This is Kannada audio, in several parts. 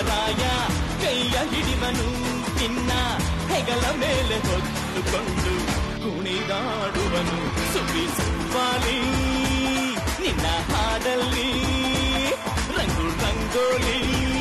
ರಾಯ ಕೈಯ ಹಿಡಿವನು ನಿನ್ನ ಹೆಗಲ ಮೇಲೆ ಹೊತ್ತುಕೊಂಡು ಕುಣಿದಾಡುವನು ಸುಬಿ ಸುಬ್ಬಾಲಿ ನಿನ್ನ ಹಾಡಲ್ಲಿ ರಂಗು ರಂಗೋಲಿ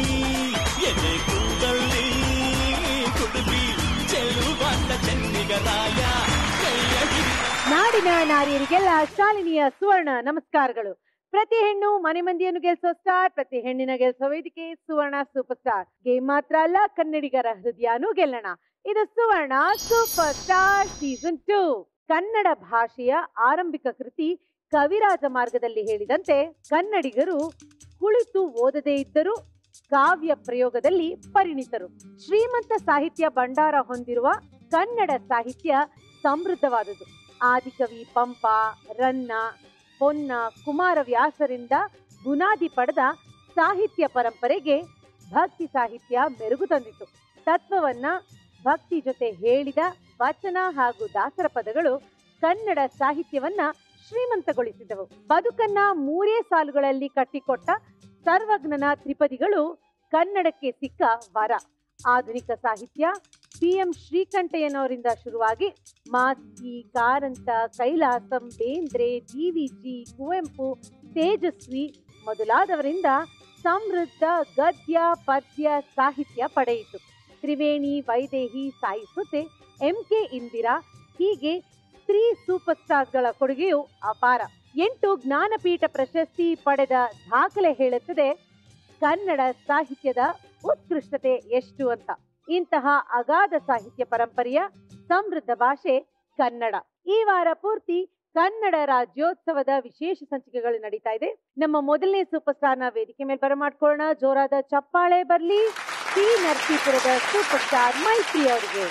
ಎದೆ ಕೂದಲ್ಲಿ ಕುಡುಬಿ ಚೆಲುವಾಟ ಚೆನ್ನಿಗರಾಯ ಕೈಯ ಹಿಡಿದ ನಾಡಿನ ನಾರಿಯರಿಗೆಲ್ಲ ಶಾಲಿನಿಯ ಸುವರ್ಣ ನಮಸ್ಕಾರಗಳು ಪ್ರತಿ ಹೆಣ್ಣು ಮನೆ ಮಂದಿಯನ್ನು ಗೆಲ್ಸೋ ಸ್ಟಾರ್ ಪ್ರತಿ ಹೆಣ್ಣಿನ ಗೆಲ್ಸೋ ವೇದಿಕೆ ಸುವರ್ಣ ಸೂಪರ್ ಸ್ಟಾರ್ ಗೇಮ್ ಮಾತ್ರ ಅಲ್ಲ ಕನ್ನಡಿಗರ ಹೃದಯನೂ ಗೆಲ್ಲೋಣ ಇದು Suvarna super star season two Kannada ಭಾಷೆಯ ಆರಂಭಿಕ ಕೃತಿ ಕವಿರಾಜ ಮಾರ್ಗದಲ್ಲಿ ಹೇಳಿದಂತೆ ಕನ್ನಡಿಗರು ಕುಳಿತು ಓದದೇ ಇದ್ದರೂ ಕಾವ್ಯ ಪ್ರಯೋಗದಲ್ಲಿ ಪರಿಣಿತರು ಶ್ರೀಮಂತ ಸಾಹಿತ್ಯ ಭಂಡಾರ ಹೊಂದಿರುವ ಕನ್ನಡ ಸಾಹಿತ್ಯ ಸಮೃದ್ಧವಾದುದು ಆದಿಕವಿ ಪಂಪ ರನ್ನ ಹೊನ್ನ ಕುಮಾರವ್ಯಾಸರಿಂದ ಬುನಾದಿ ಪಡೆದ ಸಾಹಿತ್ಯ ಪರಂಪರೆಗೆ ಭಕ್ತಿ ಸಾಹಿತ್ಯ ಮೆರುಗು ತಂದಿತು ತತ್ವವನ್ನ ಭಕ್ತಿ ಜೊತೆ ಹೇಳಿದ ವಚನ ಹಾಗೂ ದಾಸರ ಪದಗಳು ಕನ್ನಡ ಸಾಹಿತ್ಯವನ್ನ ಶ್ರೀಮಂತಗೊಳಿಸಿದವು ಬದುಕನ್ನ ಮೂರೇ ಸಾಲುಗಳಲ್ಲಿ ಕಟ್ಟಿಕೊಟ್ಟ ಸರ್ವಜ್ಞನ ತ್ರಿಪದಿಗಳು ಕನ್ನಡಕ್ಕೆ ಸಿಕ್ಕ ವರ ಆಧುನಿಕ ಸಾಹಿತ್ಯ ಪಿ ಎಂ ಶ್ರೀಕಂಠಯ್ಯನವರಿಂದ ಶುರುವಾಗಿ ಮಾಸ್ತಿ ಕಾರಂತ ಕೈಲಾಸಂ ಬೇಂದ್ರೆ ಜಿ ಕುವೆಂಪು ತೇಜಸ್ವಿ ಮೊದಲಾದವರಿಂದ ಸಮೃದ್ಧ ಗದ್ಯ ಪದ್ಯ ಸಾಹಿತ್ಯ ಪಡೆಯಿತು ತ್ರಿವೇಣಿ ವೈದೇಹಿ ಸಾಯಿಸುತ್ತೆ ಎಂ ಕೆ ಇಂದಿರಾ ಹೀಗೆ ಸ್ತ್ರೀ ಸೂಪರ್ ಸ್ಟಾರ್ಗಳ ಕೊಡುಗೆಯು ಅಪಾರ ಎಂಟು ಜ್ಞಾನಪೀಠ ಪ್ರಶಸ್ತಿ ಪಡೆದ ದಾಖಲೆ ಹೇಳುತ್ತದೆ ಕನ್ನಡ ಸಾಹಿತ್ಯದ ಉತ್ಕೃಷ್ಟತೆ ಎಷ್ಟು ಅಂತ ಇಂತಹ ಅಗಾಧ ಸಾಹಿತ್ಯ ಪರಂಪರೆಯ ಸಮೃದ್ಧ ಭಾಷೆ ಕನ್ನಡ ಈ ವಾರ ಪೂರ್ತಿ ಕನ್ನಡ ರಾಜ್ಯೋತ್ಸವದ ವಿಶೇಷ ಸಂಚಿಕೆಗಳು ನಡೀತಾ ಇದೆ ನಮ್ಮ ಮೊದಲನೇ ಸೂಪರ್ ಸ್ಟಾರ್ ನ ವೇದಿಕೆ ಮೇಲೆ ಬರಮಾಡ್ಕೊಳ್ಳೋಣ ಜೋರಾದ ಚಪ್ಪಾಳೆ ಬರ್ಲಿ ಸಿ ನರಸೀಪುರದ ಸೂಪರ್ ಸ್ಟಾರ್ ಮೈತ್ರಿ ಅವರಿಗೆ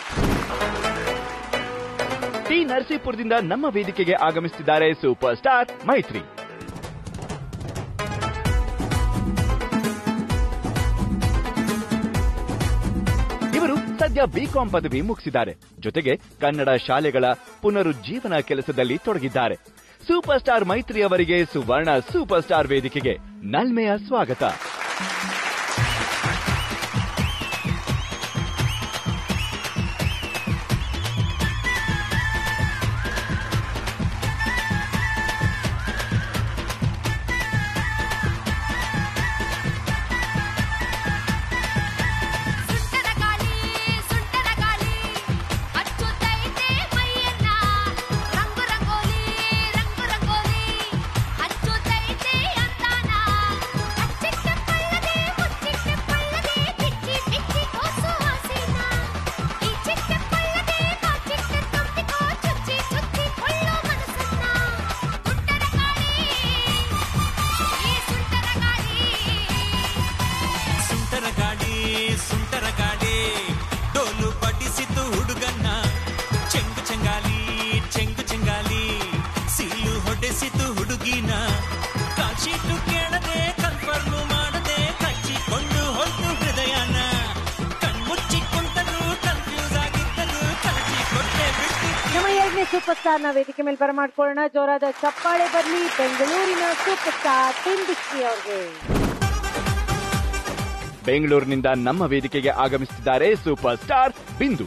ಟಿ ನರಸೀಪುರದಿಂದ ನಮ್ಮ ವೇದಿಕೆಗೆ ಆಗಮಿಸುತ್ತಿದ್ದಾರೆ ಸೂಪರ್ ಸ್ಟಾರ್ ಮೈತ್ರಿ ಇವರು ಸದ್ಯ ಬಿಕಾಂ ಪದವಿ ಮುಗಿಸಿದ್ದಾರೆ ಜೊತೆಗೆ ಕನ್ನಡ ಶಾಲೆಗಳ ಪುನರುಜ್ಜೀವನ ಕೆಲಸದಲ್ಲಿ ತೊಡಗಿದ್ದಾರೆ ಸೂಪರ್ ಸ್ಟಾರ್ ಮೈತ್ರಿ ಅವರಿಗೆ ಸುವರ್ಣ ಸೂಪರ್ ಸ್ಟಾರ್ ವೇದಿಕೆಗೆ ನಲ್ಮೆಯ ಸ್ವಾಗತ ಸುಂಟರ ಗಾಳಿ ಸುಂಟರ ಗಾಳಿ ಅಚ್ಚುತ್ತೈತೆ ಮೈಯನ್ನ ರಂಗು ರಂಗೋಲಿ ರಂಗು ರಂಗೋಲಿ ಅಚ್ಚುತ್ತೈತೆ ಅಂದಾನ ಅಚ್ಚಿಟ್ಟ ಪಳ್ಳದೆ ಮುಚ್ಚಿಟ್ಟ ಪಳ್ಳದೆ ಬಿಚ್ಚಿ ಬಿಚ್ಚಿ ಕೋಸು ಹಸಿನ ಈ ಚಿಟ್ಟ ಪಳ್ಳದೆ ಕಾಚಿಟ್ಟ ತುಂಬಿಕೋ ಚುಚ್ಚಿ ಚುಚ್ಚಿ ಕೊಳ್ಳೋ ಮನಸ್ಸನ್ನ ಸುಂಟರ ಗಾಳಿ ಈ ಸುಂಟರ ಗಾಳಿ ಸುಂಟರ ಗಾಳಿ ಸುಂಟರ ಗಾಳಿ ಡೋಲು ಬಡಿಸಿತು ಹುಡುಗನ್ನ ಚೆಂಗು ಚೆಂಗಾಲಿ ಚೆಂಗು ಚೆಂಗಾಲಿ ಸೀಲು ಹೊಡೆಸಿತು ಹುಡುಗಿನ ಕಾಶೀಟು ಕೇಳದೆ ಕನ್ಫರ್ಮ್ ಮಾಡದೆ ಕಚ್ಚಿಕೊಂಡು ಹೋಯ್ತು ಹೃದಯನ ಕಣ್ಮುಚ್ಚಿ ಕುಂತರು ಕನ್ಫ್ಯೂಸ್ ಆಗಿದ್ದರು ಕಳಚಿ ಕೊಟ್ಟೆ ಬಿಟ್ಟು ನಮ್ಮ ಎರಡನೇ ಸೂಪರ್ ಸ್ಟಾರ್ ನ ವೇದಿಕೆ ಮೇಲೆ ಬರಮಾಡ್ಕೊಳ್ಳೋಣ ಜೋರಾದ ಚಪ್ಪಾಳೆ ಬರ್ಲಿ ಬೆಂಗಳೂರಿನ ಸೂಪರ್ ಸ್ಟಾರ್ ಬಿಂದುಶ್ರೀ ಅವ್ರಿಗೆ ಬೆಂಗಳೂರಿನಿಂದ ನಮ್ಮ ವೇದಿಕೆಗೆ ಆಗಮಿಸುತ್ತಿದ್ದಾರೆ ಸೂಪರ್ ಸ್ಟಾರ್ ಬಿಂದು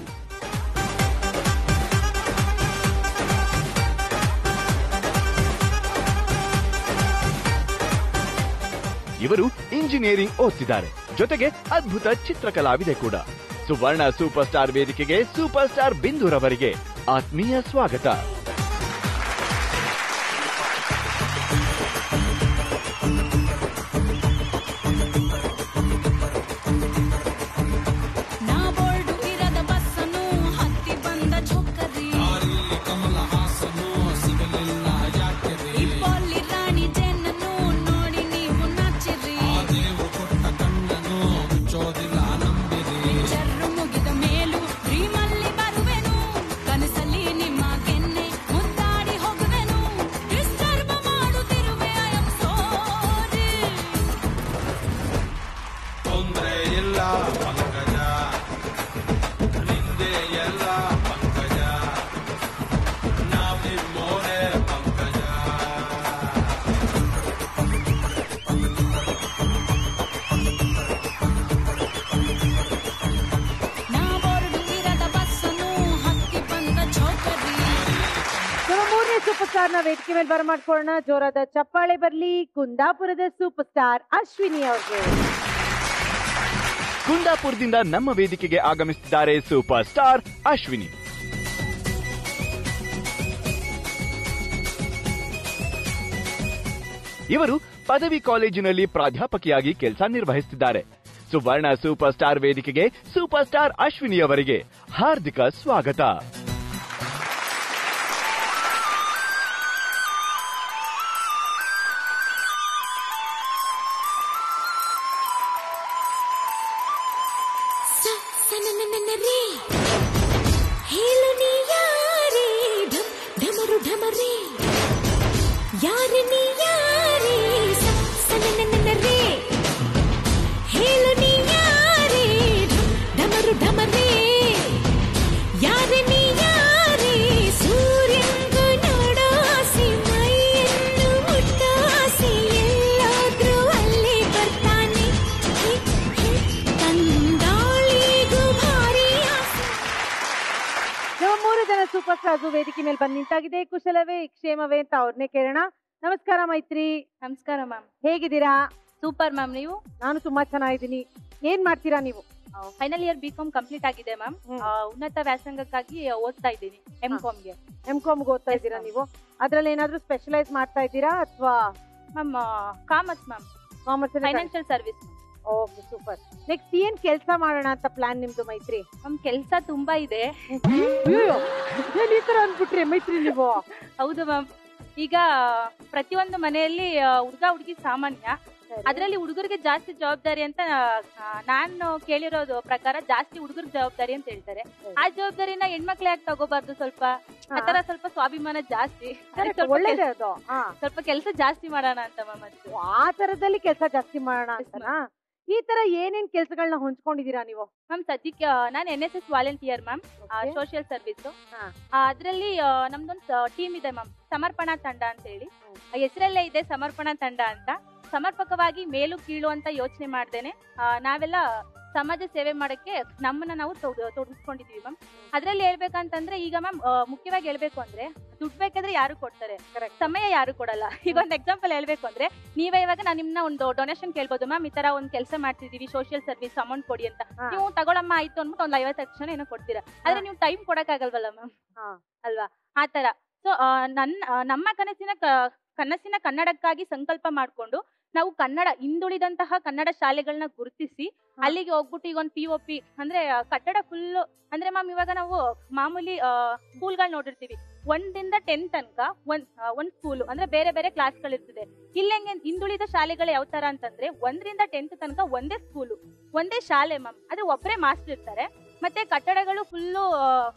ಇವರು ಇಂಜಿನಿಯರಿಂಗ್ ಓದ್ತಿದ್ದಾರೆ ಜೊತೆಗೆ ಅದ್ಭುತ ಚಿತ್ರಕಲಾವಿದೆ ಕೂಡ ಸುವರ್ಣ ಸೂಪರ್ ಸ್ಟಾರ್ ವೇದಿಕೆಗೆ ಸೂಪರ್ ಸ್ಟಾರ್ ಬಿಂದುರವರಿಗೆ ಆತ್ಮೀಯ ಸ್ವಾಗತ ನಾ ಬೋರ್ಡು ಇರದ ಬಸ್ಸನ್ನು ಹತ್ತಿ ಬಂದ ಚೊಕ್ಕರಿ ಇಪ್ಪಲ್ಲಿ ರಾಣಿ ಜೇನನ್ನು ನೋಡಿ ನೀವು ನಾಚಿರಿ ಜರ್ರು ಮುಗಿದ ಮೇಲೂ ಡ್ರೀಮಲ್ಲಿ ಬರುವೆನು ಕನಸಲ್ಲಿ ನಿಮ್ಮ ಗೆನ್ನೆ ಸ್ಟಾರ್ ನ ವೇದಿಕೆ ಮೇಲೆ ಬರಮಾಡ್ಕೊಳ್ಳೋಣ ಜೋರಾದ ಚಪ್ಪಾಳೆ ಬರ್ಲಿ ಕುಂದಾಪುರದ ಸೂಪರ್ ಸ್ಟಾರ್ ಅಶ್ವಿನಿ ಅವ್ರಿಗೆ ಕುಂದಾಪುರದಿಂದ ನಮ್ಮ ವೇದಿಕೆಗೆ ಆಗಮಿಸುತ್ತಿದ್ದಾರೆ ಸೂಪರ್ ಸ್ಟಾರ್ ಅಶ್ವಿನಿ ಇವರು ಪದವಿ ಕಾಲೇಜಿನಲ್ಲಿ ಪ್ರಾಧ್ಯಾಪಕಿಯಾಗಿ ಕೆಲಸ ನಿರ್ವಹಿಸುತ್ತಿದ್ದಾರೆ ಸುವರ್ಣ ಸೂಪರ್ ಸ್ಟಾರ್ ವೇದಿಕೆಗೆ ಸೂಪರ್ ಸ್ಟಾರ್ ಅಶ್ವಿನಿ ಅವರಿಗೆ ಹಾರ್ದಿಕ ಸ್ವಾಗತ ಸ ಸನನನನರೇ ಹೇಳು ನೀ ಯಾರೇ ಢಮ್ ಢಮರು ಢಮರೇ ಯಾರ ನೀ ಯಾರೇ ಸ ಸನನನನರೇ ಹೇಳು ನೀ ಯಾರೇ ಢಮ್ ಢಮರು ಢಮರೇ ಯಾರ ನೀ ಯಾರೇ ಸೂರ್ಯಂಗು ನೋಡೋ ಆಸೆ ಮೈಯನ್ನು ಮುಟ್ಟೋ ಆಸೆ ಎಲ್ಲಾದ್ರೂ ಅಲ್ಲೇ ಬರ್ತಾನೆ ಹೇ, ಹೇ, ತಂಗಾಳಿಗೂ ಭಾರಿ ಆಸೆ ನಮ್ಮ ಮೂರು ಜನ ಸೂಪರ್ ಸ್ಟಾರ್ಸ್ ವೇದಿಕೆ ಮೇಲೆ ಬಂದು ನಿಂತಾಗಿದೆ ಕುಶಲವೇ ಕ್ಷೇಮವೇ ಅಂತ ಅವ್ರನ್ನೇ ಕೇಳೋಣ ನಮಸ್ಕಾರ ಮೈತ್ರಿ ನಮಸ್ಕಾರ ಮ್ಯಾಮ್ ಹೇಗಿದ್ದೀರಾ ಸೂಪರ್ ಮ್ಯಾಮ್ ನೀವು ನಾನು ತುಂಬಾ ಚೆನ್ನಾಗಿದ್ದೀನಿ ಏನ್ ಮಾಡ್ತೀರಾ ನೀವು final year B com complete ಆಗಿದೆ ಮ್ಯಾಮ್ ಹ್ಮ್. ಉನ್ನತ ವ್ಯಾಸಂಗಕ್ಕಾಗಿ ಓದ್ತಾ ಇದ್ದೀನಿ ಎಂ ಹಾ. ಕಾಮ್ಗೆ ಎಂ ಕಾಮ್ ಓದ್ತಾ Yes, ಇದ್ದೀರಾ ma'am. ನೀವು ಅದ್ರಲ್ಲಿ ಏನಾದ್ರೂ ಸ್ಪೆಷಲೈಸ್ ಮಾಡ್ತಾ ಇದ್ದೀರಾ ಅಥವಾ ma'am commerce ma'am commerce financial service okay super next ಏನ್ ಕೆಲಸ ಮಾಡೋಣ ಅಂತ ಪ್ಲಾನ್ ನಿಮ್ದು ಮೈತ್ರಿ ಮ್ಯಾಮ್ ಕೆಲಸ ತುಂಬಾ ಇದೆ ಅಯ್ಯೋ, ಏನ್ ಈ ತರ ಅನ್ಬಿಟ್ರಿ ಮೈತ್ರಿ ನೀವು ಹೌದು ಮ್ಯಾಮ್ ಈಗ ಪ್ರತಿಯೊಂದು ಮನೆಯಲ್ಲಿ ಹುಡುಗ ಹುಡುಗಿ ಸಾಮಾನ್ಯ ಅದರಲ್ಲಿ ಹುಡುಗರಿಗೆ ಜಾಸ್ತಿ ಜವಾಬ್ದಾರಿ ಅಂತ ಆ, ನಾನು ಕೇಳಿರೋದು ಪ್ರಕಾರ ಜಾಸ್ತಿ ಹುಡುಗರ ಜವಾಬ್ದಾರಿ ಅಂತ ಹೇಳ್ತಾರೆ ಆ ಜವಾಬ್ದಾರಿನ ಹೆಣ್ಮಕ್ಳು ಯಾಕೆ ತಗೋಬಾರ್ದು ಸ್ವಲ್ಪ ಆತರ ಸ್ವಲ್ಪ ಸ್ವಾಭಿಮಾನ ಜಾಸ್ತಿ ಅದಕ್ಕೆ ಸ್ವಲ್ಪ ಒಳ್ಳೇದೇ ಅದು ಹಾ ಕೆಲ್ಸ- ಸ್ವಲ್ಪ ಕೆಲಸ ಜಾಸ್ತಿ ಮಾಡೋಣ ಅಂತ ಮ್ಯಾಮ್ ಅದು ಆ ತರದಲ್ಲಿ ಕೆಲಸ ಜಾಸ್ತಿ ಮಾಡೋಣ ಅಂತನಾ ಈ ತರ ಏನೇನ್ ಕೆಲ್ಸಗಳನ್ನ ಹೊಂಚ್ಕೊಂಡಿದೀರಾ ನೀವು ಮ್ಯಾಮ್ ಸದ್ಯಕ್ಕೆ ನಾನು N S S volunteer ma'am Okay. Social service ಹಾ. ಅದರಲ್ಲಿ ನಮ್ದೊಂದು ಟೀಮ್ ಇದೆ ಮ್ಯಾಮ್ ಸಮರ್ಪಣಾ ತಂಡ ಅಂತ ಹೇಳಿ ಹೆಸರಲ್ಲೇ ಇದೆ ಸಮರ್ಪಣಾ ತಂಡ ಅಂತ ಸಮರ್ಪಕವಾಗಿ ಮೇಲು ಕೀಳು ಅಂತ ಯೋಚನೆ ಮಾಡ್ದೇನೆ ಆ, ನಾವೆಲ್ಲ ಸಮಾಜ ಸೇವೆ ಮಾಡಕ್ಕೆ ನಮ್ಮನ್ನ ನಾವು ತೊಡ್- ತೊಡಗಿಸ್ಕೊಂಡಿದೀವಿ ಮ್ಯಾಮ್ ಅದ್ರಲ್ಲಿ ಹೇಳ್ಬೇಕಂತಂದ್ರೆ ಈಗ ಮ್ಯಾಮ್ ಮುಖ್ಯವಾಗಿ ಹೇಳ್ಬೇಕು ಅಂದ್ರೆ ದುಡ್ಡು ಬೇಕಾದ್ರೆ ಯಾರು ಕೊಡ್ತಾರೆ ಸಮಯ ಯಾರು ಕೊಡಲ್ಲ ಈಗ ಒಂದು ಎಕ್ಸಾಂಪಲ್ ಹೇಳ್ಬೇಕು ಅಂದ್ರೆ ನೀವೇ ಇವಾಗ ನಾನು ನಿಮ್ನ ಒಂದು ಡೊನೇಷನ್ ಕೇಳ್ಬೋದು ಮ್ಯಾಮ್ ಈ ತರ ಒಂದು ಕೆಲಸ ಮಾಡ್ತಿದೀವಿ ಸೋಷಿಯಲ್ ಸರ್ವಿಸ್ ಅಮೌಂಟ್ ಕೊಡಿ ಅಂತ ಹಾ. ನೀವು ತಗೊಳಮ್ಮ ಆಯ್ತು ಅಂದ್ಬಿಟ್ಟು ಒಂದು ಐವತ್ತು ತಕ್ಷಣ ಏನೋ ಕೊಡ್ತೀರಾ ಆದ್ರೆ ನೀವು ಟೈಮ್ ಕೊಡಕ್ಕಾಗಲ್ವಲ್ಲ ಮ್ಯಾಮ್ ಹಾ. ಅಲ್ವಾ ಆತರ ಸೊ ನನ್ನ ಆ, ನಮ್ಮ ಕನಸಿನ ಕ- ಕನಸಿನ ಕನ್ನಡಕ್ಕಾಗಿ ಸಂಕಲ್ಪ ಮಾಡ್ಕೊಂಡು ನಾವು ಕನ್ನಡ ಹಿಂದುಳಿದಂತಹ ಕನ್ನಡ ಶಾಲೆಗಳನ್ನ ಗುರುತಿಸಿ ಅಲ್ಲಿಗೆ ಹೋಗ್ಬಿಟ್ಟು ಈಗ ಒಂದು ಪಿ ಒ ಪಿ ಅಂದ್ರೆ ಆ, ಕಟ್ಟಡ ಫುಲ್ ಅಂದ್ರೆ ಮ್ಯಾಮ್ ಇವಾಗ ನಾವು ಮಾಮೂಲಿ ಸ್ಕೂಲ್ಗಳು ನೋಡಿರ್ತೀವಿ ಒಂದಿಂದ ಟೆನ್ ತನಕ ಒಂದ್ ಆ, ಒಂದ್ ಸ್ಕೂಲ್ ಅಂದ್ರೆ ಬೇರೆ ಬೇರೆ ಕ್ಲಾಸ್ಗಳಿರ್ತದೆ ಇಲ್ಲಿ ಹೆಂಗೆ ಹಿಂದುಳಿದ ಶಾಲೆಗಳು ಯಾವ ತರ ಅಂತಂದ್ರೆ ಒಂದರಿಂದ ಟೆಂತ್ ತನಕ ಒಂದೇ ಸ್ಕೂಲು ಒಂದೇ ಶಾಲೆ ಮ್ಯಾಮ್ ಆದ್ರೆ ಒಬ್ಬರೇ ಮಾಸ್ಟರ್ ಇರ್ತಾರೆ ಮತ್ತೆ ಕಟ್ಟಡಗಳು ಫುಲ್ಲು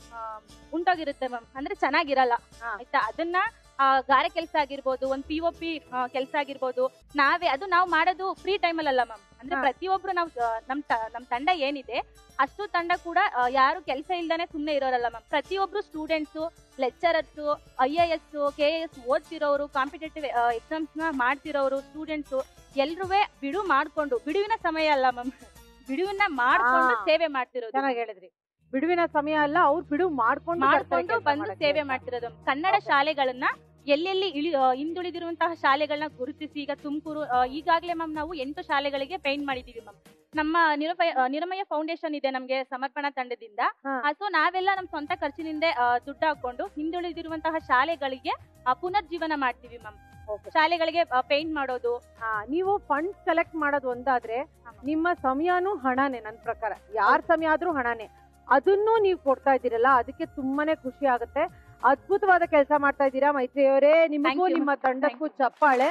ಉಂಟೋಗಿರುತ್ತೆ ಮ್ಯಾಮ್ ಅಂದ್ರೆ ಚೆನ್ನಾಗಿರಲ್ಲ ಹಾ. ಆಯ್ತಾ ಅದನ್ನ ಆ, ಗಾರೆ ಕೆಲಸ ಆಗಿರ್ಬೋದು ಒಂದ್ ಪಿ ಒ ಪಿ ಕೆಲಸ ಆಗಿರ್ಬೋದು ನಾವೇ ಅದು ನಾವು ಮಾಡೋದು ಫ್ರೀ ಟೈಮಲ್ಲ ಮ್ಯಾಮ್ ಅಂದ್ರೆ ಹಾ. ಪ್ರತಿಯೊಬ್ರು ನಾವು ನಮ್ ತ- ನಮ್ ತಂಡ ಏನಿದೆ ಅಷ್ಟು ತಂಡ ಕೂಡ ಆ, ಯಾರು ಕೆಲಸ ಇಲ್ದಾನೆ ಸುಮ್ನೆ ಇರೋರಲ್ಲ ಮ್ಯಾಮ್ ಪ್ರತಿಯೊಬ್ರು students lecturers I A S K A S ಓದ್ತಿರೋರು ಕಾಂಪಿಟೇಟಿವ್ ಎಕ್ಸಾಮ್ಸ್ ನ ಮಾಡ್ತಿರೋರು ಸ್ಟೂಡೆಂಟ್ಸು ಎಲ್ರೂ ಬಿಡು ಮಾಡ್ಕೊಂಡು ಬಿಡುವಿನ ಸಮಯ ಅಲ್ಲ ಮ್ಯಾಮ್ ಬಿಡುವಿನ ಮಾಡ್ಕೊಂಡು ಹಾ. ಸೇವೆ ಮಾಡ್ತಿರೋದು ಚೆನ್ನಾಗಿ ಹೇಳಿದ್ರಿ ಬಿಡುವಿನ ಸಮಯ ಅಲ್ಲ ಅವ್ರು ಬಿಡುವು ಮಾಡ್ಕೊಂಡು ಬರ್ತಾರೆ ಮಾಡ್ಕೊಂಡು ಕೆಲ್ಸ ಬಂದು ಮಾಡಕ್ಕೆ ಸೇವೆ ಅಂತ. ಮಾಡ್ತಿರೋದು ಕನ್ನಡ ಶಾಲೆಗಳನ್ನ ಎಲ್ಲೆಲ್ಲಿ ಇಳಿ ಆ, ಹಿಂದುಳಿದಿರುವಂತಹ ಶಾಲೆಗಳನ್ನ ಗುರುತಿಸಿ ಈಗ ತುಮಕೂರು ಈಗಾಗಲೇ ಮ್ಯಾಮ್ ನಾವು ಎಂಟು ಶಾಲೆಗಳಿಗೆ ಪೇಂಟ್ ಮಾಡಿದೀವಿ ಮ್ಯಾಮ್ ನಮ್ಮ ನಿರಮಯ ಆ, ನಿರಮಯ ಫೌಂಡೇಶನ್ ಇದೆ ನಮ್ಗೆ ಸಮರ್ಪಣಾ ತಂಡದಿಂದ ಹಾ. ಸೊ ನಾವೆಲ್ಲ ನಮ್ಮ ಸ್ವಂತ ಖರ್ಚಿನಿಂದ ಆ, ದುಡ್ಡು ಹಾಕೊಂಡು ಹಿಂದುಳಿದಿರುವಂತಹ ಶಾಲೆಗಳಿಗೆ ಆ, ಪುನರ್ಜೀವನ ಮಾಡ್ತೀವಿ ಮ್ಯಾಮ್ Okay. ಶಾಲೆಗಳಿಗೆ ಪೇಂಟ್ ಮಾಡೋದು ಹಾ, ನೀವು ಫಂಡ್ ಸೆಲೆಕ್ಟ್ ಮಾಡೋದು ಒಂದಾದ್ರೆ ನಿಮ್ಮ ಸಮಯನೂ ಹಣನೇ ನನ್ನ ಪ್ರಕಾರ ಯಾರ ಸಮಯ ಆದ್ರೂ ಹಣನೇ ಅದನ್ನು ನೀವು ಕೊಡ್ತಾ ಇದ್ದೀರಲ್ಲ ಅದಕ್ಕೆ ತುಂಬಾನೇ ಖುಷಿ ಆಗುತ್ತೆ ಅದ್ಭುತವಾದ ಕೆಲಸ ಮಾಡ್ತಾ ಇದ್ದೀರಾ ಮೈತ್ರಿ ಅವರೇ ನಿಮಗೂ Thank you. ನಿಮ್ಮ ತಂಡಕ್ಕೂ ಚಪ್ಪಾಳೆ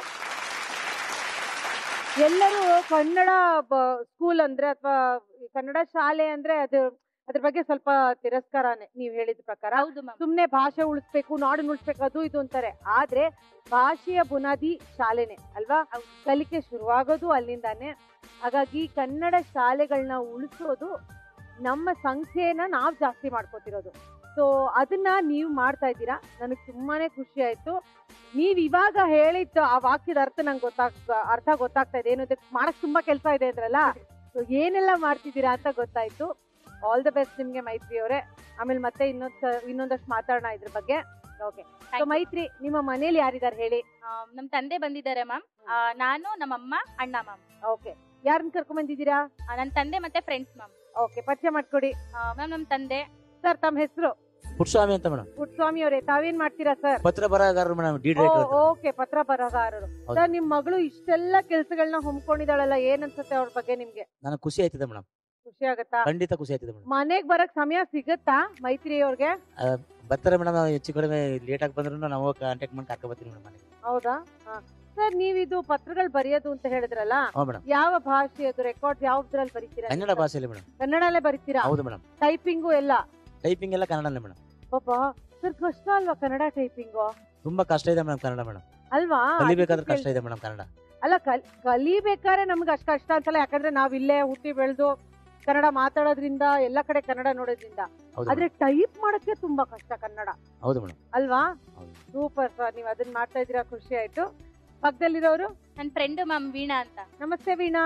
ಎಲ್ಲರೂ ಕನ್ನಡ ಸ್ಕೂಲ್ ಅಂದ್ರೆ ಅಥವಾ ಕನ್ನಡ ಶಾಲೆ ಅಂದ್ರೆ ಅದು ಅದ್ರ ಬಗ್ಗೆ ಸ್ವಲ್ಪ ತಿರಸ್ಕಾರನೇ ನೀವು ಹೇಳಿದ ಪ್ರಕಾರ ಹೌದು ಮ್ಯಾಮ್ ಸುಮ್ನೆ ಭಾಷೆ ಉಳಿಸ್ಬೇಕು ನಾಡನ್ನ ಉಳಿಸ್ಬೇಕು ಅದು ಇದು ಅಂತಾರೆ ಆದ್ರೆ ಭಾಷೆಯ ಬುನಾದಿ ಶಾಲೆನೆ ಅಲ್ವಾ ಕಲಿಕೆ ಶುರುವಾಗೋದು ಅಲ್ಲಿಂದಾನೆ ಹಾಗಾಗಿ ಕನ್ನಡ ಶಾಲೆಗಳನ್ನ ಉಳಿಸೋದು ನಮ್ಮ ಸಂಖ್ಯೆನ ನಾವು ಜಾಸ್ತಿ ಮಾಡ್ಕೋತಿರೋದು ಸೊ ಅದನ್ನ ನೀವು ಮಾಡ್ತಾ ಇದ್ದೀರಾ ನನಗೆ ತುಂಬಾನೇ ಖುಷಿ ಆಯ್ತು ನೀವ್ ಇವಾಗ ಹೇಳಿದ್ದು ಆ ವಾಕ್ಯದ ಅರ್ಥ ನಂಗೆ ಗೊತ್ತಾಗ್ ಅರ್ಥ ಗೊತ್ತಾಗ್ತಾ ಇದೆ ಏನು ಅಂದ್ರೆ ಮಾಡಕ್ ತುಂಬಾ ಕೆಲಸ ಇದೆ ಅಂದ್ರಲ್ಲ ಸೊ ಏನೆಲ್ಲ ಮಾಡ್ತಿದ್ದೀರಾ ಅಂತ ಗೊತ್ತಾಯ್ತು ಆಲ್ ದ ಬೆಸ್ಟ್ ನಿಮ್ಗೆ ಮೈತ್ರಿ ಅವರೇ ಆಮೇಲೆ ಮತ್ತೆ ಇನ್ನೊಂದ್ ಇನ್ನೊಂದಷ್ಟು ಮಾತಾಡೋಣ ಇದ್ರ ಬಗ್ಗೆ ಓಕೆ ಮೈತ್ರಿ ನಿಮ್ಮ ಮನೇಲಿ ಯಾರಿದ್ದಾರೆ ಹೇಳಿ ಆ, ನಮ್ ತಂದೆ ಬಂದಿದ್ದಾರೆ ಮ್ಯಾಮ್ ನಾನು ನಮ್ಮಮ್ಮ ಅಣ್ಣ ಮ್ಯಾಮ್ ಓಕೆ ಯಾರನ್ನ ಕರ್ಕೊಂಡ್ ಬಂದಿದ್ದೀರಾ ನನ್ನ ತಂದೆ ಮತ್ತೆ ಫ್ರೆಂಡ್ಸ್ ಮ್ಯಾಮ್ ಓಕೆ ಪರಿಚಯ ಮಾಡ್ಕೊಡಿ ಮ್ಯಾಮ್ ನಮ್ ತಂದೆ ಸರ್ ತಮ್ಮ ಹೆಸರು ಪುಟ್ಟಸ್ವಾಮಿ ಅಂತ ಮೇಡಮ್ ಪುಟ್ಟಸ್ವಾಮಿ ಅವರೇ ತಾವೇನ್ ಮಾಡ್ತೀರಾ ಸರ್ ಪತ್ರ ಬರಹಗಾರರು ಮೇಡಮ್ ಡಿ ರೈಟರ್ ಓಕೆ ಪತ್ರ ಬರಹಗಾರರು ಹೌದು. ಸರ್ ನಿಮ್ ಮಗಳು ಇಷ್ಟೆಲ್ಲ ಕೆಲ್ಸಗಳನ್ನ ಹೊಮ್ಕೊಂಡಿದ್ದಾಳಲ್ಲ ಏನ್ ಅನ್ಸುತ್ತೆ ಅವ್ರ ಬಗ್ಗೆ ನಿಮ್ಗೆ ನನಗೆ ಖುಷಿ ಆಯ್ತದೆ ಮೇಡಮ್ ಖುಷಿ ಆಗತ್ತಾ ಖಂಡಿತ ಖುಷಿ ಆಯ್ತದೆ ಮೇಡಮ್ ಮನೆಗ್ ಬರಕ್ ಸಮಯ ಸಿಗತ್ತಾ ಮೈತ್ರಿ ಅವ್ರಿಗೆ ಬರ್ತಾರೆ ಮೇಡಮ್ ಹೆಚ್ಚು ಕಡಿಮೆ ಲೇಟ್ ಆಗಿ ಬಂದ್ರು ನಾವು ಕಾಂಟ್ಯಾಕ್ಟ್ ಮಾಡಿ ಕರ್ಕೊ ಬರ್ತೀನಿ ಮೇಡಮ್ ಮನೆಗೆ ಹೌದಾ ಸರ್ ನೀವಿದು ಪತ್ರಗಳು ಬರೆಯೋದು ಅಂತ ಹೇಳಿದ್ರಲ್ಲ ಹ್ಞೂ ಮೇಡಮ್ ಯಾವ ಭಾಷೆ ಅದು ರೆಕಾರ್ಡ್ ಯಾವ್ದ್ರಲ್ಲಿ ಬರೀತೀರಾ ಕನ್ನಡ ಭಾಷೆಯಲ್ಲಿ ಮೇಡಮ್ ಕನ್ನಡಲ್ಲೇ ಬರೀತೀರಾ ಹೌದು ಮೇಡಮ್ ಟೈಪಿಂಗು ಎಲ್ಲ ಟೈಪಿಂಗ್ ಎಲ್ಲ ಕನ್ನಡಲ್ಲೇ ಮೇಡಮ್ ಪಾಪ ಸರ್ ಕಷ್ಟ ಅಲ್ವಾ ಕನ್ನಡ ಟೈಪಿಂಗು ತುಂಬಾ ಕಷ್ಟ ಇದೆ ಮೇಡಮ್ ಕನ್ನಡ ಮೇಡಮ್ ಅಲ್ವಾ ಕಲಿಬೇಕಾದ್ರೆ ಅದಕ್ಕೆ ಕಷ್ಟ ಇದೆ ಮೇಡಮ್ ಕನ್ನಡ ಅಲ್ಲ ಕಲ್ ಕಲಿಬೇಕಾದ್ರೆ ನಮ್ಗೆ ಅಷ್ಟು ಕಷ್ಟ ಅನ್ಸಲ್ಲ ಯಾಕಂದ್ರೆ ನಾವ್ ಇಲ್ಲೇ ಹುಟ್ಟಿ ಬೆಳೆದು ಕನ್ನಡ ಮಾತಾಡೋದ್ರಿಂದ ಎಲ್ಲ ಕಡೆ ಕನ್ನಡ ನೋಡೋದ್ರಿಂದ ಹೌದು ಆದ್ರೆ ಮೇಡಮ್ ಟೈಪ್ ಮಾಡಕ್ಕೆ ತುಂಬಾ ಕಷ್ಟ ಕನ್ನಡ ಹೌದು ಮೇಡಮ್ ಅಲ್ವಾ ಹೌದು ಸೂಪರ್ ಸರ್ ನೀವ್ ಅದನ್ನ ಮಾಡ್ತಾ ಇದ್ದೀರಾ ಖುಷಿ ಆಯ್ತು ಪಕ್ಕದಲ್ಲಿರೋರು ನನ್ನ ಫ್ರೆಂಡ್ ಮ್ಯಾಮ್ ವೀಣಾ ಅಂತ ನಮಸ್ತೆ ವೀಣಾ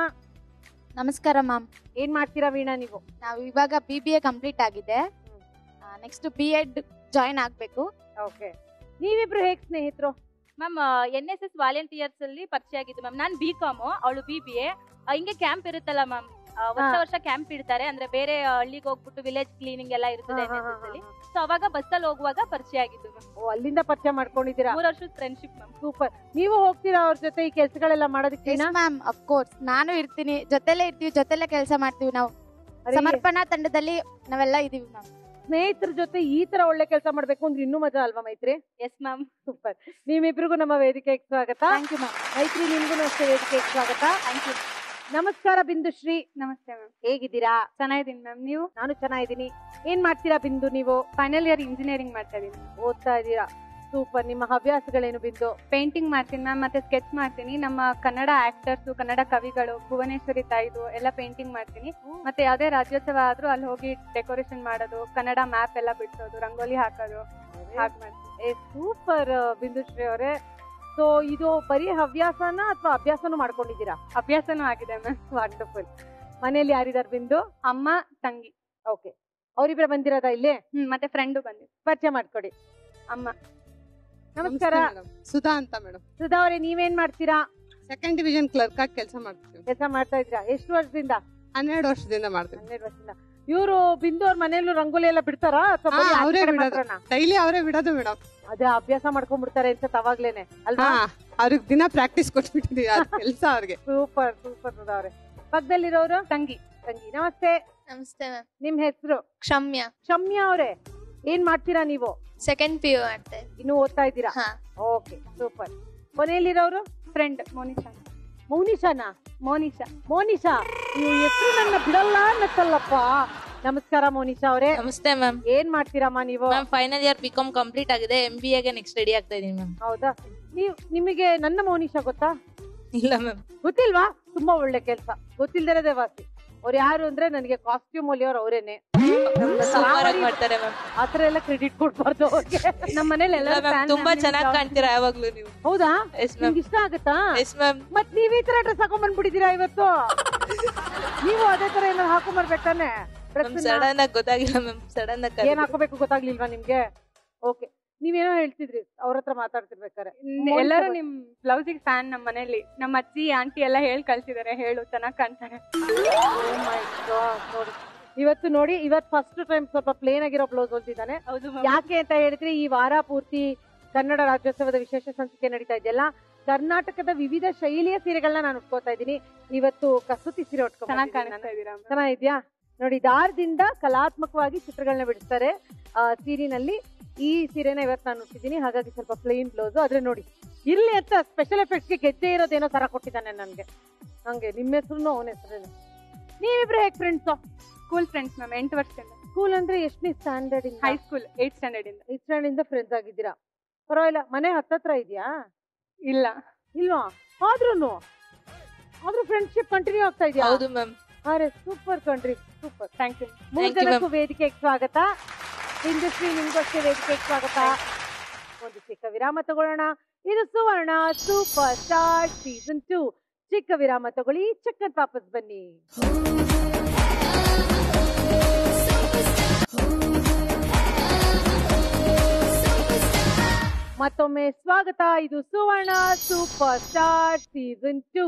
ನಮಸ್ಕಾರ ಮ್ಯಾಮ್ ಏನ್ ಮಾಡ್ತೀರಾ ವೀಣಾ ನೀವು ನಾವು ಇವಾಗ ಬಿ ಬಿ ಎ ಕಂಪ್ಲೀಟ್ ಆಗಿದೆ ನೆಕ್ಸ್ಟ್ ಬಿ ಎಡ್ ಜಾಯಿನ್ ಆಗಬೇಕು ಓಕೆ ನೀವಿಬ್ರು ಹೇಗ್ ಸ್ನೇಹಿತರು ma'am N S S volunteers ಅಲ್ಲಿ ಪರಿಚಯ ಆಗಿದ್ದು ಮ್ಯಾಮ್ ನಾನು ಬಿ ಕಾಮು ಅವಳು ಬಿ ಬಿ ಎ ಹಿಂಗೆ ಕ್ಯಾಂಪ್ ಇರುತ್ತಲ್ಲ ಮ್ಯಾಮ್ ವರ್ಷ ಹಾ. ವರ್ಷ ಕ್ಯಾಂಪ್ ಇಡ್ತಾರೆ ಅಂದ್ರೆ ಬೇರೆ ಆ, ಹಳ್ಳಿಗೆ ಹೋಗ್ಬಿಟ್ಟು ವಿಲೇಜ್ ಕ್ಲೀನಿಂಗ್ ಎಲ್ಲ ಇರ್ತದೆ ಹಾ, ಎನ್ ಹಾ, ಎಸ್ ಹಾ, ಅಲ್ಲಿ ಹಾ. ಸೊ ಅವಾಗ ಬಸ್ಸಲ್ಲಿ ಹೋಗುವಾಗ ಪರಿಚಯ ಆಗಿದ್ದು ಮ್ಯಾಮ್ ಓ ಅಲ್ಲಿಂದ ಪರಿಚಯ ಮಾಡ್ಕೊಂಡಿದ್ದೀರಾ ಮೂರ್ ವರ್ಷದ ಫ್ರೆಂಡ್ಶಿಪ್ ಮ್ಯಾಮ್ ಸೂಪರ್ ನೀವು ಹೋಗ್ತೀರಾ ಅವ್ರ ಜೊತೆ ಈ ಕೆಲ್ಸಗಳೆಲ್ಲ ಮಾಡೋದಕ್ಕೆ ಮ್ಯಾಮ್ ಅಫ್ ಕೋರ್ಸ್ ನಾನು ಇರ್ತೀನಿ ಜೊತೆಲೇ ಇರ್ತೀವಿ ಜೊತೆಲೇ ಕೆಲಸ ಮಾಡ್ತೀವಿ ನಾವು ಸಮರ್ಪಣಾ ತಂಡದಲ್ಲಿ ನಾವೆಲ್ಲ ಇದೀವಿ ಮ್ಯಾಮ್ ಸ್ನೇಹಿತರ ಜೊತೆ ಈ ತರ ಒಳ್ಳೆ ಕೆಲಸ ಮಾಡ್ಬೇಕು ಅಂದ್ರೆ ಇನ್ನೂ ಮಜಾ ಅಲ್ವಾ ಮೈತ್ರಿ ಎಸ್ ಮ್ಯಾಮ್ ಸೂಪರ್ ನಿಮ್ಮಿಬ್ರಿಗೂ ನಮ್ಮ ವೇದಿಕೆಗೆ ಸ್ವಾಗತ ಥ್ಯಾಂಕ್ ಯು ಮ್ಯಾಮ್ ಮೈತ್ರಿ ನಿಮ್ಗೂ ಅಷ್ಟೇ ವೇದಿಕೆಗೆ ಸ್ವಾಗತ ಥ್ಯಾಂಕ್ ಯು ನಮಸ್ಕಾರ ಬಿಂದುಶ್ರೀ ನಮಸ್ತೆ ಮ್ಯಾಮ್ ಹೇಗಿದ್ದೀರಾ ಚೆನ್ನಾಗಿದ್ದೀನಿ ಮ್ಯಾಮ್ ನೀವು ನಾನು ಚೆನ್ನಾಗಿದ್ದೀನಿ ಏನ್ ಮಾಡ್ತೀರಾ ಬಿಂದು ನೀವು ಫೈನಲ್ ಇಯರ್ ಇಂಜಿನಿಯರಿಂಗ್ ಮಾಡ್ತಾ ಇದ್ದೀನಿ ಓದ್ತಾ ಇದ್ದೀರಾ ಸೂಪರ್ ನಿಮ್ಮ ಹವ್ಯಾಸಗಳೇನು ಬಿಂದು ಪೇಂಟಿಂಗ್ ಮಾಡ್ತೀನಿ ಮ್ಯಾಮ್ ಮತ್ತೆ ಸ್ಕೆಚ್ ಮಾಡ್ತೀನಿ ನಮ್ಮ ಕನ್ನಡ ಆಕ್ಟರ್ಸ್ ಕನ್ನಡ ಕವಿಗಳು ಭುವನೇಶ್ವರಿ ತಾಯಿದು ಎಲ್ಲ ಪೇಂಟಿಂಗ್ ಮಾಡ್ತೀನಿ ಮತ್ತೆ ಯಾವ್ದೇ ರಾಜ್ಯೋತ್ಸವ ಆದ್ರೂ ಅಲ್ಲಿ ಹೋಗಿ ಡೆಕೋರೇಷನ್ ಮಾಡೋದು ಕನ್ನಡ ಮ್ಯಾಪ್ ಎಲ್ಲ ಬಿಡಿಸೋದು ರಂಗೋಲಿ ಹಾಕೋದು ಹಾಗೆ ಮಾಡ್ತೀನಿ ಏ ಸೂಪರ್ ಬಿಂದುಶ್ರೀ ಅವರೇ ಸೊ ಇದು ಬರೀ ಹವ್ಯಾಸನ ಅಥವಾ ಅಭ್ಯಾಸನೂ ಮಾಡ್ಕೊಂಡಿದ್ದೀರಾ ಅಭ್ಯಾಸನೂ ಆಗಿದೆ ಮ್ಯಾಮ್ ವಂಡರ್ಫುಲ್ ಮನೇಲಿ ಯಾರಿದಾರ್ ಬಿಂದು ಅಮ್ಮ ತಂಗಿ ಓಕೆ ಅವರಿಬ್ಬರ ಬಂದಿರೋದಾ ಇಲ್ಲಿ ಹ್ಮ್ ಮತ್ತೆ ಫ್ರೆಂಡು ಬಂದಿದ್ದು ಪರಿಚಯ ಮಾಡ್ಕೊಡಿ ಅಮ್ಮ ನಮಸ್ಕಾರ ಸುಧಾ ಅಂತ ಮೇಡಮ್ ಸುಧಾ ಅವರೇ ನೀವೇನ್ ಮಾಡ್ತೀರಾ ಸೆಕೆಂಡ್ ಡಿವಿಷನ್ ಕ್ಲರ್ಕ್ ಆಗಿ ಕೆಲಸ ಮಾಡ್ತೀವಿ ಕೆಲಸ ಮಾಡ್ತಾ ಇದ್ದೀರಾ ಎಷ್ಟು ವರ್ಷದಿಂದ ಹನ್ನೆರಡು ವರ್ಷದಿಂದ ಮಾಡ್ತೀವಿ ಹನ್ನೆರಡು ವರ್ಷದಿಂದ ಇವರು ಬಿಂದು ಅವ್ರ ಮನೇಲೂ ರಂಗೋಲಿ ಎಲ್ಲ ಬಿಡ್ತಾರಾ ಅಥವಾ ಬರೀ ಹಾ, ಆಚೆ ಅವ್ರೇ ಕಡೆ ಬಿಡೋದು. ಮಾತ್ರನಾ? ಡೈಲಿ ಅವರೇ ಬಿಡೋದು ಮೇಡಮ್ ಅದೇ ಅಭ್ಯಾಸ ಮಾಡ್ಕೊಂಡ್ಬಿಡ್ತಾರೆ ಅನ್ಸತ್ ಅವಾಗ್ಲೇನೆ ಅಲ್ವಾ ಹಾ ಅವ್ರಿಗೆ ದಿನ ಪ್ರಾಕ್ಟೀಸ್ ಕೊಟ್ಬಿಟ್ಟಿದೀವಿ ಅದ್ ಕೆಲಸ ಅವ್ರಿಗೆ ಸೂಪರ್ ಸೂಪರ್ ಸುಧಾ ಅವ್ರೆ ಪಕ್ಕದಲ್ಲಿರೋರು ತಂಗಿ ತಂಗಿ ನಮಸ್ತೆ ನಮಸ್ತೆ ಮ್ಯಾಮ್ ನಿಮ್ ಹೆಸರು ಕ್ಷಮ್ಯ ಕ್ಷಮ್ಯ ಅವ್ರೆ ಏನ್ ಮಾಡ್ತೀರಾ ನೀವು ಸೆಕೆಂಡ್ ಪಿ ಯು ಮಾಡ್ತೆ ಇನ್ನು ಓದ್ತಾ ಇದ್ದೀರಾ ಹಾ ಓಕೆ ಸೂಪರ್ ಕೊನೆಯಲ್ಲಿರೋರು ಫ್ರೆಂಡ್ ಮೋನಿಶಾ ಮೌನಿಶಾನಾ ಮೋನಿಶಾ ಮೋನಿಶಾ ನೀವು ಹೆಸರು ನನ್ನ ಬಿಡಲ್ಲ ಅನ್ನತ್ತಲ್ಲಪ್ಪ ನಮಸ್ಕಾರ ಮೋನಿಶಾ ಅವರೇ ನಮಸ್ತೆ ಮ್ಯಾಮ್ ಏನ್ ಮಾಡ್ತೀರಮ್ಮ ನೀವು ma'am final year B com complete ಆಗಿದೆ ಎಂ ಬಿ ಎಗೆ ನೆಕ್ಸ್ಟ್ ರೆಡಿ ಆಗ್ತಾ ಇದೀನಿ ಮ್ಯಾಮ್ ಹೌದಾ ನೀವ್ ನಿಮಗೆ ನನ್ನ ಮೌನಿಶಾ ಗೊತ್ತಾ ಇಲ್ಲ ಮ್ಯಾಮ್ ಗೊತ್ತಿಲ್ವಾ ತುಂಬಾ ಒಳ್ಳೆ ಕೆಲ್ಸ ಗೊತ್ತಿಲ್ದಿರದೆ ವಾಸಿ ಅವ್ರು ಯಾರು ಅಂದ್ರೆ ನನಗೆ ಕಾಸ್ಟ್ಯೂಮ್ ಹೊಲಿಯೋರು ಅವರೇನೆ ಸೂಪರ್ ಆಗಿ ಮಾಡ್ತಾರೆ ಮ್ಯಾಮ್ ಆತರ ಎಲ್ಲ ಕ್ರೆಡಿಟ್ ಕೊಡ್ಬಾರ್ದು ಅವ್ರಿಗೆ ನಮ್ಮ ಮನೇಲಿ ಎಲ್ಲ ತುಂಬಾ ಚೆನ್ನಾಗಿ ಕಾಣ್ತೀರಾ ಯಾವಾಗ್ಲೂ ನೀವು ಹೌದಾ ಎಸ್ ಮ್ಯಾಮ್ ನಿಮ್ಗೆ ಇಷ್ಟ ಆಗುತ್ತಾ ಎಸ್ ಮ್ಯಾಮ್ ಮತ್ ನೀವ್ ಈ ತರ ಡ್ರೆಸ್ ಹಾಕೊಂಡ್ ಬಂದ್ಬಿಟ್ಟಿದೀರಾ ಇವತ್ತು ನೀವು ಅದೇ ತರ ಏನಾದ್ರು ಹಾಕೊಂಡ್ ಬರ್ಬೇಕಾನೆ ಮ್ಯಾಮ್ ಸಡನ್ ಆಗಿ ಗೊತ್ತಾಗಿಲ್ಲ ಮ್ಯಾಮ್ ಸಡನ್ ಆಗಿ ಏನ್ ಹಾಕೋಬೇಕು ಗೊತ್ತಾಗ್ಲಿಲ್ವಾ ನಿಮ್ಗೆ ಓಕೆ ನೀವೇನೋ ಹೇಳ್ತಿದ್ರಿ ಅವ್ರ ಹತ್ರ ಮಾತಾಡ್ತಿರ್ಬೇಕಾರೆ ಎಲ್ಲರೂ ನಿಮ್ ಬ್ಲೌಸಿಗೆ ಫ್ಯಾನ್ ನಮ್ಮ ಮನೇಲಿ ನಮ್ಮ ಅಜ್ಜಿ ಆಂಟಿ ಎಲ್ಲ ಹೇಳಿ ಕಳ್ಸಿದಾರೆ ಹೇಳು ಚೆನ್ನಾಗ್ ಕಾಣ್ತಾರೆ Oh my God, ನೋಡಿ ಇವತ್ತು ನೋಡಿ ಇವತ್ತು ಫಸ್ಟ್ ಟೈಮ್ ಸ್ವಲ್ಪ ಪ್ಲೇನ್ ಆಗಿರೋ ಬ್ಲೌಸ್ ಹೊಲ್ತಿದ್ದಾನೆ ಹೌದು ಯಾಕೆ ಅಂತ ಹೇಳಿದ್ರೆ ಈ ವಾರ ಪೂರ್ತಿ ಕನ್ನಡ ರಾಜ್ಯೋತ್ಸವದ ವಿಶೇಷ ಸಂಚಿಕೆ ನಡೀತಾ ಇದೆಯಲ್ಲ ಕರ್ನಾಟಕದ ವಿವಿಧ ಶೈಲಿಯ ಸೀರೆಗಳನ್ನ ನಾನು ಉಟ್ಕೋತಾ ಇದ್ದೀನಿ ಇವತ್ತು ಕಸೂತಿ ಸೀರೆ ಚೆನ್ನಾಗ್ ಉಟ್ಕೊಂಡು ಕಾಣಿಸ್ತಾ ಇದೀರಾ ma'am. ಚೆನ್ನಾಗಿದ್ಯಾ ನೋಡಿ ದಾರದಿಂದ ಕಲಾತ್ಮಕವಾಗಿ ಚಿತ್ರಗಳನ್ನ ಬಿಡಿಸ್ತಾರೆ ಆ, ಸೀರಿನಲ್ಲಿ ಈ ಸೀರೆನ ಇವತ್ತು ನಾನು ಉಟ್ಟಿದ್ದೀನಿ ಹಾಗಾಗಿ ಸ್ವಲ್ಪ ಪ್ಲೇನ್ ಬ್ಲೌಸ್ ಆದ್ರೆ ನೋಡಿ ಇರ್ಲಿ ಅಂತ ಸ್ಪೆಷಲ್ ಎಫೆಕ್ಟ್ಸ್ಗೆ ಗೆಜ್ಜೆ ಇರೋದೇನೋ ತರ ಕೊಟ್ಟಿದ್ದಾನೆ ನನ್ಗೆ ಹಂಗೆ ನಿಮ್ಮ ಹೆಸರು ಅವನ ಹೆಸರೇನು ನೀವಿಬ್ರು ಹೇಗ್ ಫ್ರೆಂಡ್ಸ್ ಸ್ಕೂಲ್ ಫ್ರೆಂಡ್ಸ್ ಮ್ಯಾಮ್ ಎಂಟು ವರ್ಷದಿಂದ ಸ್ಕೂಲ್ ಅಂದ್ರೆ ಎಷ್ಟನೇ ಸ್ಟ್ಯಾಂಡರ್ಡ್ ಇಂದ ಹೈ ಸ್ಕೂಲ್ ಏಟ್ ಸ್ಟ್ಯಾಂಡರ್ಡ್ ಇಂದ ಏಟ್ ಸ್ಟ್ಯಾಂಡರ್ಡ್ ಇಂದ ಫ್ರೆಂಡ್ಸ್ ಆಗಿದ್ದೀರಾ ಪರವಾಗಿಲ್ಲ ಮನೆ ಹತ್ತತ್ರ ಇದೆಯಾ ಇಲ್ಲ ಇಲ್ವಾ ಆದ್ರೂನು ಆದ್ರೂ ಫ್ರೆಂಡ್ಶಿಪ್ ಕಂಟಿನ್ಯೂ ಆಗ್ತಾ ಇದೆಯಾ ಹೌದು ಮ್ಯಾಮ್ ಅರೆ ಸೂಪರ್ ಕಣ್ರಿ ಸೂಪರ್ ಥ್ಯಾಂಕ್ ಯು ಮೂರ್ Thank you, ಜನಕ್ಕೂ ವೇದಿಕೆಗೆ ಸ್ವಾಗತ ಇಂಡಸ್ಟ್ರಿ ನಿಮ್ಗಷ್ಟೇ ವೇದಿಕೆಗೆ ಸ್ವಾಗತ ಒಂದು ಚಿಕ್ಕ ವಿರಾಮ ತಗೊಳ್ಳೋಣ ಇದು Suvarna super star season two ಚಿಕ್ಕ ವಿರಾಮ ತಗೊಳ್ಳಿ ಚಕ್ಕನ್ ವಾಪಸ್ ಬನ್ನಿ ಮತ್ತೊಮ್ಮೆ ಸ್ವಾಗತ ಇದು Suvarna super star season two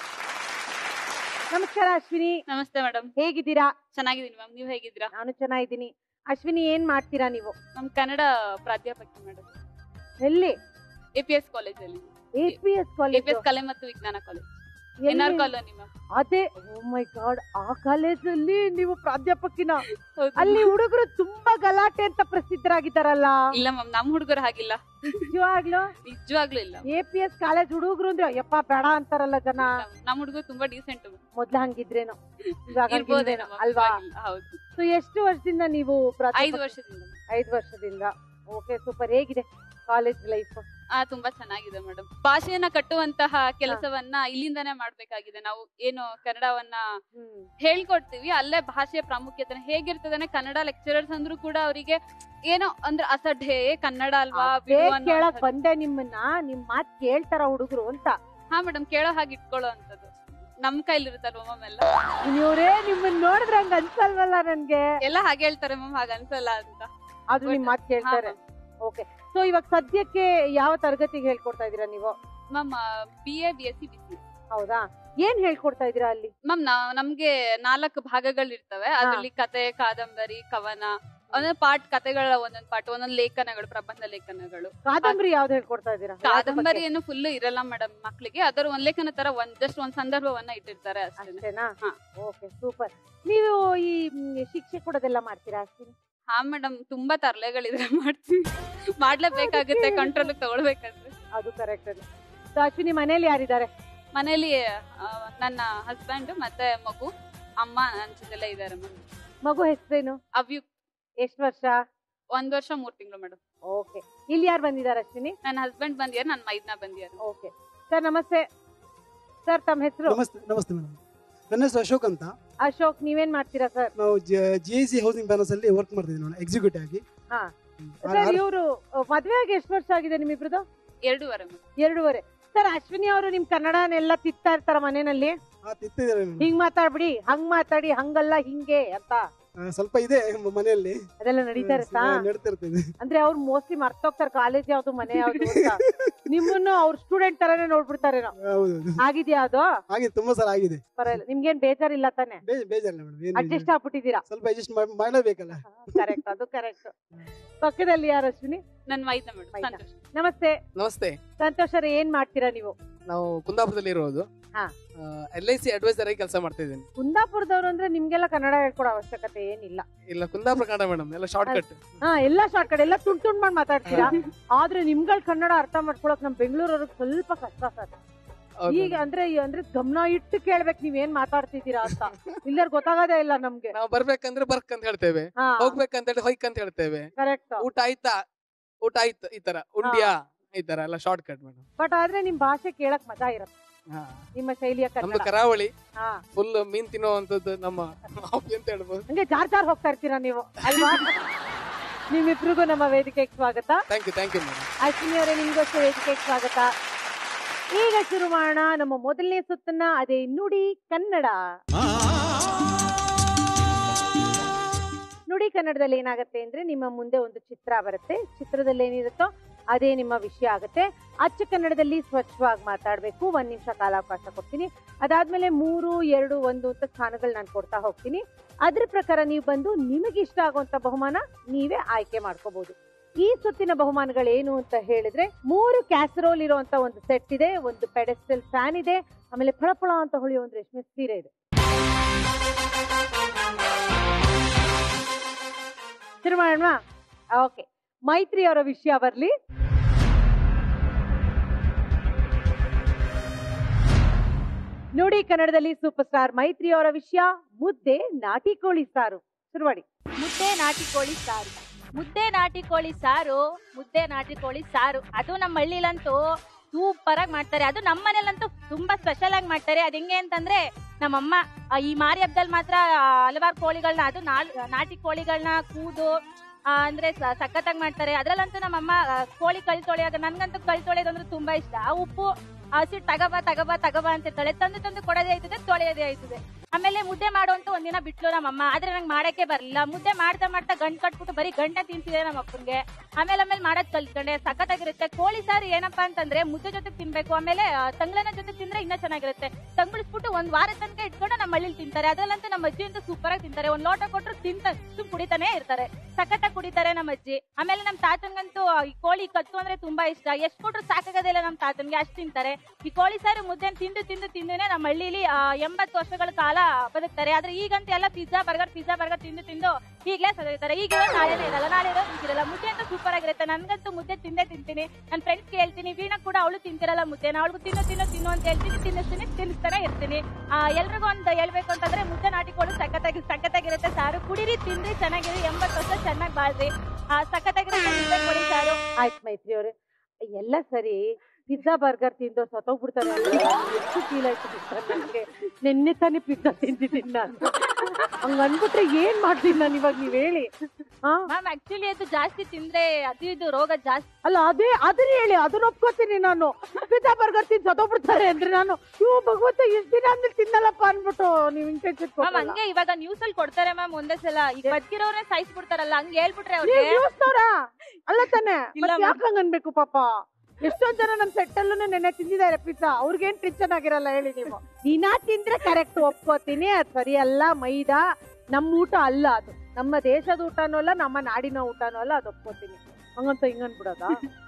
ನಮಸ್ಕಾರ ಅಶ್ವಿನಿ ನಮಸ್ತೆ ಮೇಡಮ್ ಹೇಗಿದ್ದೀರಾ ಚೆನ್ನಾಗಿದ್ದೀನಿ ಮ್ಯಾಮ್ ನೀವು ಹೇಗಿದ್ದೀರಾ ನಾನು ಚೆನ್ನಾಗಿದ್ದೀನಿ ಅಶ್ವಿನಿ ಏನ್ ಮಾಡ್ತೀರಾ ನೀವು ನಮ್ ಕನ್ನಡ ಪ್ರಾಧ್ಯಾಪಕಿ ಮೇಡಮ್ ಎಲ್ಲಿ ಎ ಪಿ ಎಸ್ ಕಾಲೇಜಲ್ಲಿ A P S A college P S ಕಲೆ ಮತ್ತು ವಿಜ್ಞಾನ college N R colony ma'am ಅದೇ ಓ ಮೈ ಗಾಡ್ ಆ ಕಾಲೇಜಲ್ಲಿ ನೀವು ಪ್ರಾಧ್ಯಾಪಕಿನ ಅಲ್ಲಿ ಹುಡುಗರು ತುಂಬಾ ಗಲಾಟೆ ಅಂತ ಪ್ರಸಿದ್ಧರಾಗಿದ್ದಾರಲ್ಲ ಇಲ್ಲ ಮ್ಯಾಮ್ ನಮ್ ಹುಡುಗರು ಹಾಗಿಲ್ಲ ನಿಜವಾಗ್ಲೂ ನಿಜವಾಗ್ಲೂ ಇಲ್ಲ ಎ ಪಿ ಎಸ್ ಕಾಲೇಜ್ ಹುಡುಗರು ಅಂದ್ರೆ ಅಯ್ಯಪ್ಪ ಬೇಡ ಅಂತಾರಲ್ಲ ಜನ ನಮ್ ಹುಡುಗರು ತುಂಬಾ ಡೀಸೆಂಟ್ ಮೊದ್ಲು ಹಂಗಿದ್ರೇನೋ ಇವಾಗ ಇರ್ಬೋದೇನೋ ಹಂಗಿಲ್ವೇನೋ ma'am, ಅಲ್ವಾ ಇವಾಗಿಲ್ಲ, ಹೌದು ಸೊ ಎಷ್ಟು ವರ್ಷದಿಂದ ನೀವು ಪ್ರಾಧ್ಯಾಪಕ- ಐದು ವರ್ಷದಿಂದ ಐದು ವರ್ಷದಿಂದ ಓಕೆ ಸೂಪರ್ ಹೇಗಿದೆ ಕಾಲೇಜ್ ಲೈಫ್ ಆ ತುಂಬಾ ಚೆನ್ನಾಗಿದೆ ಮೇಡಮ್ ಭಾಷೆಯನ್ನ ಕಟ್ಟುವಂತಹ ಕೆಲಸವನ್ನ ಇಲ್ಲಿಂದಾನೇ ಮಾಡ್ಬೇಕಾಗಿದೆ ನಾವು ಏನು ಕನ್ನಡವನ್ನ ಹೇಳ್ಕೊಡ್ತೀವಿ ಅಲ್ಲೇ ಭಾಷೆಯ ಪ್ರಾಮುಖ್ಯತೆ ಹೇಗಿರ್ತದೆ ಕನ್ನಡ ಲೆಕ್ಚರರ್ಸ್ ಅಂದ್ರೂ ಕೂಡ ಅವರಿಗೆ ಏನೋ ಅಂದ್ರೆ ಅಸಡ್ಡೆ ಏ, ಕನ್ನಡ ಅಲ್ವಾ ಬಿಡು ಅನ್ನೋ ಕೇಳಕ್ ಅಂಥದ್ದು. ಬಂದೆ ನಿಮ್ಮನ್ನ ನಿಮ್ ಮಾತ್ ಕೇಳ್ತಾರ ಹುಡುಗರು ಅಂತ ಹಾ ಮೇಡಮ್ ಕೇಳೋ ಹಾಗೆ ಇಟ್ಕೊಳ್ಳೋ ಅಂತದ್ದು ನಮ್ ಕೈಲಿರುತ್ತಲ್ವ ಮ್ಯಾಮ್ ಎಲ್ಲ ಇವ್ರೇ ನಿಮ್ಮನ್ನ ನೋಡಿದ್ರೆ ಹಂಗ ಅನ್ಸಲ್ವಲ್ಲ ನನ್ಗೆ ಎಲ್ಲ ಹಾಗೆ ಹೇಳ್ತಾರೆ ಮ್ಯಾಮ್ ಹಾಗೆ ಅನ್ಸಲ್ಲ ಅಂತ ಆದ್ರೂ ನಿಮ್ ಮಾತ್ ಕೇಳ್ತಾರೆ ಓಕೆ ಸೊ ಇವಾಗ ಸದ್ಯಕ್ಕೆ ಯಾವ ತರಗತಿಗೆ ಹೇಳ್ಕೊಡ್ತಾ ಇದೀರಾ ನೀವು ma'am B A B S C B C ಹೌದಾ ಏನ್ ಹೇಳ್ಕೊಡ್ತಾ ಇದೀರಾ ಅಲ್ಲಿ ಮ್ಯಾಮ್ ನಮ್ಗೆ ನಾಲ್ಕು ಭಾಗಗಳು ಇರ್ತವೆ ಅದ್ರಲ್ಲಿ ಕತೆ ಕಾದಂಬರಿ ಕವನ ಒಂದೊಂದು ಪಾಠ ಕತೆಗಳ ಒಂದೊಂದು ಪಾಠ ಒಂದೊಂದು ಲೇಖನಗಳು ಪ್ರಬಂಧ ಲೇಖನಗಳು ಕಾದಂಬರಿ ಯಾವ್ದು ಹೇಳ್ಕೊಡ್ತಾ ಇದೀರಾ ಯಾವ್ದ್ರ ಬಗ್ಗೆ? ಕಾದಂಬರಿಯನ್ನು ಫುಲ್ ಇರಲ್ಲ ಮೇಡಮ್ ಮಕ್ಳಿಗೆ ಅದರ ಒಂದ್ ಲೇಖನ ತರ ಒಂದ್ ಜಸ್ಟ್ ಒಂದ್ ಸಂದರ್ಭವನ್ನ ಇಟ್ಟಿರ್ತಾರೆ ಅಷ್ಟೇ ಅಷ್ಟೇನಾ ಓಕೆ ಸೂಪರ್ ನೀವು ಈ ಮ್, ಶಿಕ್ಷೆ ಕೊಡೋದೆಲ್ಲ ಮಾಡ್ತೀರಾ ಅಶ್ವಿನಿ ಹಾ ಮೇಡಮ್ ತುಂಬಾ ತರ್ಲೆಗಳಿದ್ರೆ ಮಾಡ್ತೀವಿ ಮಾಡ್ಲೇಬೇಕಾಗುತ್ತೆ ಕಂಟ್ರೋಲ್ ತಗೊಳ್ಬೇಕಾದ್ರೆ ಅದು ಕರೆಕ್ಟ್ ಅದು ಸೊ ಅಶ್ವಿನಿ ಮನೇಲಿ ಯಾರಿದ್ದಾರೆ ಮನೇಲಿ ಆ, ನನ್ನ ಹಸ್ಬೆಂಡ್ ಮತ್ತೆ ಮಗು ಅಮ್ಮ ನನ್ ಜೊತೆಲ್ಲ ಇದಾರೆ ಮ್ಯಾಮ್ ಮಗು ಹೆಸರೇನು ಅವ್ಯು ಎಷ್ಟು ವರ್ಷ ಒಂದ್ ವರ್ಷ ಮೂರ್ ತಿಂಗಳು ಮೇಡಮ್ ಓಕೆ ಇಲ್ಲಿ ಯಾರು ಬಂದಿದ್ದಾರೆ ಅಶ್ವಿನಿ ನನ್ನ ಹಸ್ಬೆಂಡ್ ಬಂದಿಯಾರ ನನ್ನ ಮೈದ್ನ ಬಂದಿಯಾರ ಓಕೆ ಸರ್ ನಮಸ್ತೆ ಸರ್ ತಮ್ಮ ಹೆಸರು ನಮಸ್ತೆ ನಮಸ್ತೆ ಮೇಡಮ್ ನನ್ನ ಹೆಸರು ಅಶೋಕ್ ಅಂತ ಅಶೋಕ್ ನೀವೇನ್ ಮಾಡ್ತೀರಾ ಸರ್ ನಾವು G I C housing banners ಅಲ್ಲಿ ವರ್ಕ್ ಮಾಡ್ತಿದ್ದೀವಿ ನಾನು ಎಕ್ಸಿಕ್ಯೂಟಿವ್ ಆಗಿ ಹಾ ಆ- ಸರ್ ಆ- ಇವರು ಮದ್ವೆ ಆಗಿ ಎಷ್ಟು ವರ್ಷ ಆಗಿದೆ ನಿಮ್ಮಿಬ್ರದ್ದು ಎರಡೂವರೆ ಎರಡೂವರೆ ಸರ್ ಅಶ್ವಿನಿ ಅವರು ನಿಮ್ ಕನ್ನಡನೆಲ್ಲ ತಿತ್ತಾ ಇರ್ತಾರ ಮನೇನಲ್ಲಿ ಆ, ತಿಂತಿದ್ದಾರೆ ಮೇಡಮ್ ಹಿಂಗ್ ಮಾತಾಡ್ಬಿಡಿ ಹಂಗ್ ಮಾತಾಡಿ ಹಂಗಲ್ಲ ಹಿಂಗೆ ಅಂತ ಆ, ಸ್ವಲ್ಪ ಇದೆ ಮ- ಮನೆಯಲ್ಲಿ ಅದೆಲ್ಲ ನಡೀತಾ ಇರುತ್ತಾ ನಡೀತಿರ್ತದೆ ಅಂದ್ರೆ ಅವ್ರು ಮೋಸ್ಟ್ಲಿ ಮರ್ತೋಗ್ತಾರೆ ಕಾಲೇಜ್ ಯಾವ್ದು ಮನೆ ಯಾವ್ದು ಅಂತ ನಿಮ್ಮನ್ನು ಅವ್ರ ಸ್ಟೂಡೆಂಟ್ ತರಾನೇ ನೋಡ್ಬಿಡ್ತಾರೇನೋ ಹೌದು ಆಗಿದ್ಯಾ ಅದು ಆಗಿದೆ ತುಂಬಾ ಸಲ ಆಗಿದೆ ಪರವಾಗಿಲ್ಲ ನಿಮ್ಗೇನ್ ಬೇಜಾರಿಲ್ಲ ತಾನೆ ಬೇ- ಬೇಜಾರಿಲ್ಲ ಮೇಡಮ್ ಏನು ಅಡ್ಜಸ್ಟ್ ಆಗ್ಬಿಟ್ಟಿದ್ದೀರಾ ಸ್ವಲ್ಪ ಅಡ್ಜಸ್ಟ್ ಮಾಡಲೇಬೇಕಲ್ಲ ಕರೆಕ್ಟ್ ಅದು ಕರೆಕ್ಟ್ ಪಕ್ಕದಲ್ಲಿ ಯಾರು ಅಶ್ವಿನಿ ನನ್ನ ಮೈದ್ನ ಮೇಡಮ್ ಸಂತೋಷ್ ನಮಸ್ತೆ ನಮಸ್ತೆ ಸಂತೋಷ್ ಅವ್ರೆ ಏನ್ ಮಾಡ್ತೀರಾ ನೀವು ನಾವು ಕುಂದಾಪುರದಲ್ಲಿ ಇರೋದು ಹಾ ಎಲ್ ಐ ಸಿ ಅಡ್ವೈಸರ್ ಆಗಿ ಕೆಲಸ ಮಾಡ್ತಾ ಇದ್ದೀನಿ ಕುಂದಾಪುರದವ್ರು ಅಂದ್ರೆ ನಿಮ್ಗೆಲ್ಲ ಕನ್ನಡ ಹೇಳ್ಕೊಡೋ ಅವಶ್ಯಕತೆ ಏನಿಲ್ಲ ಇಲ್ಲ ಕುಂದಾಪುರ ಕನ್ನಡ ಮೇಡಮ್ ಎಲ್ಲ ಶಾರ್ಟ್ ಕಟ್ ಹಾ ಎಲ್ಲಾ ಶಾರ್ಟ್ ಕಡೆ ಎಲ್ಲ ತುಂಡ್ ತುಂಡ್ ಮಾಡಿ ಮಾತಾಡ್ತೀರಾ ಆದ್ರೆ ನಿಮ್ಗಳ ಕನ್ನಡ ಅರ್ಥ ಮಾಡ್ಕೊಳಕ್ ನಮ್ ಬೆಂಗಳೂರವ್ರಿಗೆ ಸ್ವಲ್ಪ ಕಷ್ಟ ಸರ್ ಹೌದು. ಈಗ ಅಂದ್ರೆ ಅಂದ್ರೆ ಗಮನ ಇಟ್ಟು ಕೇಳ್ಬೇಕು ನೀವ್ ಏನ್ ಮಾತಾಡ್ತಿದ್ದೀರಾ ಅಂತ ಇಲ್ಲರ್ ಗೊತ್ತಾಗೋದೇ ಇಲ್ಲ ನಮ್ಗೆ ನಾವು ಬರ್ಬೇಕಂದ್ರೆ ಬರ್ಕ್ ಅಂತ ಹೇಳ್ತೇವೆ ಹಾ. ಹೋಗ್ಬೇಕಂತ ಹೇಳಿ ಹೊಯ್ಕ್ ಅಂತ ಹೇಳ್ತೇವೆ ಕರೆಕ್ಟ್ ಊಟ ಆಯ್ತಾ ಊಟ ಆಯ್ತು ಈ ತರ ಉಂಡಿಯಾ ಈ ತರ ಎಲ್ಲ ಶಾರ್ಟ್ ಕಟ್ ಮೇಡಮ್ ಬಟ್ ಆದ್ರೆ ನಿಮ್ ಭಾಷೆ ಕೇಳಕ್ ಮಜಾ ಇರತ್ತೆ ನಿಮ್ಮ ಶೈಲಿಯ ನಮ್ದು ಕನ್ನಡ ಕರಾವಳಿ ಹಾ ಫುಲ್ ಮೀನ್ ತಿನ್ನುವಂತದ್ದು ನಮ್ಮ ಹಾಬಿ ಅಂತ ಹೇಳ್ಬೋದು ಹಂಗೆ ಜಾರ್ ಜಾರ್ ಹೋಗ್ತಾ ಇರ್ತೀರಾ ನೀವು ಅಲ್ವಾ ನಿಮ್ಮಿಬ್ರಿಗೂ ನಮ್ಮ ವೇದಿಕೆಗೆ ಸ್ವಾಗತ thank you thank you madam Ashwini ಅವರೇ ನಿಮ್ಗೋಸ್ಕರ ವೇದಿಕೆಗೆ ಸ್ವಾಗತ ಈಗ ಶುರು ಮಾಡೋಣ ನಮ್ಮ ಮೊದಲನೇ ಸುತ್ತನ್ನ ಅದೇ ನುಡಿ ಕನ್ನಡ ನುಡಿ ಕನ್ನಡದಲ್ಲಿ ಏನಾಗುತ್ತೆ ಅಂದ್ರೆ ನಿಮ್ಮ ಮುಂದೆ ಒಂದು ಚಿತ್ರ ಬರುತ್ತೆ ಚಿತ್ರದಲ್ಲಿ ಏನಿರುತ್ತೋ ಅದೇ ನಿಮ್ಮ ವಿಷಯ ಆಗುತ್ತೆ ಅಚ್ಚ ಕನ್ನಡದಲ್ಲಿ ಸ್ವಚ್ಛವಾಗಿ ಮಾತಾಡಬೇಕು ಒಂದ್ ನಿಮಿಷ ಕಾಲಾವಕಾಶ ಕೊಡ್ತೀನಿ ಅದಾದ್ಮೇಲೆ ಮೂರು ಎರಡು ಒಂದು ಅಂತ ಸ್ಥಾನಗಳು ನಾನು ಕೊಡ್ತಾ ಹೋಗ್ತೀನಿ ಅದ್ರ ಪ್ರಕಾರ ನೀವು ಬಂದು ನಿಮಗೆ ಇಷ್ಟ ಆಗುವಂತ ಬಹುಮಾನ ನೀವೇ ಆಯ್ಕೆ ಮಾಡ್ಕೋಬಹುದು ಈ ಸುತ್ತಿನ ಬಹುಮಾನಗಳೇನು ಅಂತ ಹೇಳಿದ್ರೆ ಮೂರು ಕ್ಯಾಸರೋಲ್ ಇರುವಂತ ಒಂದು ಸೆಟ್ ಇದೆ ಒಂದು ಪೆಡೆಸ್ಟಲ್ ಫ್ಯಾನ್ ಇದೆ ಆಮೇಲೆ ಫಳಫಳ ಅಂತ ಹೊಳೆಯೋ ಒಂದು ರೇಷ್ಮೆ ಸೀರೆ ಇದೆ ಶುರು ಮಾಡೋಣ ಓಕೆ ಮೈತ್ರಿ ಅವರ ವಿಷಯ ಬರ್ಲಿ ನುಡಿ ಕನ್ನಡದಲ್ಲಿ ಸೂಪರ್ ಸ್ಟಾರ್ ಮೈತ್ರಿ ಅವರ ವಿಷಯ ಮುದ್ದೆ ನಾಟಿ ಕೋಳಿ ಸಾರು ಶುರು ಮಾಡಿ ಮುದ್ದೆ ನಾಟಿ ಕೋಳಿ ಸಾರು ಮುದ್ದೆ ನಾಟಿ ಕೋಳಿ ಸಾರು ಮುದ್ದೆ ನಾಟಿ ಕೋಳಿ ಸಾರು ಅದು ನಮ್ಮ ಹಳ್ಳಿಲಂತೂ ಸೂಪರ್ ಆಗಿ ಮಾಡ್ತಾರೆ ಅದು ನಮ್ಮ ಮನೇಲಂತೂ ತುಂಬಾ ಸ್ಪೆಷಲ್ ಆಗಿ ಮಾಡ್ತಾರೆ ಅದ್ ಹೆಂಗೆ ಅಂತಂದ್ರೆ ನಮ್ಮಮ್ಮ ಆ, ಈ ಮಾರಿ ಹಬ್ಬದಲ್ಲಿ ಮಾತ್ರ ಆ, ಹಲವಾರು ಕೋಳಿಗಳನ್ನ ಅದು ನಾಲ್- ನಾಟಿ ಕೋಳಿಗಳನ್ನ ಕೂದು ಆ, ಅಂದ್ರೆ ಸ- ಸಖತ್ತಾಗಿ ಮಾಡ್ತಾರೆ ಅದ್ರಲ್ಲಂತೂ ನಮ್ಮಮ್ಮ ಆ, ಕೋಳಿ ಕಳ್ ತೊಳೆಯೋದು ನನ್ಗಂತೂ ಕಳ್ ತೊಳೆಯೋದು ಅಂದ್ರೆ ತುಂಬಾ ಇಷ್ಟ ಆ ಉಪ್ಪು ಹಸಿ ತಗಬಾ ತಗಬಾ ತಗಬಾ ಅಂತ ಇರ್ತಾಳೆ ತಂದು ತಂದು ಕೊಡೋದೇ ಆಯ್ತದೆ ತೊಳೆಯೋದೇ ಆಯ್ತದೆ ಆಮೇಲೆ ಮುದ್ದೆ ಮಾಡು ಅಂತ ಒಂದಿನ ಬಿಟ್ಲು ನಮ್ಮಮ್ಮ ಆದ್ರೆ ನಂಗೆ ಮಾಡಕ್ಕೆ ಬರ್ಲಿಲ್ಲ ಮುದ್ದೆ ಮಾಡ್ತಾ ಮಾಡ್ತಾ ಗಂಟ್ ಕಟ್ಬಿಟ್ಟು ಬರೀ ಗಂಟ ತಿನ್ಸಿದೆ ನಮ್ಮ ಅಪ್ಪನ್ಗೆ ಆಮೇಲೆ ಆಮೇಲೆ ಮಾಡೋದ್ ಕಲ್ತ್ಕೊಂಡೆ ಸಖತ್ತಾಗಿರುತ್ತೆ ಕೋಳಿ ಸಾರು ಏನಪ್ಪಾ ಅಂತಂದ್ರೆ ಮುದ್ದೆ ಜೊತೆ ತಿನ್ಬೇಕು ಆಮೇಲೆ ಆ, ತಂಗ್ಳನ ಜೊತೆ ತಿಂದ್ರೆ ಇನ್ನೂ ಚೆನ್ನಾಗಿರುತ್ತೆ ತಂಗ್ಳಿಸ್ಬಿಟ್ಟು ಒಂದ್ ವಾರ ತನಕ ಇಟ್ಕೊಂಡು ನಮ್ಮ ಹಳ್ಳಿಲಿ ತಿಂತಾರೆ ಅದ್ರಲ್ಲಂತೂ ನಮ್ಮ ಅಜ್ಜಿ ಅಂತೂ ಸೂಪರ್ ಆಗಿ ತಿಂತಾರೆ ಒಂದ್ ಲೋಟ ಕೊಟ್ರು ತಿಂತ ಸುಮ್ ಕುಡಿತಾನೆ ಇರ್ತಾರೆ ಸಖತ್ತಾಗಿ ಕುಡಿತಾರೆ ನಮ್ಮ ಅಜ್ಜಿ ಆಮೇಲೆ ನಮ್ಮ ತಾತನ್ಗಂತೂ ಈ ಕೋಳಿ ಕತ್ತು ಅಂದ್ರೆ ತುಂಬಾ ಇಷ್ಟ ಎಷ್ಟ್ ಕೊಟ್ರು ಸಾಕಾಗೋದಿಲ್ಲ ನಮ್ಮ ತಾತನ್ಗೆ ಅಷ್ಟ್ ತಿಂತಾರೆ ಈ ಕೋಳಿ ಸಾರು ಮುದ್ದೆ ತಿಂದು ತಿಂದು ತಿಂದುನೆ ನಮ್ಮ ಹಳ್ಳಿಲಿ ಆ, ಎಂಬತ್ತು ವರ್ಷಗಳ ಕಾಲ ಬದುಕ್ತಾರೆ ಆದ್ರೆ ಈಗಂತೂ ಎಲ್ಲ ಪಿಜ್ಜಾ ಬರ್ಗರ್ ಪಿಜ್ಜಾ ಬರ್ಗರ್ ತಿಂದು ತಿಂದು ಈಗಲೇ ಸದಿರ್ತಾರೆ ಈಗ ನಾಳೆನೇ ಇರಲ್ಲ ನಾಳೆ ಇರೋ ಈಗಿರಲ್ಲ ಮುದ್ದೆ ಅಂತ ಸೂಪರ್ ಆಗಿರುತ್ತೆ ನನ್ಗಂತೂ ಮುದ್ದೆ ತಿಂದೇ ತಿಂತೀನಿ ನನ್ನ ಫ್ರೆಂಡ್ಸ್ ಹೇಳ್ತೀನಿ ವೀಣಾ ಕೂಡ ಅವಳು ತಿಂತಿರಲ್ಲ ಮುದ್ದೆ ಅವಳಿಗೂ ತಿನ್ನು ತಿನ್ನು ತಿನ್ನು ಅಂತ ಹೇಳ್ತೀನಿ ತಿನ್ನಿಸ್ತೀನಿ ತಿನ್ನಿಸ್ತಾನೆ ಇರ್ತೀನಿ ಆ, ಎಲ್ರಿಗೂ ಒಂದು ಹೇಳ್ಬೇಕು ಅಂತಂದ್ರೆ ಮುದ್ದೆ ನಾಟಿಕೊಳ್ಳು ಸಖತ್ತಾಗಿ ಸಖತ್ತಾಗಿರುತ್ತೆ ಸಾರು ಕುಡಿರಿ ತಿಂದ್ರಿ ಚೆನ್ನಾಗಿರಿ ಎಂಬತ್ತು ವರ್ಷ ಚೆನ್ನಾಗಿ ಬಾಳ್ರಿ ಆ, ಸಖತ್ತಾಗಿರುತ್ತೆ ಮುದ್ದೆ ಕೋಳಿ ಸಾರು ಆಯ್ತು ಮೈತ್ರಿ ಅವ್ರೆ ಎಲ್ಲ ಸರಿ ಪಿಜ್ಜಾ ಬರ್ಗರ್ ತಿಂದು ಸತ್ತೋಗ್ಬಿಡ್ತಾರೆ ಅಂದ್ರೆ ಎಷ್ಟು ಫೀಲ್ ಆಯ್ತು ಗೊತ್ತಾ ನನಗೆ ನಿನ್ನೆ ತಾನೇ ಪಿಜ್ಜಾ ತಿಂದಿದ್ದೀನಿ ನಾನು ಹಂಗ ಅನ್ಬಿಟ್ರೆ ಏನ್ ಮಾಡ್ತೀನಿ ನಾನು ಇವಾಗ ನೀವ್ ಹೇಳಿ ಹಾ ಮ್ಯಾಮ್ ಆಕ್ಚುಲಿ ಅದು ಜಾಸ್ತಿ ತಿಂದ್ರೆ ಅದು ಇದು ರೋಗ ಜಾಸ್ತಿ ಅಲ್ಲ ಅದೇ ಅದನ್ನ ಹೇಳಿ ಅದನ್ನ ಒಪ್ಕೋತೀನಿ ನಾನು ಪಿಜ್ಜಾ ಬರ್ಗರ್ ತಿಂದು ಸತ್ತೋಗ್ಬಿಡ್ತಾರೆ ಅಂದ್ರೆ ನಾನು ಇವ್ ಭಗವಂತ ಇಷ್ಟ ದಿನ ಅಂದ್ರೆ ತಿನ್ನಲ್ಲಪ್ಪ ಅನ್ಬಿಟ್ಟು ನೀವ್ ಇಂಟೆನ್ಷನ್ ಮ್ಯಾಮ್ ಹಂಗೆ ಇವಾಗ ನ್ಯೂಸ್ ಅಲ್ಲಿ ಕೊಡ್ತಾರೆ ಮ್ಯಾಮ್ ಒಂದೇ ಸಲ ಈಗ ಬದುಕಿರೋರೇ ಸಾಯಿಸ್ಬಿಡ್ತಾರಲ್ಲ ಹಂಗೆ ಹೇಳ್ಬಿಟ್ರೆ ನೀವ್ ಅವ್ರಿಗೆ ನ್ಯೂಸ್ ನೋಡ ಅಲ್ಲ ತಾನೆ ಇಲ್ಲ ಮತ್ತೆ ಯಾಕೆ ಹಂಗ್ ಅನ್ಬೇಕು ಪಾಪ ಎಷ್ಟೊಂದ್ ಜನ ನಮ್ ಸೆಟ್ ಅಲ್ಲೂ ನೆನ್ನೆ ತಿಂದಿದ್ದಾರೆ ಪಿಜ್ಜಾ ಅವ್ರಿಗೇನ್ ಟೆನ್ಷನ್ ಆಗಿರಲ್ಲ ಹೇಳಿ ನೀವು ದಿನ ತಿಂದ್ರೆ ಕರೆಕ್ಟ್ ಒಪ್ಕೋತೀನಿ ಅದ್ ಸರಿ ಅಲ್ಲ ಮೈದಾ ನಮ್ಮ ಊಟ ಅಲ್ಲ ಅದು ನಮ್ಮ ದೇಶದ ಊಟನೂ ಅಲ್ಲ ನಮ್ಮ ನಾಡಿನ ಊಟನೂ ಅಲ್ಲ ಅದು ಒಪ್ಕೋತೀನಿ ಹಂಗಂತ ಹಿಂಗನ್ಬಿಡೋದ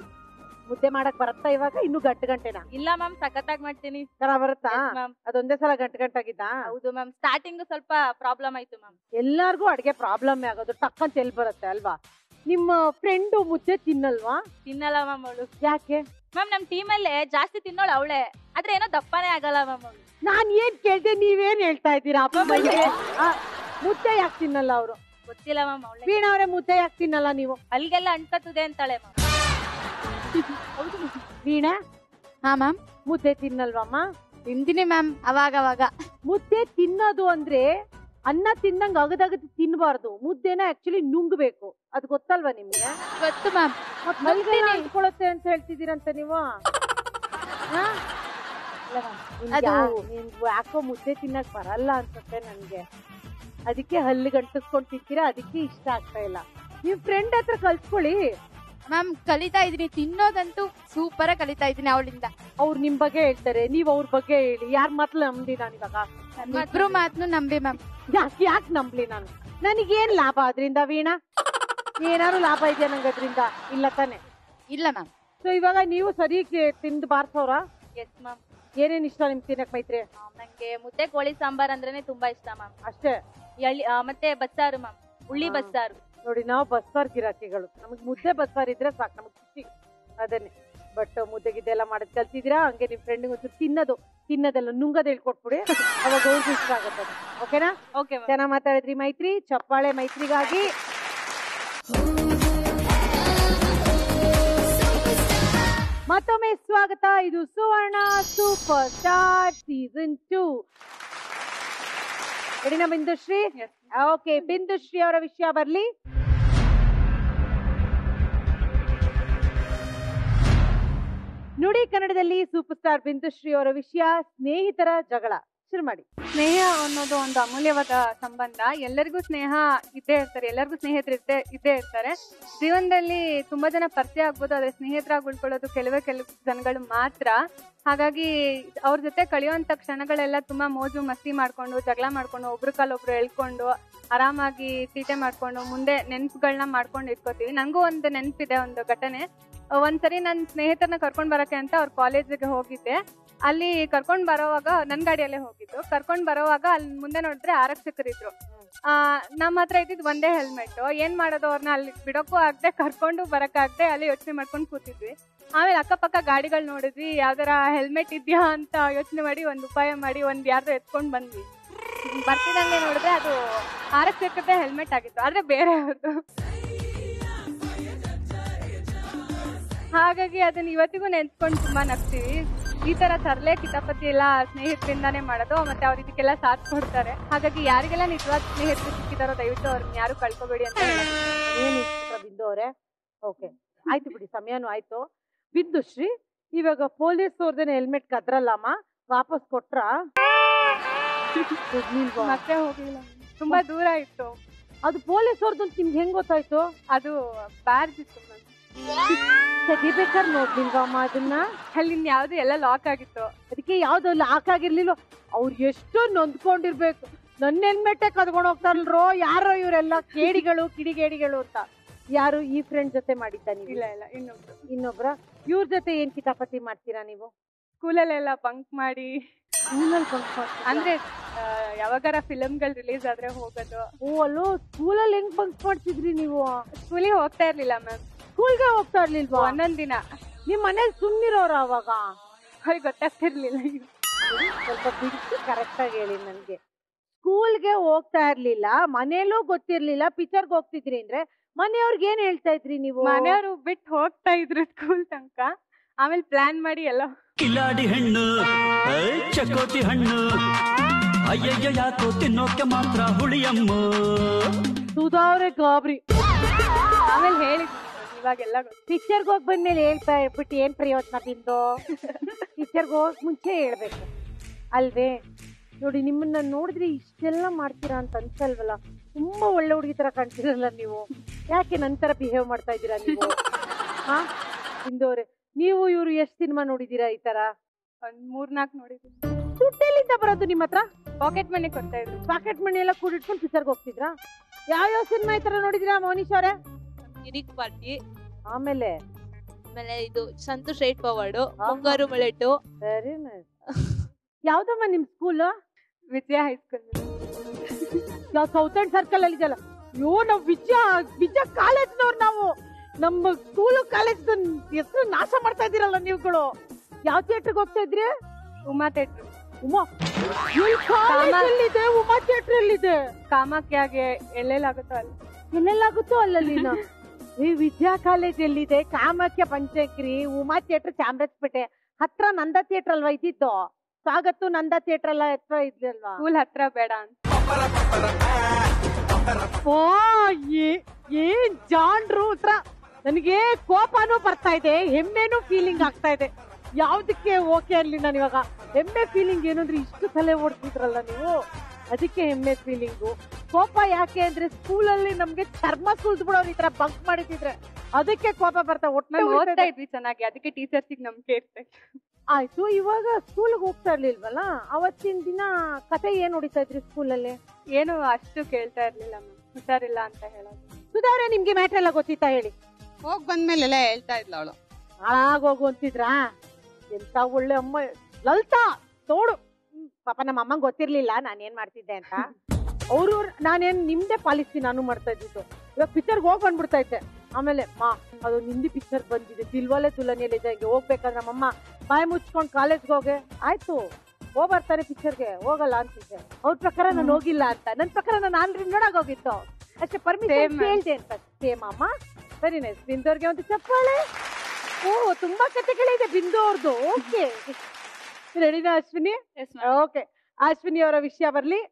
ಮುದ್ದೆ ಮಾಡಕ್ ಬರತ್ತಾ ಇವಾಗ ಇನ್ನು ಗಂಟೆ ಗಂಟೆನಾ ಇಲ್ಲ ಮ್ಯಾಮ್ ಸಖತ್ತಾಗಿ ಮಾಡ್ತೀನಿ ತರ ಬರುತ್ತಾ Yes, ma'am. ಅದೊಂದೇ ಸಲ ಗಂಟೆ ಗಂಟಾಗಿದ್ದ ಹೌದು ಮ್ಯಾಮ್ ಸ್ಟಾರ್ಟಿಂಗ್ ಸ್ವಲ್ಪ ಪ್ರಾಬ್ಲಮ್ ಆಯ್ತು ಮ್ಯಾಮ್ ಎಲ್ಲಾರ್ಗೂ ಅಡ್ಗೆ ಪ್ರಾಬ್ಲಮ್ ಆಗೋದು ಟಕ್ಕಂತ ಎಲ್ಲಿ ಬರುತ್ತೆ ಅಲ್ವಾ ನಿಮ್ಮ ಫ್ರೆಂಡು ಮುದ್ದೆ ತಿನ್ನಲ್ವಾ ತಿನ್ನಲ್ಲ ಮ್ಯಾಮ್ ಅವಳು ಯಾಕೆ ಮ್ಯಾಮ್ ನಮ್ ಟೀಮ್ ಅಲ್ಲೇ ಜಾಸ್ತಿ ತಿನ್ನೋಳು ಅವಳೆ ಆದ್ರೆ ಏನೋ ದಪ್ಪನೇ ಆಗಲ್ಲ ಮ್ಯಾಮ್ ಅವಳು ನಾನ್ ಏನ್ ಕೇಳ್ದೆ ನೀವೇನ್ ಹೇಳ್ತಾ ಇದ್ದೀರಾ ಅಪ್ಪ ಅಮ್ಮಂಗೆ? ಆ, ಮುದ್ದೆ ಯಾಕೆ ತಿನ್ನಲ್ಲ ಅವರು ಗೊತ್ತಿಲ್ಲ ಮ್ಯಾಮ್ ಅವಳೆ ವೀಣಾ ಅವರೇ ಮುದ್ದೆ ಯಾಕೆ ತಿನ್ನಲ್ಲ ನೀವು ಅಲ್ಲಿಗೆಲ್ಲ ಅಂಟ್ಕತ್ತದೆ ಅಂತಾಳೆ ಮ್ಯಾಮ್ ವೀಣಾ ಹಾ ಮ್ಯಾಮ್ ಮುದ್ದೆ ತಿನ್ನಲ್ವಮ್ಮ ತಿಂತೀನಿ ಮ್ಯಾಮ್ ಅವಾಗ ಅವಾಗ ಮುದ್ದೆ ತಿನ್ನೋದು ಅಂದ್ರೆ ಅನ್ನ ತಿಂದಂಗ್ ಅಗದಗದ್ ತಿನ್ಬಾರ್ದು ಮುದ್ದೆನ ಆಕ್ಚುಲಿ ನುಂಗ್ಬೇಕು ಅದ್ ಗೊತ್ತಲ್ವಾ ನಿಮ್ಗೆ ಗೊತ್ತು ಮ್ಯಾಮ್ ಮತ್ ಮಲ್ಗೆಲ್ಲ ಅಂಟ್ಕೊಳತ್ತೆ ಅಂತ ಹೇಳ್ತಿದ್ದೀರಂತ ನೀವು ಹಾ? ಇಲ್ಲ ma'am, ನಿಮ್ಗೆ ಅದು- ಯಾ- ನಿಮ್ಗೆ ಯಾಕೋ ಮುದ್ದೆ ತಿನ್ನಕ್ ಬರಲ್ಲ ಅನ್ಸುತ್ತೆ ನನ್ಗೆ ಅದಕ್ಕೆ ಹಲ್ಲಿಗೆ ಅಂಟಿಸ್ಕೊಂಡ್ ತಿಂತೀರಾ ಅದಕ್ಕೆ ಇಷ್ಟ ಆಗ್ತಾ ಇಲ್ಲ ನಿಮ್ ಫ್ರೆಂಡ್ ಹತ್ರ ಕಲ್ತ್ಕೊಳ್ಳಿ ಮ್ಯಾಮ್ ಕಲಿತಾ ಇದೀನಿ ತಿನ್ನೋದಂತೂ ಸೂಪರ್ ಆಗಿ ಕಲಿತಾ ಇದೀನಿ ಅವಳಿಂದ ಅವ್ರು ನಿಮ್ ಬಗ್ಗೆ ಹೇಳ್ತಾರೆ ನೀವ್ ಅವ್ರ ಬಗ್ಗೆ ಹೇಳಿ ಯಾರ್ ಮಾತ್ರ ನಂಬಿ ನಾನು ಇವಾಗ ಇಬ್ರು ಮಾತನ್ನು ನಂಬಿ ಮ್ಯಾಮ್ ಯಾಕೆ ಯಾಕೆ ನಂಬ್ಲಿ ನಾನು ನನಗೇನ್ ಲಾಭ ಅದ್ರಿಂದ ವೀಣಾ ಏನಾದ್ರು ಲಾಭ ಇದೆಯಾ ನಂಗೆ ಅದ್ರಿಂದ ಇಲ್ಲ ತಾನೆ ಇಲ್ಲ ಮ್ಯಾಮ್ ಸೊ ಇವಾಗ ನೀವು ಸರಿ ತಿಂದು ಬಾರ್ಸೋರ ಎಸ್ ಮ್ಯಾಮ್ ಏನೇನ್ ಇಷ್ಟ ನಿಮ್ ತಿನ್ನಕ್ ಮೈತ್ರಿ ನಂಗೆ ಮುದ್ದೆ ಕೋಳಿ ಸಾಂಬಾರ್ ಅಂದ್ರೇನೆ ತುಂಬಾ ಇಷ್ಟ ಮ್ಯಾಮ್ ಅಷ್ಟೇ ಎಳ್ಳಿ ಆ, ಮತ್ತೆ ಬಸ್ಸಾರು ಮ್ಯಾಮ್ ಉಳ್ಳಿ ಹಾ. ಬಸ್ಸಾರು ನೋಡಿ ನಾವು ಬಸ್ಸಾರ್ ಗಿರಾಕಿಗಳು ನಮಗ್ ಮುದ್ದೆ ಬಸ್ಸಾರ್ ಇದ್ರೆ ಸಾಕು ನಮಗ್ ಖುಷಿ ಅದನ್ನೇ ಬಟ್ ಮುದ್ದೆ ಗಿದ್ದೆ ಎಲ್ಲ ಮಾಡೋದ್ ಕಲ್ತಿದ್ದೀರಾ ಹಂಗೆ ನಿಮ್ ಫ್ರೆಂಡಿಗೆ ಒಂಚೂರು ತಿನ್ನೋದು ತಿನ್ನೋದೆಲ್ಲ ನುಂಗದ್ ಹೇಳ್ಕೊಟ್ಬಿಡಿ ಅವಾಗ ಅವ್ರಿಗೂ ಇಷ್ಟ ಆಗುತ್ತೆ ಅದು. ಓಕೆನಾ ಓಕೆ ಮ್ಯಾಮ್ ಚೆನ್ನಾಗ್ ಮಾತಾಡಿದ್ರಿ ಮೈತ್ರಿ ಚಪ್ಪಾಳೆ ಮೈತ್ರಿಗಾಗಿ ಮತ್ತೊಮ್ಮೆ ಸ್ವಾಗತ ಇದು Suvarna super star season two ರೆಡಿನಾ ಬಿಂದುಶ್ರೀ ಓಕೆ ಬಿಂದುಶ್ರೀ ಅವರ ವಿಷಯ ಬರ್ಲಿ ನುಡಿ ಕನ್ನಡದಲ್ಲಿ ಸೂಪರ್ ಸ್ಟಾರ್ ಬಿಂದುಶ್ರೀ ಅವರ ವಿಷಯ ಸ್ನೇಹಿತರ ಜಗಳ ಶುರು ಮಾಡಿ ಸ್ನೇಹ ಅನ್ನೋದು ಒಂದು ಅಮೂಲ್ಯವಾದ ಸಂಬಂಧ ಎಲ್ಲರಿಗೂ ಸ್ನೇಹ ಇದ್ದೇ ಇರ್ತಾರೆ ಎಲ್ಲರಿಗೂ ಸ್ನೇಹಿತರು ಇದ್ದೇ ಇದ್ದೇ ಇರ್ತಾರೆ ಜೀವನದಲ್ಲಿ ತುಂಬಾ ಜನ ಪರಿಚಯ ಆಗ್ಬೋದು ಆದ್ರೆ ಸ್ನೇಹಿತರಾಗಿ ಉಳ್ಕೊಳ್ಳೋದು ಕೆಲವೇ ಕೆಲವು ಜನಗಳು ಮಾತ್ರ ಹಾಗಾಗಿ ಅವ್ರ ಜೊತೆ ಕಳೆಯುವಂತ ಕ್ಷಣಗಳೆಲ್ಲ ತುಂಬಾ ಮೋಜು ಮಸ್ತಿ ಮಾಡ್ಕೊಂಡು ಜಗಳ ಮಾಡ್ಕೊಂಡು ಒಬ್ರ ಕಾಲ್ ಒಬ್ರು ಎಳ್ಕೊಂಡು ಆರಾಮಾಗಿ ತೀಟೆ ಮಾಡ್ಕೊಂಡು ಮುಂದೆ ನೆನ್ಪುಗಳನ್ನ ಮಾಡ್ಕೊಂಡು ಇಟ್ಕೋತೀವಿ ನನಗೂ ಒಂದು ನೆನಪಿದೆ ಒಂದು ಘಟನೆ ಒಂದ್ಸರಿ ನನ್ನ ಸ್ನೇಹಿತರನ್ನ ಕರ್ಕೊಂಡ್ ಬರಕ್ಕೆ ಅಂತ ಅವ್ರ ಕಾಲೇಜಿಗೆ ಹೋಗಿದ್ದೆ ಅಲ್ಲಿ ಕರ್ಕೊಂಡ್ ಬರೋವಾಗ ನನ್ ಗಾಡಿಯಲ್ಲೇ ಹೋಗಿದ್ದು ಕರ್ಕೊಂಡ್ ಬರೋವಾಗ ಅಲ್ಲಿ ಮುಂದೆ ನೋಡಿದ್ರೆ ಆರಕ್ಷಕರಿದ್ರು ಆ ನಮ್ಮ ಹತ್ರ ಇದ್ದಿದ್ ಒಂದೇ ಹೆಲ್ಮೆಟ್ ಏನ್ ಮಾಡೋದು ಅವ್ರನ್ನ ಅಲ್ಲಿ ಬಿಡೋಕ್ಕೂ ಆಗದೆ ಕರ್ಕೊಂಡು ಬರಕ್ಕಾಗದೆ ಅಲ್ಲಿ ಯೋಚನೆ ಮಾಡ್ಕೊಂಡು ಕೂತಿದ್ವಿ ಆಮೇಲೆ ಅಕ್ಕಪಕ್ಕ ಗಾಡಿಗಳು ನೋಡಿದ್ವಿ ಯಾವ್ದಾರ ಹೆಲ್ಮೆಟ್ ಇದೆಯಾ ಅಂತ ಯೋಚನೆ ಮಾಡಿ ಒಂದ್ ಉಪಾಯ ಮಾಡಿ ಒಂದ್ ಯಾರ್ದೋ ಎತ್ಕೊಂಡ್ ಬಂದ್ವಿ ಬರ್ತಿದಂಗೆ ನೋಡಿದ್ರೆ ಅದು ಆರಕ್ಷಕತೆ ಹೆಲ್ಮೆಟ್ ಆಗಿತ್ತು ಆದ್ರೆ ಬೇರೆ ಅವ್ರದ್ದು ಹಾಗಾಗಿ ಅದನ್ನ ಇವತ್ತಿಗೂ ನೆನ್ಸ್ಕೊಂಡು ತುಂಬಾ ನಗ್ತೀವಿ ಈ ತರ ತರಲೆ ಕಿತಾಪತಿ ಎಲ್ಲ ಸ್ನೇಹಿತರಿಂದಾನೇ ಮಾಡೋದು ಮತ್ತೆ ಅವ್ರು ಇದಕ್ಕೆಲ್ಲ ಸಾಥ್ ಕೊಡ್ತಾರೆ ಹಾಗಾಗಿ ಯಾರಿಗೆಲ್ಲ ನಿಜವಾದ ಸ್ನೇಹಿತರು ಸಿಕ್ಕಿದಾರೋ ದಯವಿಟ್ಟು ಅವ್ರನ್ನ ಯಾರು ಕಳ್ಕೊಬೇಡಿ ಅಂತ ಹೇಳೋದು ಏನ್ ಇಷ್ಟ ಬಿಂದು ಅವರೇ ಓಕೆ ಆಯ್ತು ಬಿಡಿ ಸಮಯನೂ ಆಯ್ತು ಬಿಂದು ಶ್ರೀ ಇವಾಗ ಪೊಲೀಸ್ ಅವ್ರದೇನೆ ಹೆಲ್ಮೆಟ್ ಕದ್ರಲ್ಲಮ್ಮ ವಾಪಸ್ ಕೊಟ್ರಾ ಹೋಗ್ಲಿಲ್ವಾ? ಮತ್ತೆ ಹೋಗ್ಲಿಲ್ಲ ತುಂಬಾ ದೂರ ಇತ್ತು ಅದು ಪೊಲೀಸ್ ಅವ್ರದ್ದು ನಿಮ್ಗೆ ಹೆಂಗ್ ಗೊತ್ತಾಯ್ತು ಅದು ಬ್ಯಾರ್ಜ್ ಇತ್ತು ಮ್ಯಾಮ್ ತೆಗಿಬೇಕಾದ್ರೆ ನೋಡ್ಲಿಲ್ವಾ ಅಮ್ಮ ಅದನ್ನ ಅಲ್ಲಿ ಯಾವ್ದು ಎಲ್ಲ ಲಾಕ್ ಆಗಿತ್ತು ಅದಕ್ಕೆ ಯಾವ್ದು ಲಾಕ್ ಆಗಿರ್ಲಿಲ್ಲ ಅವ್ರು ಎಷ್ಟು ನೊಂದ್ಕೊಂಡಿರ್ಬೇಕು ನನ್ನ ಹೆಲ್ಮೆಟ್ಟೆ ಕದ್ಕೊಂಡು ಹೋಗ್ತಾರಲ್ರೋ ಯಾರೋ ಇವರೆಲ್ಲ ಕೇಡಿಗಳು ಕಿಡಿಗೇಡಿಗಳು ಅಂತ ಯಾರು ಈ ಫ್ರೆಂಡ್ ಜೊತೆ ಮಾಡಿದ್ದ ನೀವು ಇಲ್ಲ ಇಲ್ಲ ಇನ್ನೊಬ್ರು ಇನ್ನೊಬ್ರ ಇವ್ರ ಜೊತೆ ಏನ್ ಕಿತಾಪತಿ ಮಾಡ್ತೀರಾ ನೀವು ಸ್ಕೂಲಲ್ಲೆಲ್ಲ ಬಂಕ್ ಮಾಡಿ ಸ್ಕೂಲಲ್ಲಿ ಬಂಕ್ ಮಾಡ್ತೀರಾ? ಅಂದ್ರೆ ಆ, ಯಾವಾಗಾರ ಫಿಲಮ್ಗಳು ರಿಲೀಸ್ ಆದ್ರೆ ಹೋಗೋದು ಓ ಅಲ್ಲೋ ಸ್ಕೂಲಲ್ಲಿ ಹೆಂಗ್ ಬಂಕ್ ಮಾಡ್ತಿದ್ರಿ ನೀವು ಸ್ಕೂಲಿಗೆ ಹೋಗ್ತಾ ಇರ್ಲಿಲ್ಲ ಮ್ಯಾಮ್ ಸ್ಕೂಲ್ಗೆ ಹೋಗ್ತಾ ಇರ್ಲಿಲ್ವಾ ಒಂದೊಂದ್ ದಿನ ನಿಮ್ ಮನೇಲಿ ಸುಮ್ನಿರೋರು ಅವಾಗ ಅವ್ರಿಗೆ ಗೊತ್ತಾಗ್ತಿರ್ಲಿಲ್ಲ ಸ್ವಲ್ಪ ಬಿಡಿಸಿ ಕರೆಕ್ಟ್ ಆಗಿ ಹೇಳಿ ನನ್ಗೆ ಸ್ಕೂಲ್ಗೆ ಹೋಗ್ತಾ ಇರ್ಲಿಲ್ಲ ಮನೇಲೂ ಗೊತ್ತಿರ್ಲಿಲ್ಲ ಪಿಕ್ಚರ್ಗೆ ಹೋಗ್ತಿದ್ರಿ ಅಂದ್ರೆ ಮನೆಯವ್ರಿಗೆ ಏನ್ ಹೇಳ್ತಾ ಇದ್ರಿ ನೀವು ಮನೆಯವರು ಬಿಟ್ಟು ಹೋಗ್ತಾ ಇದ್ರು ಸ್ಕೂಲ್ ತನಕ ಆಮೇಲೆ ಪ್ಲಾನ್ ಮಾಡಿ ಎಲ್ಲ ಕಿಲಾಡಿ ಹೆಣ್ಣು ಐ, ಚಕೋತಿ ಹಣ್ಣು ಅಯ್ಯಯ್ಯ ಯಾಕೋ ತಿನ್ನೋಕೆ ಮಾತ್ರ ಹುಳಿಯಮ್ಮ ಸುಧಾವ್ರೆ ಗಾಬ್ರಿ ಆಮೇಲೆ ಹೇಳಿದ್ರು ಇವಾಗೆಲ್ಲ ಗೊತ್ತು ಪಿಕ್ಚರ್ಗೆ ಹೋಗಿ ಬಂದ್ಮೇಲೆ ಹೇಳ್ತಾ ಬಿಟ್ಟು ಏನ್ ಪ್ರಯೋಜನ ತಿಂದು ಪಿಕ್ಚರ್ಗೆ ಹೋಗಕ್ ಮುಂಚೆ ಹೇಳ್ಬೇಕು ಅಲ್ವೇ ನೋಡಿ ನಿಮ್ಮನ್ನ ನೋಡಿದ್ರೆ ಇಷ್ಟೆಲ್ಲ ಮಾಡ್ತೀರಾ ಅಂತ ಅನ್ಸಲ್ವಲ್ಲ ತುಂಬಾ ಒಳ್ಳೆ ಹುಡುಗಿ ತರ ಕಾಣ್ತಿರಲ್ಲ ನೀವು ಯಾಕೆ ನಂತರ ಬಿಹೇವ್ ಮಾಡ್ತಾ ಇದ್ದೀರಾ ನೀವು ಹಾ ಇಂದೋರೆ ನೀವು ಇವ್ರು ಎಷ್ಟ್ ಸಿನಿಮಾ ನೋಡಿದೀರಾ ಈ ತರ ಒಂದ್ ಮೂರ್ನಾಲ್ಕು ನೋಡಿದ್ವಿ ದುಡ್ಡೆಲ್ಲಿಂದ ಬರೋದು ನಿಮ್ಮ ಹತ್ರ ಪಾಕೆಟ್ ಮನಿ ಕೊಡ್ತಾ ಇದ್ರು ಪಾಕೆಟ್ ಮನಿ ಎಲ್ಲ ಕೂಡಿಟ್ಕೊಂಡು ಪಿಕ್ಚರ್ಗೆ ಹೋಗ್ತಿದ್ರಾ ಯಾವ್ಯಾವ ಸಿನಿಮಾ ಈ ತರ ನೋಡಿದಿರಾ ಮೋನಿಶ್ ಅವರೇ ಕಿರಿಕ್ ಪಾರ್ಟಿ ಆಮೇಲೆ ಆಮೇಲೆ ಇದು ಸಂತೋಷ್ ಸ್ಟ್ರೈಟ್ ಫಾರ್ವರ್ಡ್ ಮುಂಗಾರು ಮಳೆಟು ವೆರಿ ನೈಸ್ ಯಾವ್ದಮ್ಮ ನಿಮ್ ಸ್ಕೂಲ್ ವಿಜಯ ಹೈಸ್ಕೂಲ್ ಯಾವ ಸೌತ್ ಅಂಡ್ ಸರ್ಕಲ್ ಅಲ್ಲಿ ಇದೆಯಲ್ಲ ಅಯ್ಯೋ ನಾವ್ ವಿಜಯ ವಿಜಯ ಕಾಲೇಜ್ನವ್ರು ನಾವು ನಮ್ಮ ಸ್ಕೂಲ್ ಕಾಲೇಜ್ ಹೆಸರು ನಾಶ ಮಾಡ್ತಾ ಇದ್ದೀರಲ್ಲ ನೀವುಗಳು ಯಾವ ಥಿಯೇಟರ್ಗೆ ಹೋಗ್ತಾ ಇದ್ರಿ ಉಮಾ ಥಿಯೇಟರ್ ಉಮಾ ಈ ಕಾಲೇಜ್ ಎಲ್ಲಿದೆ ಉಮಾ ಥಿಯೇಟರ್ ಎಲ್ಲಿದೆ ಕಾಮಾಖ್ಯಾಗೆ ಎಲ್ಲೆಲ್ಲಾಗುತ್ತೋ ಅಲ್ಲಿ ಎಲ್ಲೆಲ್ಲಾಗುತ್ತೋ ಅಲ್ಲಲ್ಲಿನ ಈ ವಿದ್ಯಾ ಕಾಲೇಜ್ ಎಲ್ಲಿದೆ ಕಾಮಾಖ್ಯ ಪಂಚಕ್ರಿ ಉಮಾ ಥಿಯೇಟರ್ ಚಾಮರಾಜಪೇಟೆ ಹತ್ರ ನಂದ ಥಿಯೇಟರ್ ಅಲ್ವಾ ಇದ್ದಿದ್ದು ಸ್ವಾಗತ್ತು ನಂದ ಥಿಯೇಟರ್ ಎಲ್ಲ ಹತ್ರ ಇದ್ಲಲ್ವಾ ಸ್ಕೂಲ್ ಹತ್ರ ಬೇಡ ಅಂತ ಓ ಏ- ಏನ್ ಜಾಂಡ್ರು ಹತ್ರ ನನಗೆ ಕೋಪನೂ ಬರ್ತಾ ಇದೆ ಹೆಮ್ಮೆನೂ ಫೀಲಿಂಗ್ ಆಗ್ತಾ ಇದೆ ಯಾವ್ದಕ್ಕೆ ಓಕೆ ಅನ್ಲಿ ನಾನು ಇವಾಗ ಹೆಮ್ಮೆ ಫೀಲಿಂಗ್ ಏನು ಅಂದ್ರೆ ಇಷ್ಟು ತಲೆ ಓಡಿಸಿದ್ರಲ್ಲ ನೀವು ಅದಕ್ಕೆ ಹೆಮ್ಮೆ ಫೀಲಿಂಗು ಕೋಪ ಯಾಕೆ ಅಂದ್ರೆ ಸ್ಕೂಲಲ್ಲಿ ನಮ್ಗೆ ಚರ್ಮ ಸುಲ್ದು ಬಿಡೋರು ಈ ತರ ಬಂಕ್ ಮಾಡಿದ್ರೆ ಅದಕ್ಕೆ ಕೋಪ ಬರ್ತಾ ಒಟ್ಟು ನಾವು ಓದ್ತಾ ಇದ್ವಿ ಚೆನ್ನಾಗಿ ಅದಕ್ಕೆ ಟೀಚರ್ಸಿಗೆ ನಂಬಿಕೆ ಇರ್ತದೆ ಆಯ್ತು ಇವಾಗ ಸ್ಕೂಲ್ಗೆ ಹೋಗ್ತಾ ಇರ್ಲಿಲ್ವಲ್ಲ ಅವತ್ತಿನ ದಿನ ಕತೆ ಏನ್ ಹೊಡಿತಾ ಇದ್ರಿ ಸ್ಕೂಲಲ್ಲಿ ಏನು ಅಷ್ಟು ಕೇಳ್ತಾ ಇರ್ಲಿಲ್ಲ ಮ್ಯಾಮ್ ಹುಷಾರಿಲ್ಲ ಅಂತ ಹೇಳೋದು ಸುಧಾವ್ರೆ ನಿಮ್ಗೆ ಮ್ಯಾಟ್ರ್ ಎಲ್ಲ ಗೊತ್ತಿತ್ತಾ ಹೇಳಿ ಹೋಗ್ ಬಂದ್ಮೇಲೆಲ್ಲ ಹೇಳ್ತಾ ಇದ್ಲ ಅವಳು ಹಾಳಾಗೋಗು ಅಂತಿದ್ರಾ ಎಂತ ಒಳ್ಳೆ ಅಮ್ಮ ಲಲಿತಾ ನೋಡು ಹ್ಮ್, ಪಾಪ ನಮ್ಮ ಅಮ್ಮಂಗ್ ಗೊತ್ತಿರ್ಲಿಲ್ಲ ನಾನ್ ಏನ್ ಮಾಡ್ತಿದ್ದೆ ಅಂತ ಅವರು ನಾನೇನ್ ನಿಮ್ದೇ ಪಾಲಿಸ್ತೀನಿ ನಾನು ಮಾಡ್ತಾ ಇದ್ದಿದ್ದು ಇವಾಗ ಪಿಕ್ಚರ್ಗೆ ಹೋಗ್ ಬಂದ್ಬಿಡ್ತಾ ಇದ್ದೆ ಆಮೇಲೆ ಮಾ ಅದು ನಿಂದಿ ಪಿಕ್ಚರ್ ಬಂದಿದೆ ದಿಲ್ವಾಲೆ ದುಲ್ಹನಿಯಲ್ಲಿ ಇದೆ ಹಿಂಗೆ ಹೋಗ್ಬೇಕಾದ್ರೆ ನಮ್ಮಮ್ಮ ಬಾಯಿ ಮುಚ್ಕೊಂಡ್ ಕಾಲೇಜ್ಗೆ ಹೋಗೆ ಆಯ್ತು ಹೋಗ್ ಬರ್ತಾರೆ ಪಿಕ್ಚರ್ಗೆ ಹೋಗಲ್ಲ ಅಂತಿದ್ದೆ ಅವ್ರ ಪ್ರಕಾರ ನಾನು ಹೋಗಿಲ್ಲ ಅಂತ ನನ್ ಪ್ರಕಾರ ನಾನು ಆಲ್ರೆಡಿ ನೋಡಕ್ ಹೋಗಿತ್ತು ಅಷ್ಟೇ ಪರ್ಮಿಷನ್ Same, ma'am. ಕೇಳ್ದೆ ಅಂತ ಸೇಮ್ ಅಮ್ಮ ವೆರಿ ನೈಸ್ ಬಿಂದೋರ್ಗೆ ಒಂದು ಚಪ್ಪಾಳೆ ಓ ತುಂಬಾ ಕಥೆಗಳಿದೆ ಬಿಂದು ಅವ್ರದ್ದು ಓಕೆ ರೆಡಿನಾ ಅಶ್ವಿನಿ ಓಕೆ ಅಶ್ವಿನಿ ಅವರ ವಿಷಯ ಬರ್ಲಿ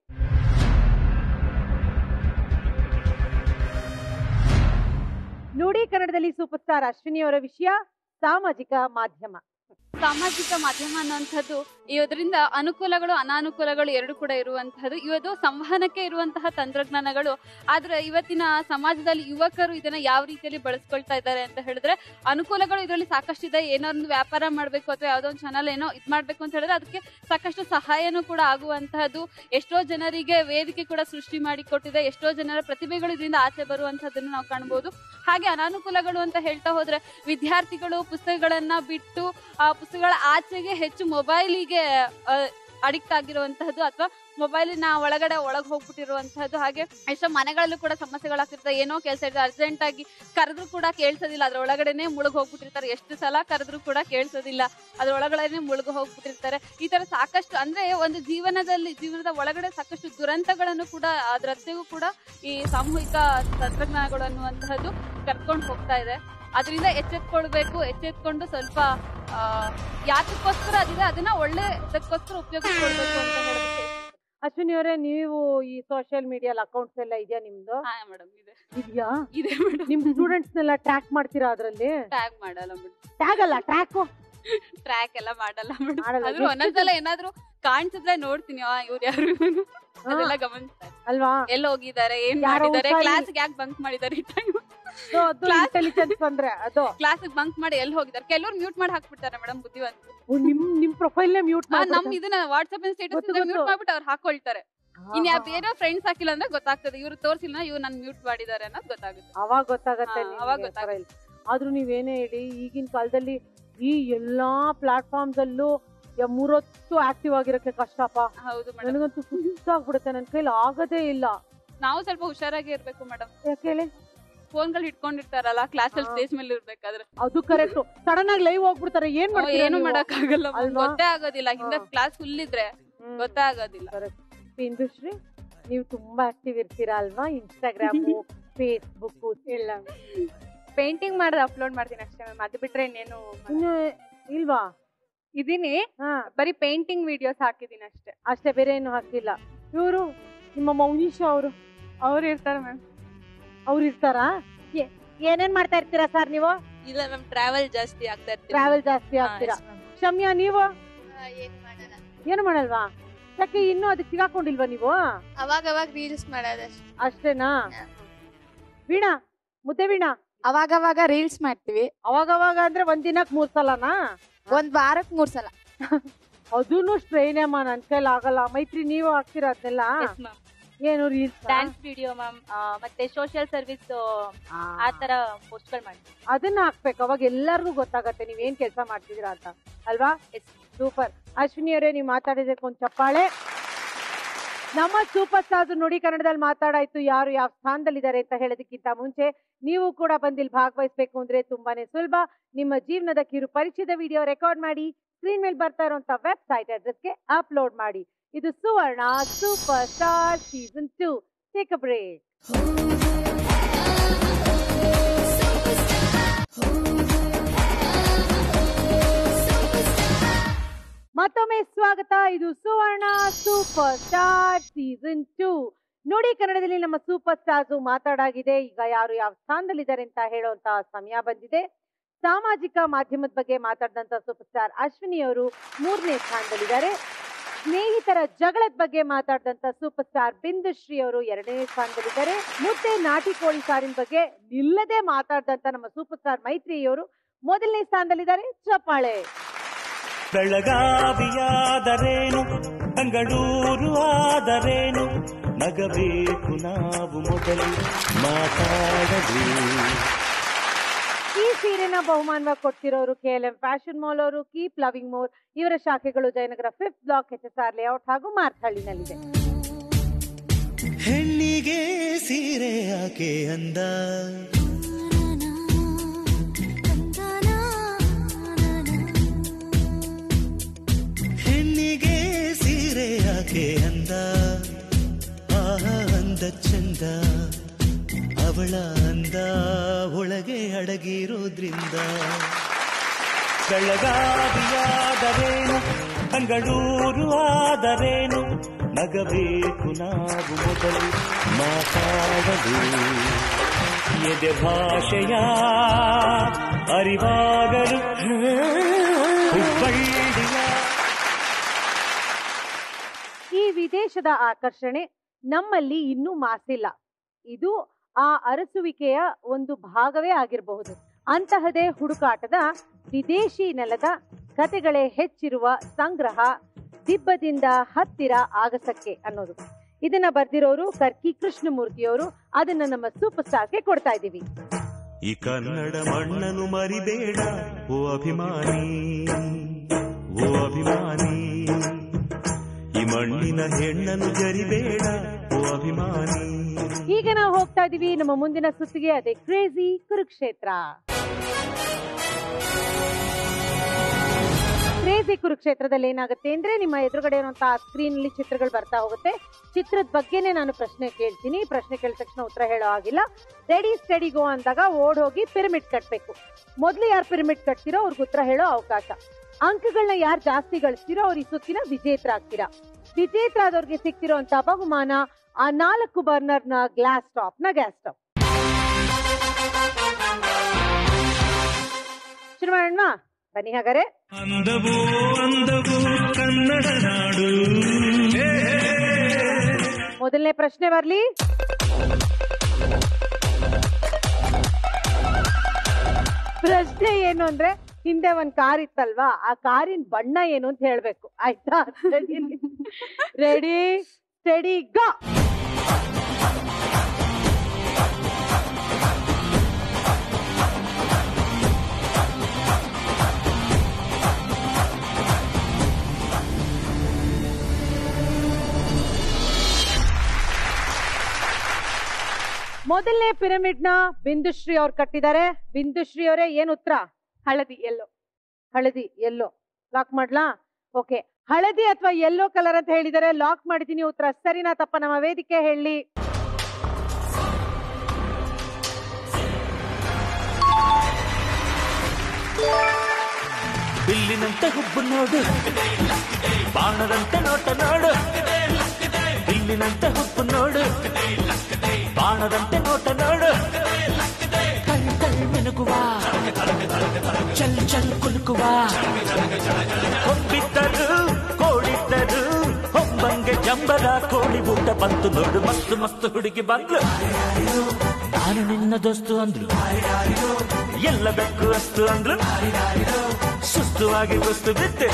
ನುಡಿ ಕನ್ನಡದಲ್ಲಿ ಸೂಪರ್ ಸ್ಟಾರ್ ಅಶ್ವಿನಿ ಅವರ ವಿಷಯ ಸಾಮಾಜಿಕ ಮಾಧ್ಯಮ ಸಾಮಾಜಿಕ ಮಾಧ್ಯಮ ಅನ್ನುವಂಥದ್ದು ಇದರಿಂದ ಅನುಕೂಲಗಳು ಅನಾನುಕೂಲಗಳು ಎರಡು ಕೂಡ ಇರುವಂತಹದ್ದು ಇವತ್ತು ಸಂವಹನಕ್ಕೆ ಇರುವಂತಹ ತಂತ್ರಜ್ಞಾನಗಳು ಆದ್ರೆ ಇವತ್ತಿನ ಸಮಾಜದಲ್ಲಿ ಯುವಕರು ಇದನ್ನ ಯಾವ ರೀತಿಯಲ್ಲಿ ಬಳಸ್ಕೊಳ್ತಾ ಇದ್ದಾರೆ ಅಂತ ಹೇಳಿದ್ರೆ ಅನುಕೂಲಗಳು ಇದರಲ್ಲಿ ಸಾಕಷ್ಟಿದೆ ಏನೋ ಒಂದು ವ್ಯಾಪಾರ ಮಾಡ್ಬೇಕು ಅಥವಾ ಯಾವ್ದೋ ಒಂದು ಚಾನಲ್ ಏನೋ ಇದ್ ಮಾಡ್ಬೇಕು ಅಂತ ಹೇಳಿದ್ರೆ ಅದಕ್ಕೆ ಸಾಕಷ್ಟು ಸಹಾಯನೂ ಕೂಡ ಆಗುವಂತಹದ್ದು ಎಷ್ಟೋ ಜನರಿಗೆ ವೇದಿಕೆ ಕೂಡ ಸೃಷ್ಟಿ ಮಾಡಿ ಕೊಟ್ಟಿದೆ ಎಷ್ಟೋ ಜನರ ಪ್ರತಿಭೆಗಳು ಇದರಿಂದ ಆಚೆ ಬರುವಂತಹದ್ದನ್ನು ನಾವು ಕಾಣಬಹುದು ಹಾಗೆ ಅನಾನುಕೂಲಗಳು ಅಂತ ಹೇಳ್ತಾ ಹೋದ್ರೆ ವಿದ್ಯಾರ್ಥಿಗಳು ಪುಸ್ತಕಗಳನ್ನ ಬಿಟ್ಟು ಆ ಪುಸ್ತಕಗಳ ಆಚೆಗೆ ಹೆಚ್ಚು ಮೊಬೈಲಿಗೆ ಅಡಿಕ್ಟ್ ಆಗಿರುವಂತಹದ್ದು ಅಥವಾ ಮೊಬೈಲಿನ ಒಳಗಡೆ ಒಳಗೆ ಹೋಗ್ಬಿಟ್ಟಿರುವಂತಹದ್ದು ಹಾಗೆ ಎಷ್ಟೋ ಮನೆಗಳಲ್ಲೂ ಕೂಡ ಸಮಸ್ಯೆಗಳಾಗ್ತಿರ್ತದೆ ಏನೋ ಕೆಲಸ ಇರ್ತದೆ ಅರ್ಜೆಂಟ್ ಆಗಿ ಕರೆದ್ರು ಕೂಡ ಕೇಳಿಸೋದಿಲ್ಲ ಅದ್ರ ಒಳಗಡೆನೆ ಮುಳುಗ್ ಹೋಗ್ಬಿಟ್ಟಿರ್ತಾರೆ ಎಷ್ಟು ಸಲ ಕರೆದ್ರು ಕೂಡ ಕೇಳಿಸೋದಿಲ್ಲ ಅದ್ರ ಒಳಗಡೆನೆ ಮುಳುಗು ಹೋಗ್ಬಿಟ್ಟಿರ್ತಾರೆ ಈ ತರ ಸಾಕಷ್ಟು ಅಂದ್ರೆ ಒಂದು ಜೀವನದಲ್ಲಿ ಜೀವನದ ಒಳಗಡೆ ಸಾಕಷ್ಟು ದುರಂತಗಳನ್ನು ಕೂಡ ಅದರದ್ದೆಗೂ ಕೂಡ ಈ ಸಾಮೂಹಿಕ ತಂತ್ರಜ್ಞಾನಗಳು ಅನ್ನುವಂತಹದ್ದು ಕರ್ಕೊಂಡು ಹೋಗ್ತಾ ಇದೆ ಅದರಿಂದ ಎಚ್ಚೆತ್ಕೊಳ್ಬೇಕು ಎಚ್ಚೆತ್ಕೊಂಡು ಸ್ವಲ್ಪ ಆ, ಯಾತಕ್ಕೋಸ್ಕರ ಅದಿದೆ ಅದನ್ನ ಒಳ್ಳೆದಕ್ಕೋಸ್ಕರ ಉಪಯೋಗಿಸ್ಕೊಳ್ಬೇಕು ಅಂತ ಹೇಳೋದಕ್ಕೆ ಅಶ್ವಿನಿ ಅವರೇ ನೀವು ಈ ಸೋಷಿಯಲ್ ಮೀಡಿಯಲ್ ಅಕೌಂಟ್ಸ್ ಎಲ್ಲ ಇದೆಯಾ ನಿಮ್ದು ಮೇಡಮ್ ಇದೆ ಇದೆಯಾ ಇದೆ ನಿಮ್ ಸ್ಟೂಡೆಂಟ್ಸ್ ನೆಲ್ಲ ಟ್ರ್ಯಾಕ್ ಮಾಡ್ತೀರಾ ಅದ್ರಲ್ಲಿ ಟ್ಯಾಗ್ ಮಾಡಲ್ಲ ಮೇಡಮ್ ಟ್ಯಾಗ್ ಅಲ್ಲ ಟ್ರ್ಯಾಕ್ ಟ್ರ್ಯಾಕ್ ಎಲ್ಲ ಮಾಡಲ್ಲ ಮೇಡಮ್ ಮಾಡಲ್ಲ. ಆದ್ರೂ ಎಷ್ಟು ಒಂದೊಂದ್ಸಲ ಏನಾದ್ರೂ ಕಾಣಿಸಿದ್ರೆ ನೋಡ್ತೀನಿ ಆ ಇವ್ರು ಯಾರು ಇವ್ನು ಅದೆಲ್ಲ ಗಮನಿಸ್ತಾರೆ ಅಲ್ವಾ ಎಲ್ಲಿ ಹೋಗಿದ್ದಾರೆ ಏನ್ ಯಾರೋ ಮಾಡಿದ್ದಾರೆ ಹುಷಾರಿ- ಕ್ಲಾಸ್ ಯಾಕೆ ಬಂಕ್ ಮಾಡಿದ್ದಾರೆ ಈ ಟೈಮ್ So, ಅದು intelligence ಅಂದ್ರೆ ಅದು ಕ್ಲಾಸ್ ಬಂಕ್ ಮಾಡಿ ಎಲ್ಲಿ ಹೋಗಿದ್ದಾರೆ ಕೆಲವ್ರು ಮ್ಯೂಟ್ ಮಾಡಿ ಹಾಕ್ಬಿಡ್ತಾರೆ ಮೇಡಮ್ ಬುದ್ಧಿವಂತ ಓ, ನಿಮ್ ನಿಮ್ ಪ್ರೊಫೈಲ್ ಮ್ಯೂಟ್ ನಮ್ ಇದನ್ನ ವಾಟ್ಸ್ಆಪ್ ಸ್ಟೇಟಸ್ ಗೊತ್ತು, ಮ್ಯೂಟ್ ಗೊತ್ತು. ಮಾಡ್ಬಿಟ್ಟು ಅವ್ರು ಹಾಕೊಳ್ತಾರೆ ಇನ್ ಯಾವ ಬೇರೆ ಫ್ರೆಂಡ್ಸ್ ಹಾಕಿಲ್ಲ ಅಂದ್ರೆ ಗೊತ್ತಾಗ್ತದೆ ಇವ್ರು ತೋರ್ಸಿಲ್ಲ ಇವ್ರು ನನ್ ಮ್ಯೂಟ್ ಮಾಡಿದ್ದಾರೆ ಅನ್ನೋದು ಗೊತ್ತಾಗುತ್ತೆ ಅವಾಗ ಗೊತ್ತಾಗತ್ತೆ ಹಾ, ನಿಮ್ಗೆ ಅವಾಗ profile. ಆದ್ರೂ ನೀವೇನೇ ಹೇಳಿ ಈಗಿನ ಕಾಲದಲ್ಲಿ ಈ ಎಲ್ಲಾ ಪ್ಲಾಟ್ಫಾರ್ಮ್ಸ್ ಅಲ್ಲೂ ಯ- ಮೂರೊತ್ತು ಆಕ್ಟಿವ್ ಆಗಿರಕ್ಕೆ ಕಷ್ಟಪ್ಪ ಹೌದು ಮೇಡಮ್ ನನಗಂತೂ ಸುಸ್ತಾಗ್ಬಿಡುತ್ತೆ ನನ್ ಕೈಲಿ ಆಗದೇ ಇಲ್ಲ ನಾವು ಸ್ವಲ್ಪ ಹುಷಾರಾಗಿ ಇರ್ಬೇಕು ಮೇಡಮ್ ಯಾಕೆ ಹೇಳಿ ಫೋನ್ಗಳು ಇಟ್ಕೊಂಡಿರ್ತಾರಲ್ಲ ಕ್ಲಾಸ್ ಅಲ್ಲಿ ಹಾ. ಸ್ಟೇಜ್ ಮೇಲೆ ಇರ್ಬೇಕಾದ್ರೆ ಅದು ಕರೆಕ್ಟ್ ಸಡನ್ ಆಗಿ ಲೈವ್ ಹೋಗ್ಬಿಡ್ತಾರೆ ಏನ್ ನಾವು ಮಾಡ್ತೀರಾ ಏನು ನೀವು? ಮಾಡಕ್ ಆಗಲ್ಲ ಅಲ್ವಾ? ಗೊತ್ತೇ ಆಗೋದಿಲ್ಲ ಹಿಂದೆ ಕ್ಲಾಸ್ ಫುಲ್ ಇದ್ರೆ ಗೊತ್ತೇ ಆಗೋದಿಲ್ಲ ಇಂದುಶ್ರೀ ನೀವು ತುಂಬಾ ಆಕ್ಟಿವ್ ಇರ್ತೀರಾ ಅಲ್ವಾ ಇನ್ಸ್ಟಾಗ್ರಾಮು ಫೇಸ್ಬುಕ್ ಎಲ್ಲ ಪೇಂಟಿಂಗ್ ಮಾಡಿದ್ರೆ ಅಪ್ಲೋಡ್ ಮಾಡ್ತೀನಿ ಅಷ್ಟೇ ಮ್ಯಾಮ್ ಅದು ಬಿಟ್ರೆ ಇನ್ನೇನು ಇನ್ನು ಇಲ್ವಾ ಇದೀನಿ ಬರೀ ಪೇಂಟಿಂಗ್ ವಿಡಿಯೋಸ್ ಹಾಕಿದೀನಿ ಅಷ್ಟೇ ಅಷ್ಟೇ ಬೇರೆ ಏನು ಹಾಕಿಲ್ಲ ಇವರು ನಿಮ್ಮ ಮೌನೀಶ್ ಅವರು ಅವ್ರು ಇರ್ತಾರೆ ಮ್ಯಾಮ್ ಅವ್ರು ಇರ್ತಾರಾ ಏ- ಏನೇನ್ ಮಾಡ್ತಾ ಇರ್ತೀರಾ ಸರ್ ನೀವು ಇಲ್ಲ ಮ್ಯಾಮ್ ಟ್ರಾವೆಲ್ ಜಾಸ್ತಿ ಆಗ್ತಾ ಇರ್ತೀವಿ ಟ್ರಾವೆಲ್ ಜಾಸ್ತಿ ಆಗ್ತೀರಾ ಶಮ್ಯಾ ನೀವು ಏನು ಮಾಡಲ್ವಾ ಯಾಕೆ ಇನ್ನೂ ಅದಕ್ಕೆ ಸಿಗಾಕೊಂಡಿಲ್ವಾ ನೀವು ಅವಾಗ ಅವಾಗ ರೀಲ್ಸ್ ಮಾಡೋದಷ್ಟೇ ಅಷ್ಟೇನಾ ವೀಣಾ ಮುದ್ದೆ ವೀಣಾ ಅವಾಗ ಅವಾಗ ರೀಲ್ಸ್ ಮಾಡ್ತೀವಿ ಅವಾಗ ಅವಾಗ ಅಂದ್ರೆ ಒಂದ್ ದಿನಕ್ ಮೂರ್ ಸಲನಾ ಒಂದ್ ವಾರಕ್ ಮೂರ್ ಸಲ ಅದೂನು ಸ್ಟ್ರೈನ್ ಅಮ್ಮ ನನ್ ಕೈಲಿ ಆಗಲ್ಲ ಮೈತ್ರಿ ನೀವು ಹಾಕ್ತೀರಾ ಅದನ್ನೆಲ್ಲ ಏನು ರೀಲ್ಸ್ ಡ್ಯಾನ್ಸ್ ವಿಡಿಯೋ ಮ್ಯಾಮ್ ಮತ್ತೆ ಸೋಷಿಯಲ್ ಸರ್ವಿಸ್ ಆ ತರ ಪೋಸ್ಟ್ಗಳು ಮಾಡ್ತೀವಿ ಅದನ್ನ ಹಾಕ್ಬೇಕು ಅವಾಗ ಎಲ್ಲರಿಗೂ ಗೊತ್ತಾಗತ್ತೆ ನೀವೇನ್ ಕೆಲಸ ಮಾಡ್ತಿದ್ದೀರಾ ಅಂತ ಅಲ್ವಾ ಸೂಪರ್ ಅಶ್ವಿನಿ ಅವರೇ ನೀವು ಮಾತಾಡಿದಕ್ಕೆ ಒಂದ್ ಚಪ್ಪಾಳೆ ನಮ್ಮ ಸೂಪರ್ ಸ್ಟಾರ್ಸ್ ನುಡಿ ಕನ್ನಡದಲ್ಲಿ ಮಾತಾಡಾಯ್ತು ಯಾರು ಯಾವ ಸ್ಥಾನದಲ್ಲಿದ್ದಾರೆ ಅಂತ ಹೇಳೋದಕ್ಕಿಂತ ಮುಂಚೆ ನೀವು ಕೂಡ ಬಂದಿಲ್ಲಿ ಭಾಗವಹಿಸ್ಬೇಕು ಅಂದ್ರೆ ತುಂಬಾನೇ ಸುಲಭ ನಿಮ್ಮ ಜೀವನದ ಕಿರು ಪರಿಚಯದ ವಿಡಿಯೋ ರೆಕಾರ್ಡ್ ಮಾಡಿ ಸ್ಕ್ರೀನ್ ಮೇಲೆ ಬರ್ತಾ ಇರುವಂತ ವೆಬ್ಸೈಟ್ ಅಡ್ರೆಸ್ಗೆ ಅಪ್ಲೋಡ್ ಮಾಡಿ ಇದು Suvarna super star season two take a break ಮತ್ತೊಮ್ಮೆ ಸ್ವಾಗತ ಇದು Suvarna super star season two ನೋಡಿ ಕನ್ನಡದಲ್ಲಿ ನಮ್ಮ ಸೂಪರ್ ಸ್ಟಾರ್ಸ್ ಮಾತಾಡಾಗಿದೆ ಈಗ ಯಾರು ಯಾವ ಸ್ಥಾನದಲ್ಲಿದ್ದಾರೆ ಅಂತ ಹೇಳುವಂತ ಸಮಯ ಬಂದಿದೆ ಸಾಮಾಜಿಕ ಮಾಧ್ಯಮದ ಬಗ್ಗೆ ಮಾತಾಡಿದಂತ ಸೂಪರ್ ಸ್ಟಾರ್ ಅಶ್ವಿನಿ ಅವರು ಮೂರನೇ ಸ್ಥಾನದಲ್ಲಿದ್ದಾರೆ ಸ್ನೇಹಿತರ ಜಗಳದ ಬಗ್ಗೆ ಮಾತಾಡಿದಂತ ಸೂಪರ್ ಸ್ಟಾರ್ ಬಿಂದುಶ್ರೀ ಅವರು ಎರಡನೇ ಸ್ಥಾನದಲ್ಲಿದ್ದಾರೆ ಮುದ್ದೆ ನಾಟಿ ಕೋಳಿ ಸಾರಿನ ಬಗ್ಗೆ ನಿಲ್ಲದೆ ಮಾತಾಡಿದಂತ ನಮ್ಮ ಸೂಪರ್ ಸ್ಟಾರ್ ಮೈತ್ರಿ ಅವರು ಮೊದಲನೇ ಸ್ಥಾನದಲ್ಲಿದ್ದಾರೆ ಚಪ್ಪಾಳೆ ಬೆಳಗಾವಿಯಾದರೇನು ಬೆಂಗಳೂರು ಆದರೇನು ನಗಬೇಕು ನಾವು ಮೊದಲು ಮಾತಾಡಲು ಈ ಸೀರೆನ ಬಹುಮಾನವಾಗಿ ಕೊಡ್ತಿರೋರು K L M fashion mall ಅವರು ಕೀಪ್ ಲವಿಂಗ್ ಮೋರ್ ಇವರ ಶಾಖೆಗಳು Jayanagar fifth block H S R layout ಹಾಗೂ ಮಾರ್ಕಹಳ್ಳಿನಲ್ಲಿದೆ ಹೆಣ್ಣಿಗೆ ಸೀರೆ ಯಾಕೆ ಅಂದ ಹೆಣ್ಣಿಗೆ ಸೀರೆ ಯಾಕೆ ಅಂದ ಆಹ ಅಂದ ಚಂದ ಅವಳ ಅಂದ ಒಳಗೆ ಅಡಗಿರೋದ್ರಿಂದ ಬೆಳಗಾವಿಯಾದರೇನು ಬೆಂಗಳೂರು ಆದರೇನು ನಗಬೇಕು ನಾವು ಮೊದಲು ಮಾತಾಡಲು ಎದೆ ಭಾಷೆಯ ಅರಿವಾಗಲು ಹುಬ್ಬಳ್ಳಿಯ ಈ ವಿದೇಶದ ಆಕರ್ಷಣೆ ನಮ್ಮಲ್ಲಿ ಇನ್ನೂ ಮಾಸಿಲ್ಲ ಇದು ಆ ಅರಸುವಿಕೆಯ ಒಂದು ಭಾಗವೇ ಆಗಿರಬಹುದು ಅಂತಹದೇ ಹುಡುಕಾಟದ ವಿದೇಶಿ ನೆಲದ ಕತೆಗಳೇ ಹೆಚ್ಚಿರುವ ಸಂಗ್ರಹ ದಿಬ್ಬದಿಂದ ಹತ್ತಿರ ಆಗಸಕ್ಕೆ ಅನ್ನೋದು ಇದನ್ನ ಬರ್ದಿರೋರು ಕರ್ಕಿ ಕೃಷ್ಣಮೂರ್ತಿಯವರು ಅದನ್ನ ನಮ್ಮ ಸೂಪರ್ ಸ್ಟಾರ್ಗೆ ಕೊಡ್ತಾ ಇದ್ದೀವಿ ಈ ಕನ್ನಡ ಮಣ್ಣನ್ನು ಮರಿಬೇಡ ಓ ಅಭಿಮಾನಿ ಓ ಅಭಿಮಾನಿ ಈ ಮಣ್ಣಿನ ಹೆಣ್ಣನ್ನು ಜರಿಬೇಡ ಓ ಅಭಿಮಾನಿ ಈಗ ನಾವು ಹೋಗ್ತಾ ಇದೀವಿ ನಮ್ಮ ಮುಂದಿನ ಸುತ್ತಿಗೆ ಅದೇ ಕ್ರೇಜಿ ಕುರುಕ್ಷೇತ್ರ ಕ್ರೇಜಿ ಕುರುಕ್ಷೇತ್ರದಲ್ಲಿ ಏನಾಗುತ್ತೆ ಅಂದ್ರೆ ನಿಮ್ಮ ಎದುರುಗಡೆ ಇರುವಂತಹ ಸ್ಕ್ರೀನ್ ಅಲ್ಲಿ ಚಿತ್ರಗಳು ಬರ್ತಾ ಹೋಗುತ್ತೆ ಚಿತ್ರದ ಬಗ್ಗೆನೇ ನಾನು ಪ್ರಶ್ನೆ ಕೇಳ್ತೀನಿ ಪ್ರಶ್ನೆ ಕೇಳಿದ ತಕ್ಷಣ ಉತ್ತರ ಹೇಳೋ ಆಗಿಲ್ಲ ರೆಡಿ ಸ್ಟಡಿ ಗೋ ಅಂದಾಗ ಓಡ್ ಹೋಗಿ ಪಿರಮಿಡ್ ಕಟ್ಬೇಕು ಮೊದ್ಲು ಯಾರು ಪಿರಮಿಡ್ ಕಟ್ತಿರೋ ಅವ್ರಿಗೆ ಉತ್ತರ ಹೇಳೋ ಅವಕಾಶ ಅಂಕಗಳನ್ನ ಯಾರು ಜಾಸ್ತಿ ಗಳಿಸ್ತಿರೋ ಅವ್ರ ಈ ಸುತ್ತಿನ ವಿಜೇತರ ಆಗ್ತೀರಾ ವಿಜೇತರ ಆದವ್ರಿಗೆ ಸಿಗ್ತಿರೋಂತ ಬಹುಮಾನ ಆ ನಾಲ್ಕು ಬರ್ನರ್ ನ ಗ್ಲಾಸ್ ಟಾಪ್ ನ ಗ್ಯಾಸ್ ಸ್ಟವ್ ಶುರು ಮಾಡೋಣ ಬನ್ನಿ ಹಾಗಾರೆ ಅಂದವೋ ಅಂದವೋ ಕನ್ನಡ ನಾಡು ಮೊದಲನೇ ಪ್ರಶ್ನೆ ಬರ್ಲಿ ಪ್ರಶ್ನೆ ಏನು ಅಂದ್ರೆ ಹಿಂದೆ ಒಂದ್ ಕಾರ್ ಇತ್ತಲ್ವಾ ಆ ಕಾರಿನ ಬಣ್ಣ ಏನು ಅಂತ ಹೇಳ್ಬೇಕು ಆಯ್ತಾ ರೆಡಿ ಸ್ಟಡಿ ಗೋ ಮೊದಲನೇ ಪಿರಮಿಡ್ ನ ಬಿಂದುಶ್ರೀ ಅವ್ರು ಕಟ್ಟಿದ್ದಾರೆ ಬಿಂದುಶ್ರೀ ಅವರೇ ಏನ್ ಉತ್ತರ ಹಳದಿ ಎಲ್ಲೋ ಹಳದಿ ಎಲ್ಲೋ ಲಾಕ್ ಮಾಡ್ಲಾ ಓಕೆ ಹಳದಿ ಅಥವಾ ಯೆಲ್ಲೋ ಕಲರ್ ಅಂತ ಹೇಳಿದರೆ ಲಾಕ್ ಮಾಡಿದೀನಿ ಉತ್ತರ ಸರಿನಾ ತಪ್ಪ ನಮ್ಮ ವೇದಿಕೆ ಹೇಳಿ ಬಿಲ್ಲಿನಂತೆ ಹುಬ್ಬು ನೋಡು ಬಾಣದಂತೆ ನೋಟ ನೋಡು ಬಿಲ್ಲಿನಂತೆ ಹುಬ್ಬು ನೋಡು ಬಾಣದಂತೆ ನೋಟ ನೋಡು ಕಣ್ ಕಣ್ ಮಿನುಗುವ ಚಲ್ ಚಲ್ ಕುಲುಕುವ ಹೊಬ್ಬಿದ್ದರು ಕೋಡಿದ್ದರು ಹೊಂಬಂಗೆ ಜಂಬದ ಕೋಳಿ ಊಟ ಬಂತು ನೋಡು ಮಸ್ತು ಮಸ್ತು ಹುಡುಗಿ ಬಂದ್ಲು ನಾನು ನಿನ್ನ ದೋಸ್ತು ಅಂದ್ಲು ಎಲ್ಲ ಬೆಕ್ಕು ಅಸ್ತು ಅಂದ್ಲು ಸುಸ್ತುವಾಗಿ ಕುಸ್ತು ಬಿದ್ದೆ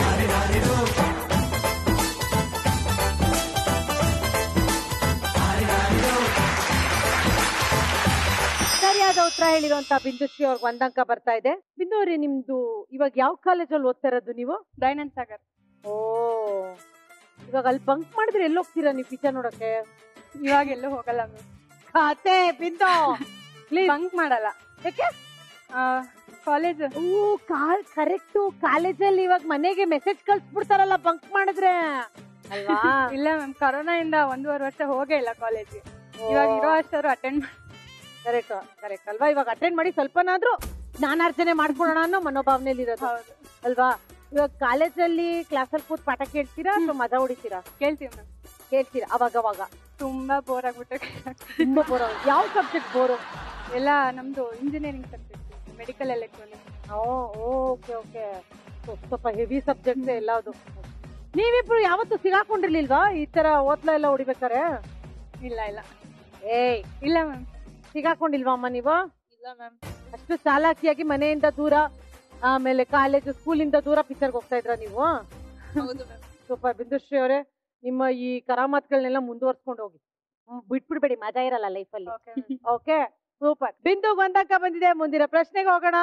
ಸರಿಯಾದ ಉತ್ತರ ಹೇಳಿರುವಂತ ಬಿಂದುಶ್ರೀ ಅವ್ರಿಗೆ ಒಂದ್ ಅಂಕ ಬರ್ತಾ ಇದೆ ಬಿಂದು ಅವ್ರೆ ನಿಮ್ದು ಇವಾಗ ಯಾವ ಕಾಲೇಜಲ್ಲಿ ಓದ್ತಾ ಇರೋದು ನೀವು ದಯಾನಂದ್ ಸಾಗರ್ ಓ ಇವಾಗ ಅಲ್ಲಿ ಬಂಕ್ ಮಾಡಿದ್ರೆ ಎಲ್ಲಿ ಹೋಗ್ತೀರಾ ನೀವು ಪಿಕ್ಚರ್ ನೋಡಕ್ಕೆ ಇವಾಗ ಎಲ್ಲೂ ಹೋಗಲ್ಲ ಮ್ಯಾಮ್ ಖಾತೆ ಬಿಂದು ಬಂಕ್ ಮಾಡಲ್ಲ ಯಾಕೆ ಕಾಲೇಜ್ ಓ ಕಾಲ್ ಕರೆಕ್ಟು ಕಾಲೇಜಲ್ಲಿ ಇವಾಗ ಮನೆಗೆ ಮೆಸೇಜ್ ಕಳ್ಸ್ಬಿಡ್ತಾರಲ್ಲ ಬಂಕ್ ಮಾಡಿದ್ರೆ ಅಲ್ವಾ ಇಲ್ಲ ಮ್ಯಾಮ್ ಕೊರೋನಾ ಇಂದ ಒಂದೂವರೆ ವರ್ಷ ಹೋಗೇ ಇಲ್ಲ ಕಾಲೇಜ್ಗೆ ಇವಾಗ ಇರೋ ಅಷ್ಟರು ಅಟೆಂಡ್ ಕರೆಕ್ಟ್ ಕರೆಕ್ಟ್ ಅಲ್ವಾ ಇವಾಗ ಅಟೆಂಡ್ ಮಾಡಿ ಸ್ವಲ್ಪನಾದ್ರೂ ಜ್ಞಾನಾರ್ಜನೆ ಮಾಡ್ಕೊಳ್ಳೋಣ ಅನ್ನೋ ಮನೋಭಾವನೆಯಲ್ಲಿ ಇರೋದು ಅಲ್ವಾ ಇವಾಗ ಕಾಲೇಜಲ್ಲಿ ಕ್ಲಾಸಲ್ಲಿ ಕೂತ್ ಪಾಠ ಕೇಳ್ತೀರಾ ಅಥವಾ ಮಜಾ ಹೊಡಿತೀರಾ ಕೇಳ್ತೀವಿ ಮ್ಯಾಮ್ ಕೇಳ್ತೀರಾ ಅವಾಗ ಅವಾಗ ತುಂಬಾ ಬೋರ್ ಆಗ್ಬಿಟ್ಟು ತುಂಬಾ ಬೋರ್ ಯಾವ ಸಬ್ಜೆಕ್ಟ್ ಬೋರು ಎಲ್ಲ ನಮ್ದು engineering subject medical electronics okay okay ಸ್ವಲ್ಪ ಹೆವಿ ಸಬ್ಜೆಕ್ಟ್ ಎಲ್ಲದು ನೀವಿಬ್ರು ಯಾವತ್ತು ಸಿಗಾಕೊಂಡಿರ್ಲಿಲ್ವಾ ಈ ತರ ಓದ್ಲ ಎಲ್ಲ ಹೊಡಿಬೇಕಾರೆ ಇಲ್ಲ ಇಲ್ಲ ಏಯ್ ಇಲ್ಲ ಮ್ಯಾಮ್ ಸಿಗಾಕೊಂಡಿಲ್ವಾ ಅಮ್ಮ ನೀವು ಇಲ್ಲ ಮ್ಯಾಮ್ ಅಷ್ಟು ಚಾಲಾಕಿಯಾಗಿ ಮನೆಯಿಂದ ದೂರ ಆಮೇಲೆ ಕಾಲೇಜ್ ಸ್ಕೂಲಿಂದ ದೂರ ಪಿಕ್ಚರ್ಗೆ ಹೋಗ್ತಾ ಇದ್ರ ನೀವು ಹೌದು ಮ್ಯಾಮ್ ಸ್ವಲ್ಪ ಬಿಂದುಶ್ರೀ ಅವರೇ ನಿಮ್ಮ ಈ ಕರಾಮತ್ಗಳನ್ನೆಲ್ಲ ಮುಂದುವರ್ಸ್ಕೊಂಡು ಹೋಗಿ ಹ್ಮ್, ಬಿಟ್ಬಿಡ್ಬೇಡಿ ಮಜಾ ಇರಲ್ಲ ಲೈಫಲ್ಲಿ ಓಕೆ ಸೂಪರ್ ಬಿಂದು ಒಂದಕ್ಕ ಬಂದಿದೆ ಮುಂದಿನ ಪ್ರಶ್ನೆಗೆ ಹೋಗೋಣ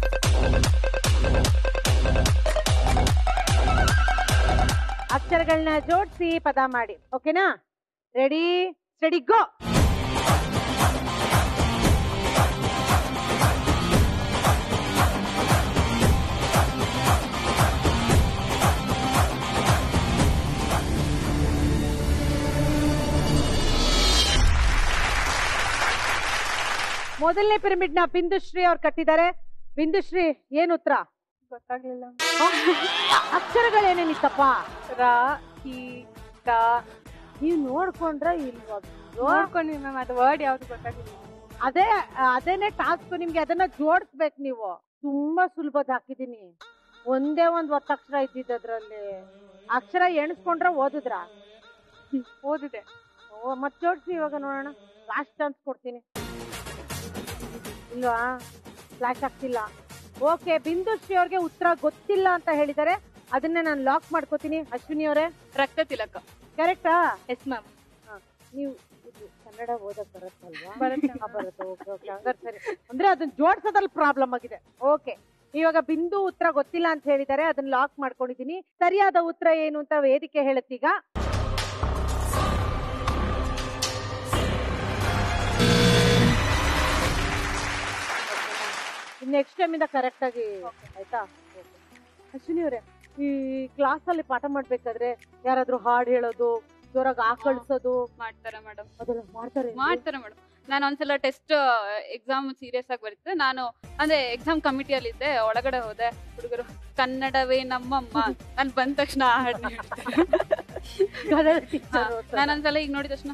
ಅಕ್ಷರಗಳನ್ನ ಜೋಡಿಸಿ ಪದ ಮಾಡಿ ಓಕೆನಾ ರೆಡಿ ಸ್ಟಡಿ ಗೋ ಮೊದಲನೇ ಪಿರಮಿಡ್ ನ ಬಿಂದುಶ್ರೀ ಅವ್ರು ಕಟ್ಟಿದ್ದಾರೆ ಬಿಂದುಶ್ರೀ ಏನ್ ಉತ್ತರ ಗೊತ್ತಾಗ್ಲಿಲ್ಲ ಅಕ್ಷರಗಳೇನೇನಿತ್ತಪ್ಪ ರ ಹಿ ಕ ನೀವ್ ನೋಡ್ಕೊಂಡ್ರ ಇಲ್ವಾ ನೋಡ್ಕೊಂಡ್ವಿ ಮ್ಯಾಮ್ ಅದು ವರ್ಡ್ ಯಾವ್ದು ಗೊತ್ತಾಗ್ಲಿಲ್ಲ ಅದೇ ಅದೇನೆ ಟಾಸ್ಕ್ ನಿಮ್ಗೆ ಅದನ್ನ ಜೋಡಿಸ್ಬೇಕು ನೀವು ತುಂಬಾ ಸುಲಭದ ಹಾಕಿದೀನಿ ಒಂದೇ ಒಂದ್ ಒತ್ತಕ್ಷರ ಇದ್ದಿದ್ದು ಅದ್ರಲ್ಲಿ ಅಕ್ಷರ ಎಣಿಸ್ಕೊಂಡ್ರ ಓದಿದ್ರ ಓದಿದೆ ಓ ಮತ್ ಜೋಡಿಸಿ ಇವಾಗ ನೋಡೋಣ ಲಾಸ್ಟ್ ಚಾನ್ಸ್ ಕೊಡ್ತೀನಿ ಇಲ್ವಾ ಫ್ಲಾಶ್ ಆಗ್ತಿಲ್ಲ ಓಕೆ ಬಿಂದುಶ್ರೀ ಅವ್ರಿಗೆ ಉತ್ತರ ಗೊತ್ತಿಲ್ಲ ಅಂತ ಹೇಳಿದ್ದಾರೆ ಅದನ್ನ ನಾನು ಲಾಕ್ ಮಾಡ್ಕೋತೀನಿ ಅಶ್ವಿನಿ ಅವರೇ ರಕ್ತ ತಿಲಕ ಕರೆಕ್ಟಾ ಎಸ್ ಮ್ಯಾಮ್ ನೀವು ಇದು ಕನ್ನಡ ಓದಕ್ ಬರುತ್ತಲ್ವಾ ಬರುತ್ತೆ. ಹಾ, ಬರುತ್ತೆ ಓಕೆ ಓಕೆ ಹಂಗಾರೆ ಸರಿ ಅಂದ್ರೆ ಅದನ್ನ ಜೋಡ್ಸೋದ್ರಲ್ಲಿ ಪ್ರಾಬ್ಲಮ್ ಆಗಿದೆ ಓಕೆ ಇವಾಗ ಬಿಂದು ಉತ್ತರ ಗೊತ್ತಿಲ್ಲ ಅಂತ ಹೇಳಿದ್ದಾರೆ ಅದನ್ನ ಲಾಕ್ ಮಾಡ್ಕೊಂಡಿದೀನಿ ಸರಿಯಾದ ಉತ್ತರ ಏನು ಅಂತ ವೇದಿಕೆ ಹೇಳುತ್ತೀಗ ನೆಕ್ಸ್ಟ್ ಟೈಮ್ ಇಂದ ಕರೆಕ್ಟ್ ಆಗಿ ಆಯ್ತಾ ಅಶ್ವಿನಿ ಅವರೇ ಈ ಕ್ಲಾಸ್ ಅಲ್ಲಿ ಪಾಠ ಮಾಡ್ಬೇಕಾದ್ರೆ ಯಾರಾದ್ರೂ ಹಾಡ್ ಹೇಳೋದು ಜೋರಾಗಿ ಆಕಳಿಸೋದು ಮಾಡ್ತಾರೆ ಮೇಡಮ್ ಅದೆಲ್ಲ ಮಾಡ್ತಾರೆ ಮಾಡ್ತಾರೆ ಮೇಡಮ್ ನಾನು ಒಂದ್ಸಲ ಟೆಸ್ಟ್ ಎಕ್ಸಾಮ್ ಸೀರಿಯಸ್ ಆಗಿ ಬರುತ್ತೆ ನಾನು ಅಂದ್ರೆ ಎಕ್ಸಾಮ್ ಕಮಿಟಿಯಲ್ಲಿ ಇದ್ದೆ ಒಳಗಡೆ ಹೋದೆ ಹುಡುಗರು ಕನ್ನಡವೇ ನಮ್ಮಮ್ಮ ನಾನು ಬಂದ ತಕ್ಷಣ ಆ ಹಾಡ್ನ ಹೇಳ್ದೆ. ಕನ್ನಡ ಹಾ, ನಾನೊಂದ್ಸಲ ಈಗ ನೋಡಿದ ತಕ್ಷಣ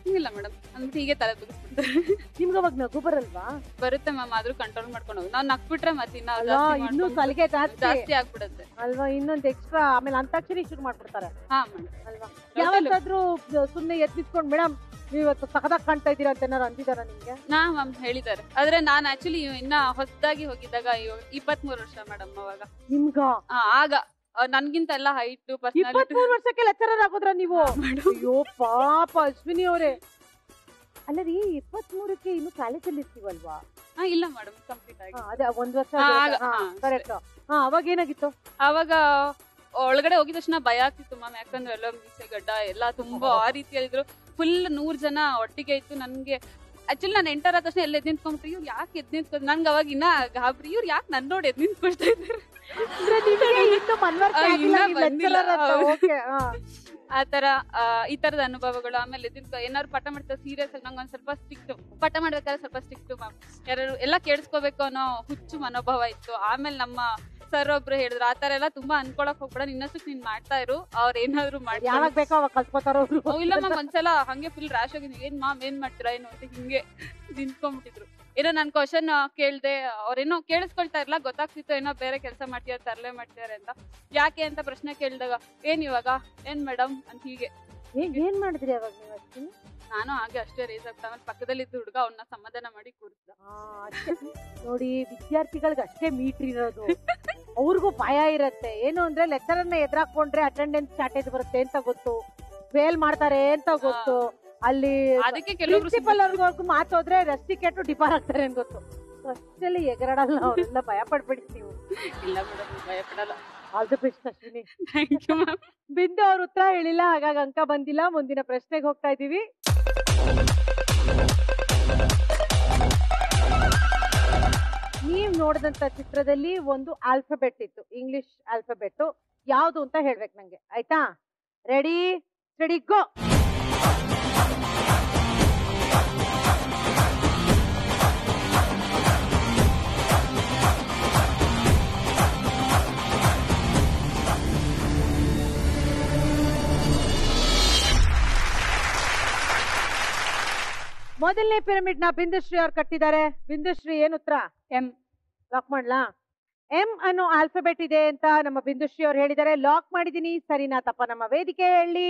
ಇಲ್ಲ ಮೇಡಮ್ ಅಂದ್ಬಿಟ್ಟು ಹೀಗೆ ತಲೆ ಬಗ್ಗಿಸ್ಬಿಡ್ತಾರೆ ನಿಮ್ಗೆ ಅವಾಗ ನಗು ಬರಲ್ವಾ ಬರುತ್ತೆ ಮ್ಯಾಮ್ ಆದ್ರೂ ಕಂಟ್ರೋಲ್ ಮಾಡ್ಕೊಂಡು ಹೋಗಿ ನಾವ್ ನಕ್ಬಿಟ್ರೆ ಮತ್ತೆ ಇನ್ನ ಅಲ್ಲ, ಜಾಸ್ತಿ ಇನ್ನೂ ಮಾಡ್ಕೊಂಡು ಸಲಿಗೆ ಜಾಸ್ತಿ. ಜಾಸ್ತಿ ಆಗ್ಬಿಡುತ್ತೆ ಅಲ್ವಾ ಇನ್ನೊಂದ್ ಎಕ್ಸ್ಟ್ರಾ ಆಮೇಲೆ ಅಂತಾಕ್ಷರಿ ಶುರು ಮಾಡ್ಬಿಡ್ತಾರೆ ಹಾ ಮೇಡಮ್ ಅಲ್ವಾ ಯಾವತ್ತಾದ್ರೂ ಸುಮ್ನೆ ಎದ್ ನಿಂತ್ಕೊಂಡ್ ಮೇಡಮ್ ನೀವು ಇವತ್ತು ಸಖದಾಗ ಕಾಣ್ತಾ ಇದೀರಾ ಅಂತ ಏನಾರು ಅಂದಿದಾರ ನಿಮ್ಗೆ ನಾ ಮ್ಯಾಮ್ ಹೇಳಿದ್ದಾರೆ ಆದ್ರೆ ನಾನ್ ಆಕ್ಚುಲಿ ಇನ್ನ ಹೊಸದಾಗಿ ಹೋಗಿದ್ದಾಗ ಇಪ್ಪತ್ ಮೂರು ವರ್ಷ ಮೇಡಮ್ ಅವಾಗ ನಿಮ್ಗ ಆ, ಆಗ ಆ, ನನ್ಗಿಂತ ಎಲ್ಲ ಹೈಟ್ ಇಪ್ಪತ್ ಪರ್ಸನಾಲಿಟಿ ಮೂರ್ ವರ್ಷಕ್ಕೆ ಲೆಕ್ಚರರ್ ಆಗೋದ್ರ ನೀವು ಅಯ್ಯೋ ಪಾಪ ಅಶ್ವಿನಿ ಅವರೇ ಅಲ್ಲ ರೀ ಇಪ್ಪತ್ ಮೂರಕ್ಕೆ ಇನ್ನು ಕಾಲೇಜಲ್ಲಿ ಇರ್ತೀವಲ್ವಾ ಹಾ ಇಲ್ಲ ಮೇಡಮ್ ಕಂಪ್ಲೀಟ್ ಆಗಿ ಹಾ, ಅದೇ ಒಂದ್ ವರ್ಷ ಹಾ, ಆಗ- ಹಾ, ಕರೆಕ್ಟ್ ಹಾ ಅವಾಗ ಏನಾಗಿತ್ತು ಅವಾಗ ಒಳಗಡೆ ಹೋಗಿದ ತಕ್ಷಣ ಭಯ ಆಗ್ತಿತ್ತು ಮ್ಯಾಮ್ ಯಾಕಂದ್ರೆ ಎಲ್ಲ ಮೀಸೆ ಗಡ್ಡ ಎಲ್ಲ ತುಂಬಾ ಆ ರೀತಿಯಲ್ಲಿದ್ರು ಫುಲ್ ನೂರ್ ಜನ ಒಟ್ಟಿಗೆ ಇತ್ತು ನನ್ಗೆ ಆಕ್ಚುಲಿ ನಾನು ಎಂಟರ್ ಆದ ತಕ್ಷಣ ಎಲ್ಲ ಎದ್ ನಿಂತ್ಕೊಂಡ್ಬಿಟ್ಟು ಇವ್ರು ಯಾಕೆ ಎದ್ ನಿಂತ್ಕೊಂಡು ನನ್ಗೆ ಅವಾಗ ಇನ್ನ ಗಾಬರಿ ಇವ್ರು ಯಾಕೆ ನನ್ ನೋಡಿ ಎದ್ ನಿಂತ್ಕೊಳ್ತಾ ಇದ್ದಾರೆ ಅಂದ್ರೆ ನಿಮ್ಗೆ ಇನ್ನು ಮನ್ವರಿಕೆ ಆ, ಆಗಿಲ್ಲ, ಇನ್ನ ನೀವು ಬಂದಿಲ್ಲ. lecturer ಅಂತ, ಹೌದು. okay, ಹಾ. ಆ ತರ ಆ, ಈ ತರದ ಅನುಭವಗಳು ಆಮೇಲೆ ಇದಕ್ಕೆ ಏನಾದ್ರು ಪಾಠ ಮಾಡ್ತಾ ಸೀರಿಯಸ್ ಆಗಿ ನಂಗೆ ಒಂದ್ ಸ್ವಲ್ಪ ಸ್ಟಿಕ್ಟ್ ಪಾಠ ಮಾಡ್ಬೇಕಾದ್ರೆ ಸ್ವಲ್ಪ ಸ್ಟಿಕ್ಟ್ ಮ್ಯಾಮ್ ಯಾರು ಎಲ್ಲ ಕೇಳಿಸ್ಕೋಬೇಕು ಅನ್ನೋ ಹುಚ್ಚು ಮನೋಭಾವ ಇತ್ತು ಆಮೇಲೆ ನಮ್ಮ ಸರ್ ಒಬ್ರು ಹೇಳಿದ್ರು ಆ ತರ ಎಲ್ಲ ತುಂಬಾ ಅನ್ಕೊಳಕ್ ಹೋಗ್ಬೇಡ ನಿನ್ನಷ್ಟಕ್ಕೆ ನೀನ್ ಮಾಡ್ತಾ ಇರು ಅವ್ರ ಏನಾದ್ರು ಮಾಡಿ ಯಾವಾಗ ಬೇಕೋ ಅವಾಗ ಕಲ್ಸ್ಕೊತಾರ ಅವ್ರು ಇಲ್ಲ ಮ್ಯಾಮ್ ಒಂದ್ಸಲ ಹಂಗೆ ಫುಲ್ ರ್ಯಾಶ್ ಆಗಿ ಏನ್ ಮಾಮ್ ಏನ್ ಮಾಡ್ತೀರಾ ಏನು ಅಂತ ಹಿಂಗೆ ನಿಂತ್ಕೊಂಡ್ಬಿಟ್ಟಿದ್ರು ಏನೋ ನಾನ್ ಕ್ವಶನ್ ಕೇಳ್ದೆ ಅವ್ರೇನೋ ಕೇಳಿಸ್ಕೊಳ್ತಾ ಇರ್ಲ ಗೊತ್ತಾಗ್ತಿತ್ತು ಏನೋ ಬೇರೆ ಕೆಲಸ ಮಾಡ್ತೀರ ತರಲೆ ಮಾಡ್ತಿದಾರೆ ಅಂತ ಯಾಕೆ ಅಂತ ಪ್ರಶ್ನೆ ಕೇಳಿದಾಗ ಏನ್ ಇವಾಗ ಏನ್ ಮೇಡಮ್ ಅಂತ ಹೀಗೆ ಏನ್ ಏನ್ ಮಾಡಿದ್ರಿ ಅವಾಗ ನೀವು ಅಶ್ವಿನಿ ನಾನು ಹಾಗೆ ಅಷ್ಟೇ ರೇಸ್ ಆಗ್ತಾ ಆಮೇಲೆ ಪಕ್ಕದಲ್ಲಿದ್ದ ಹುಡುಗ ಅವನ್ನ ಸಮಾಧಾನ ಮಾಡಿ ಕೂರಿಸ್ದ ನೋಡಿ ವಿದ್ಯಾರ್ಥಿಗಳಿಗೆ ಅಷ್ಟೇ ಮೀಟ್ರ್ ಇರೋದು ಅವ್ರಿಗೂ ಭಯ ಇರತ್ತೆ ಏನು ಅಂದ್ರೆ ಲೆಕ್ಚರರ್ನ ಎದುರಾಕೊಂಡ್ರೆ ಅಟೆಂಡೆನ್ಸ್ ಶಾರ್ಟೇಜ್ ಬರುತ್ತೆ ಅಂತ ಗೊತ್ತು ಫೇಲ್ ಮಾಡ್ತಾರೆ ಅಂತ ಗೊತ್ತು ಅಲ್ಲಿ ಅದಕ್ಕೆ ಕೆಲವೊಬ್ರು ಪ್ರಿನ್ಸಿಪಲ್ ಅವ್ರಿಗೂ ಮಾತೋದ್ರೆ ರಸ್ಟಿಕೆಟ್ ಡಿಪಾರ್ ಆಗ್ತಾರೆ ಅಂತ ಗೊತ್ತು ಅಷ್ಟೆಲ್ಲ ಎಗರಾಡಲ್ಲ ಅವರೆಲ್ಲ ಭಯ ಪಡ್ಬೇಡಿ ನೀವು ಇಲ್ಲ ಮೇಡಮ್ ಭಯ ಪಡಲ್ಲ all the best Ashwini thank you ma'am Bindu ಅವ್ರ ಉತ್ತರ ಹೇಳಿಲ್ಲ ಹಾಗಾಗಿ ಅಂಕ ಬಂದಿಲ್ಲ ಮುಂದಿನ ಪ್ರಶ್ನೆಗೆ ಹೋಗ್ತಾ ಇದೀವಿ ನೀವ್ ನೋಡಿದಂತ ಚಿತ್ರದಲ್ಲಿ ಒಂದು ಆಲ್ಫಬೆಟ್ ಇತ್ತು ಇಂಗ್ಲಿಷ್ ಆಲ್ಫಬೆಟ್ ಯಾವ್ದು ಅಂತ ಹೇಳ್ಬೇಕು ನಂಗೆ ಆಯ್ತಾ ರೆಡಿ ರೆಡಿ ಗೋ ಮೊದಲನೇ ಪಿರಮಿಡ್ ನ ಬಿಂದುಶ್ರೀ ಅವ್ರು ಕಟ್ಟಿದ್ದಾರೆ ಬಿಂದುಶ್ರೀ ಏನ್ ಉತ್ತರ ಎಂ ಲಾಕ್ ಮಾಡ್ಲಾ ಎಂ ಅನ್ನೋ ಆಲ್ಫಬೆಟ್ ಇದೆ ಅಂತ ನಮ್ಮ ಬಿಂದುಶ್ರೀ ಅವ್ರು ಹೇಳಿದ್ದಾರೆ ಲಾಕ್ ಮಾಡಿದೀನಿ ಸರಿನಾ ತಪ್ಪ ನಮ್ಮ ವೇದಿಕೆ ಹೇಳಿ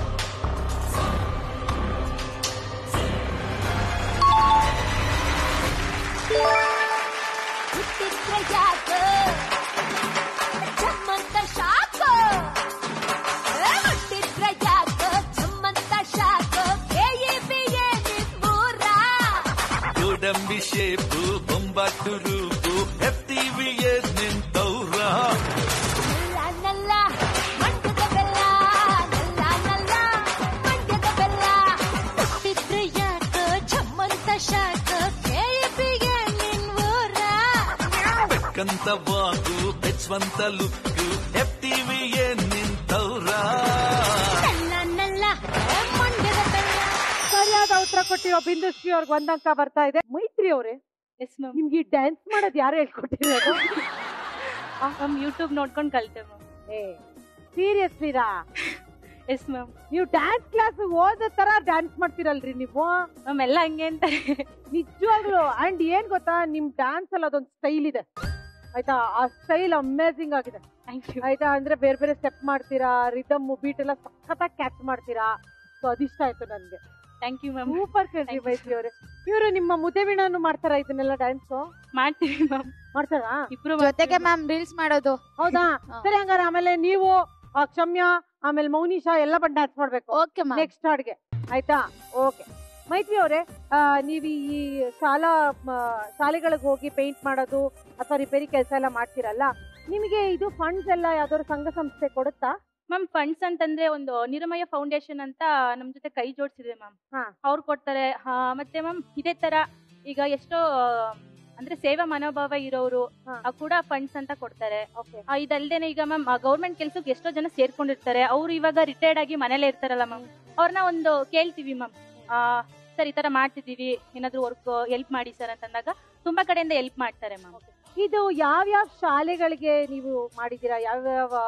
ಹುಟ್ಟಿದ್ರೆ ಯಾಕೋ ಚಮ್ಮಂತ ಶಾಕೋ ಏ, ಹುಟ್ಟಿದ್ರೆ ಯಾಕೋ ಚಮ್ಮಂತ ಶಾಕೋ ಕೆ ಇ ಬಿ ಎ ನಿಮ್ಮೂರ ಗೋಡಂಬಿ ಶೇಪು ಬೊಂಬಾಟು ರೂಪು ಎಫ್ ಟಿವಿ ನಿಂತವ್ರ ನಲ್ಲ ನಲ್ಲ ಮಂಡ್ಯದ ಬೆಲ್ಲ ನಲ್ಲ ನಲ್ಲ ಮಂಡ್ಯದ ಬೆಲ್ಲ ಹುಟ್ಟಿದ್ರೆ ಯಾಕೋ ಚಮ್ಮಂತ ಶಾಕೋ ಕೆ ಇ ಬಿ ಎ ನಿಮ್ಮೂರ ಬೆಕ್ಕಂತ ವಾಕು ಬೆಚ್ಚವಂತ ಲುಕ್ಕು ಎಫ್ ಟಿವಿ ನಿಂತವ್ರ ನಲ್ಲ ನಲ್ಲ ಏ, ಮಂಡ್ಯದ ಬೆಲ್ಲ ಸರಿಯಾದ ಉತ್ತರ ಕೊಟ್ಟಿರೋ ಬಿಂದುಶ್ರೀ ಅವ್ರಿಗೆ ಒಂದ್ ಅಂಕ ಬರ್ತಾ ಇದೆ ಮೈತ್ರಿ ಅವರೇ ನಿಮ್ಗೆ ಈ ಡ್ಯಾನ್ಸ್ ಮಾಡೋದು ಯಾರು ಹೇಳ್ಕೊಟ್ಟಿರೋದು ಮ್ಯಾಮ್ ಯೂಟ್ಯೂಬ್ ನೋಡ್ಕೊಂಡು ಕಲ್ತೆ ಮ್ಯಾಮ್ ಏ ಸೀರಿಯಸ್ಲಿರಾ ಎಸ್ ಮ್ಯಾಮ್ ನೀವು ಡ್ಯಾನ್ಸ್ ಕ್ಲಾಸ್ ಓದೋ ತರ ಡ್ಯಾನ್ಸ್ ಮಾಡ್ತೀರಲ್ರಿ ನೀವು ಮ್ಯಾಮ್ ಎಲ್ಲ ಹಂಗೆ ಅಂತಾರೆ ನಿಜವಾಗ್ಲು ಅಂಡ್ ಏನ್ ಗೊತ್ತಾ ನಿಮ್ ಡ್ಯಾನ್ಸ್ ಅಲ್ಲಿ ಅದೊಂದು ಸ್ಟೈಲ್ ಇದೆ ಆಯ್ತಾ ಆ ಸ್ಟೈಲ್ ಅಮೇಸಿಂಗ್ ಆಗಿದೆ ಆಯ್ತಾ ಅಂದ್ರೆ ಬೇರೆ ಬೇರೆ ಸ್ಟೆಪ್ ಮಾಡ್ತೀರಾ ರಿದಮ್ ಬೀಟ್ ಎಲ್ಲ ಸಖತ್ತಾಗಿ ಕ್ಯಾಚ್ ಮಾಡ್ತೀರಾ ಸೊ ಅದಿಷ್ಟ ಆಯ್ತು ನನ್ಗೆ ಥ್ಯಾಂಕ್ ಯು ಮ್ಯಾಮ್ ಸೂಪರ್ ಕಣ್ರಿ ಮೈತ್ರಿ ಅವರೇ ಇವರು ನಿಮ್ಮ ಮುದ್ದೆ ವೀಣಾನು ಮಾಡ್ತಾರಾ ಇದನ್ನೆಲ್ಲ ಡ್ಯಾನ್ಸ್ ಮಾಡ್ತೀವಿ ಮ್ಯಾಮ್ ಮಾಡ್ತಾರಾ ಇಬ್ರು ಜೊತೆಗೆ ಮ್ಯಾಮ್ ರೀಲ್ಸ್ ಮಾಡೋದು ಹೌದಾ ಸರಿ ಹಂಗಾರೆ ಆಮೇಲೆ ನೀವು ಆ, ಕ್ಷಮ್ಯ ಆಮೇಲೆ ಮೌನಿಶಾ ಎಲ್ಲ ಬಂದು ಡ್ಯಾನ್ಸ್ ಮಾಡ್ಬೇಕು ಓಕೆ ಮ್ಯಾಮ್ ನೆಕ್ಸ್ಟ್ ಹಾಡ್ಗೆ ಆಯ್ತಾ ಓಕೆ ಮೈತ್ರಿ ಅವರೇ ನೀವು ಈ ಶಾಲಾ ಮ, ಶಾಲೆಗಳಿಗೆ ಹೋಗಿ ಪೇಂಟ್ ಮಾಡೋದು ಅಥವಾ ರಿಪೇರಿ ಕೆಲಸ ಎಲ್ಲ ಮಾಡ್ತೀರಲ್ಲ ನಿಮಗೆ ಇದು ಫಂಡ್ಸ್ ಎಲ್ಲ ಯಾವ್ದಾದ್ರು ಸಂಘ ಸಂಸ್ಥೆ ಕೊಡುತ್ತಾ ಮ್ಯಾಮ್ ಫಂಡ್ಸ್ ಅಂತಂದ್ರೆ ಒಂದು ನಿರಮಯ ಫೌಂಡೇಶನ್ ಅಂತ ನಮ್ ಜೊತೆ ಕೈ ಜೋಡಿಸಿದೆ ಮ್ಯಾಮ್ ಹಾ. ಅವ್ರು ಕೊಡ್ತಾರೆ ಹಾ, ಮತ್ತೆ ಮ್ಯಾಮ್ ಇದೇ ತರ ಈಗ ಎಷ್ಟೋ ಆ, ಅಂದ್ರೆ ಸೇವಾ ಮನೋಭಾವ ಇರೋರು ಆ, ಕೂಡ ಫಂಡ್ಸ್ ಅಂತ ಕೊಡ್ತಾರೆ ಆ, ಇದಲ್ದೇನೆ ಈಗ ಮ್ಯಾಮ್ ಗೌರ್ಮೆಂಟ್ ಕೆಲ್ಸಕ್ಕೆ ಎಷ್ಟೋ ಜನ ಸೇರ್ಕೊಂಡಿರ್ತಾರೆ ಅವ್ರು ಇವಾಗ ರಿಟೈರ್ಡ್ ಆಗಿ ಮನೇಲೆ ಇರ್ತಾರಲ್ಲ ಮ್ಯಾಮ್ ಅವ್ರನ್ನ ಒಂದು ಕೇಳ್ತೀವಿ ಮ್ಯಾಮ್ ಸರ್ ಈ ತರ ಮಾಡ್ತಿದೀವಿ ಏನಾದ್ರು ವರ್ಕ್ ಹೆಲ್ಪ್ ಮಾಡಿ ಸರ್ ಅಂತಂದಾಗ ತುಂಬಾ ಕಡೆಯಿಂದ ಹೆಲ್ಪ್ ಮಾಡ್ತಾರೆ ಮ್ಯಾಮ್ ಇದು ಯಾವ್ಯಾವ ಶಾಲೆಗಳಿಗೆ ನೀವು ಮಾಡಿದ್ದೀರಾ ಯಾವ್ಯಾವ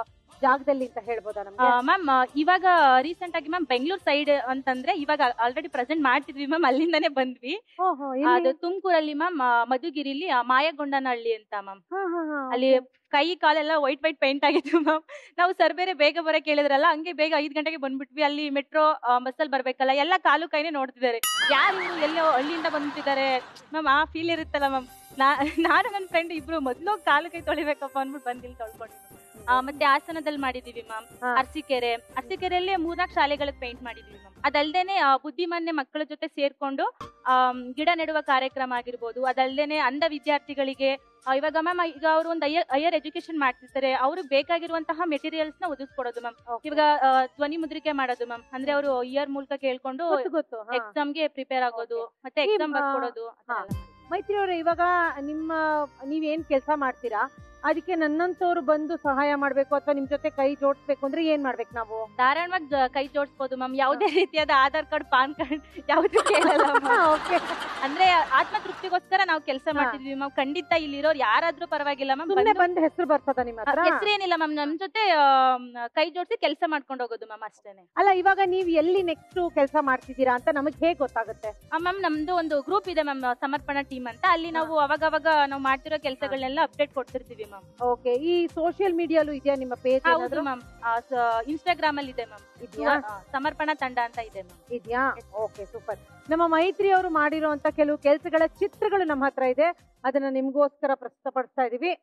ಜಾಗದಲ್ಲಿ ಅಂತ ಹೇಳ್ಬೋದಾ ನಮ್ಗೆ ಮ್ಯಾಮ್ ಇವಾಗ ರೀಸೆಂಟ್ ಆಗಿ ಮ್ಯಾಮ್ ಬೆಂಗಳೂರು ಸೈಡ್ ಅಂತಂದ್ರೆ ಇವಾಗ ಆಲ್ರೆಡಿ ಪ್ರೆಸೆಂಟ್ ಮಾಡ್ತಿದ್ವಿ ಮ್ಯಾಮ್ ಅಲ್ಲಿಂದಾನೇ ಬಂದ್ವಿ ಓಹೋ, ಎಲ್ಲಿ? ಅದು ತುಮಕೂರಲ್ಲಿ ಮ್ಯಾಮ್ ಮಧುಗಿರಿಲಿ ಆ, ಮಾಯಗೊಂಡನಹಳ್ಳಿ ಅಂತ ಮ್ಯಾಮ್ ಹಾ, ಹಾ, ಹಾ, ಅಲ್ಲಿ ಕೈ ಕಾಲೆಲ್ಲ ವೈಟ್ ವೈಟ್ ಪೇಂಟ್ ಆಗಿತ್ತು ಮ್ಯಾಮ್ ನಾವು ಸರ್ ಬೇರೆ ಬೇಗ ಬರಕ್ ಹೇಳಿದ್ರಲ್ಲ ಹಂಗೆ ಬೇಗ ಐದ್ ಗಂಟೆಗೆ ಬಂದ್ಬಿಟ್ವಿ ಅಲ್ಲಿ ಮೆಟ್ರೋ ಬಸ್ಸಲ್ಲಿ ಬರ್ಬೇಕಲ್ಲ ಎಲ್ಲ ಕಾಲು ಕೈನೇ ನೋಡ್ತಿದ್ದಾರೆ ಯಾರು ಇವ್ರು ಎಲ್ಲೋ ಹಳ್ಳಿಯಿಂದ ಬಂದಿದ್ದಾರೆ ಮ್ಯಾಮ್ ಆ ಫೀಲ್ ಇರುತ್ತಲ್ಲ ಮ್ಯಾಮ್ ನಾನು ನನ್ನ ಫ್ರೆಂಡ್ ಇಬ್ರು ಮೊದ್ಲು ಕಾಲು ಕೈ ತೊಳಿಬೇಕಪ್ಪ ಅಂದ್ಬಿಟ್ಟು ಬಂದಿಲ್ಲಿ ತೊಳ್ಕೊಂಡು ಆ, ಮತ್ತೆ ಹಾಸನದಲ್ಲಿ ಮಾಡಿದೀವಿ ಮ್ಯಾಮ್ ಅರಸೀಕೆರೆ ಅರಸೀಕೆರೆಯಲ್ಲಿ ಮೂರ್ನಾಲ್ಕು ಶಾಲೆಗಳಿಗೆ ಪೇಂಟ್ ಮಾಡಿದೀವಿ ಮ್ಯಾಮ್ ಅದಲ್ದೇನೆ ಆ, ಬುದ್ಧಿಮಾನ್ಯ ಮಕ್ಕಳ ಜೊತೆ ಸೇರ್ಕೊಂಡು ಆಮ್, ಗಿಡ ನೆಡುವ ಕಾರ್ಯಕ್ರಮ ಆಗಿರ್ಬೋದು ಅದಲ್ದೇನೆ ಅಂಧ ವಿದ್ಯಾರ್ಥಿಗಳಿಗೆ ಆ, ಇವಾಗ ಮ್ಯಾಮ್ ಈಗ ಅವರು ಒಂದು ಹೈಯರ್ ಎಜುಕೇಶನ್ ಮಾಡ್ತಿರ್ತಾರೆ ಅವ್ರಿಗೆ ಬೇಕಾಗಿರುವಂತಹ ಮೆಟೀರಿಯಲ್ಸ್ ನ ಒದಗಿಸ್ಕೊಡೋದು ಮ್ಯಾಮ್ ಇವಾಗ ಆ, ಧ್ವನಿ ಮುದ್ರಿಕೆ ಮಾಡೋದು ಮ್ಯಾಮ್ ಅಂದ್ರೆ ಅವರು ಇಯರ್ ಮೂಲಕ ಕೇಳ್ಕೊಂಡು ಗೊತ್ತು, ಗೊತ್ತು, ಹಾ. ಎಕ್ಸಾಮ್ ಗೆ ಪ್ರಿಪೇರ್ ಆಗೋದು ಮತ್ತೆ ಈ, ಎಕ್ಸಾಮ್ ಆ, ಬರ್ಕೊಡೋದು ಹಾ. ಮೈತ್ರಿ ಅವರೇ ಇವಾಗ ನಿಮ್ಮ ನೀವೇನ್ ಕೆಲಸ ಮಾಡ್ತೀರಾ ಅದಕ್ಕೆ ನನ್ನಂತವ್ರು ಬಂದು ಸಹಾಯ ಮಾಡ್ಬೇಕು ಅಥವಾ ನಿಮ್ ಜೊತೆ ಕೈ ಜೋಡಿಸ್ಬೇಕು ಅಂದ್ರೆ ಏನ್ ಮಾಡ್ಬೇಕು ನಾವು ಧಾರಾಳವಾಗಿ ಜ- ಕೈ ಜೋಡಿಸ್ಬೋದು ಮ್ಯಾಮ್ ಯಾವುದೇ ರೀತಿಯಾದ ಆಧಾರ್ ಕಾರ್ಡ್ ಪಾನ್ ಕಾರ್ಡ್ ಯಾವ್ದು ಕೇಳಲ್ಲ ma'am. ಅಂದ್ರೆ ಆತ್ಮತೃಪ್ತಿಗೋಸ್ಕರ ನಾವು ಕೆಲಸ ಮಾಡ್ತಿದ್ವಿ ಮ್ಯಾಮ್ ಖಂಡಿತ ಇಲ್ಲಿರೋರು ಯಾರಾದ್ರೂ ಪರವಾಗಿಲ್ಲ ಮ್ಯಾಮ್ ಸುಮ್ನೆ ಬಂದ್ ಹೆಸರು ಬರ್ತದ ನಿಮ್ಮ ಹತ್ರ ಹೆಸರೇನಿಲ್ಲ ಮ್ಯಾಮ್ ನಮ್ ಜೊತೆ ಆಮ್, ಕೈ ಜೋಡಿಸಿ ಕೆಲಸ ಮಾಡ್ಕೊಂಡು ಹೋಗೋದು ಮ್ಯಾಮ್ ಅಷ್ಟೇನೆ ಅಲ್ಲ ಇವಾಗ ನೀವ್ ಎಲ್ಲಿ ನೆಕ್ಸ್ಟ್ ಕೆಲಸ ಮಾಡ್ತಿದ್ದೀರಾ ಅಂತ ನಮಗ್ ಹೇಗ್ ಗೊತ್ತಾಗುತ್ತೆ ಮ್ಯಾಮ್ ನಮ್ದು ಒಂದು ಗ್ರೂಪ್ ಇದೆ ಮ್ಯಾಮ್ ಸಮರ್ಪಣಾ ಟೀಮ್ ಅಂತ ಅಲ್ಲಿ ನಾವು ಅವಾಗ ಅವಾಗ ನಾವು ಮಾಡ್ತಿರೋ ಕೆಲಸಗಳನ್ನೆಲ್ಲ ಅಪ್ಡೇಟ್ ಕೊಡ್ತಿರ್ತೀವಿ ಮ್ಯಾಮ್ ಓಕೆ ಈ ಸೋಷಿಯಲ್ ಮೀಡಿಯಾಲು ಇದೆಯಾ ನಿಮ್ಮ ಪೇಜ್ ಹೌದು ಮ್ಯಾಮ್ ಇನ್ಸ್ಟಾಗ್ರಾಮ್ ಅಲ್ಲಿ ಇದೆ ಮ್ಯಾಮ್ ಇದ್ಯಾ? ಸಮರ್ಪಣಾ ತಂಡ ಅಂತ ಇದೆ ಮ್ಯಾಮ್ ಇದೆಯಾ ಓಕೆ ಸೂಪರ್ ನಮ್ಮ ಮೈತ್ರಿ ಅವರು ಮಾಡಿರುವಂತ ಕೆಲವು ಕೆಲಸಗಳ ಚಿತ್ರಗಳು ನಮ್ಮ ಹತ್ರ ಇದೆ ಅದನ್ನ ನಿಮ್ಗೋಸ್ಕರ ಪ್ರಸ್ತುತಪಡಿಸ್ತಾ ಇದೀವಿ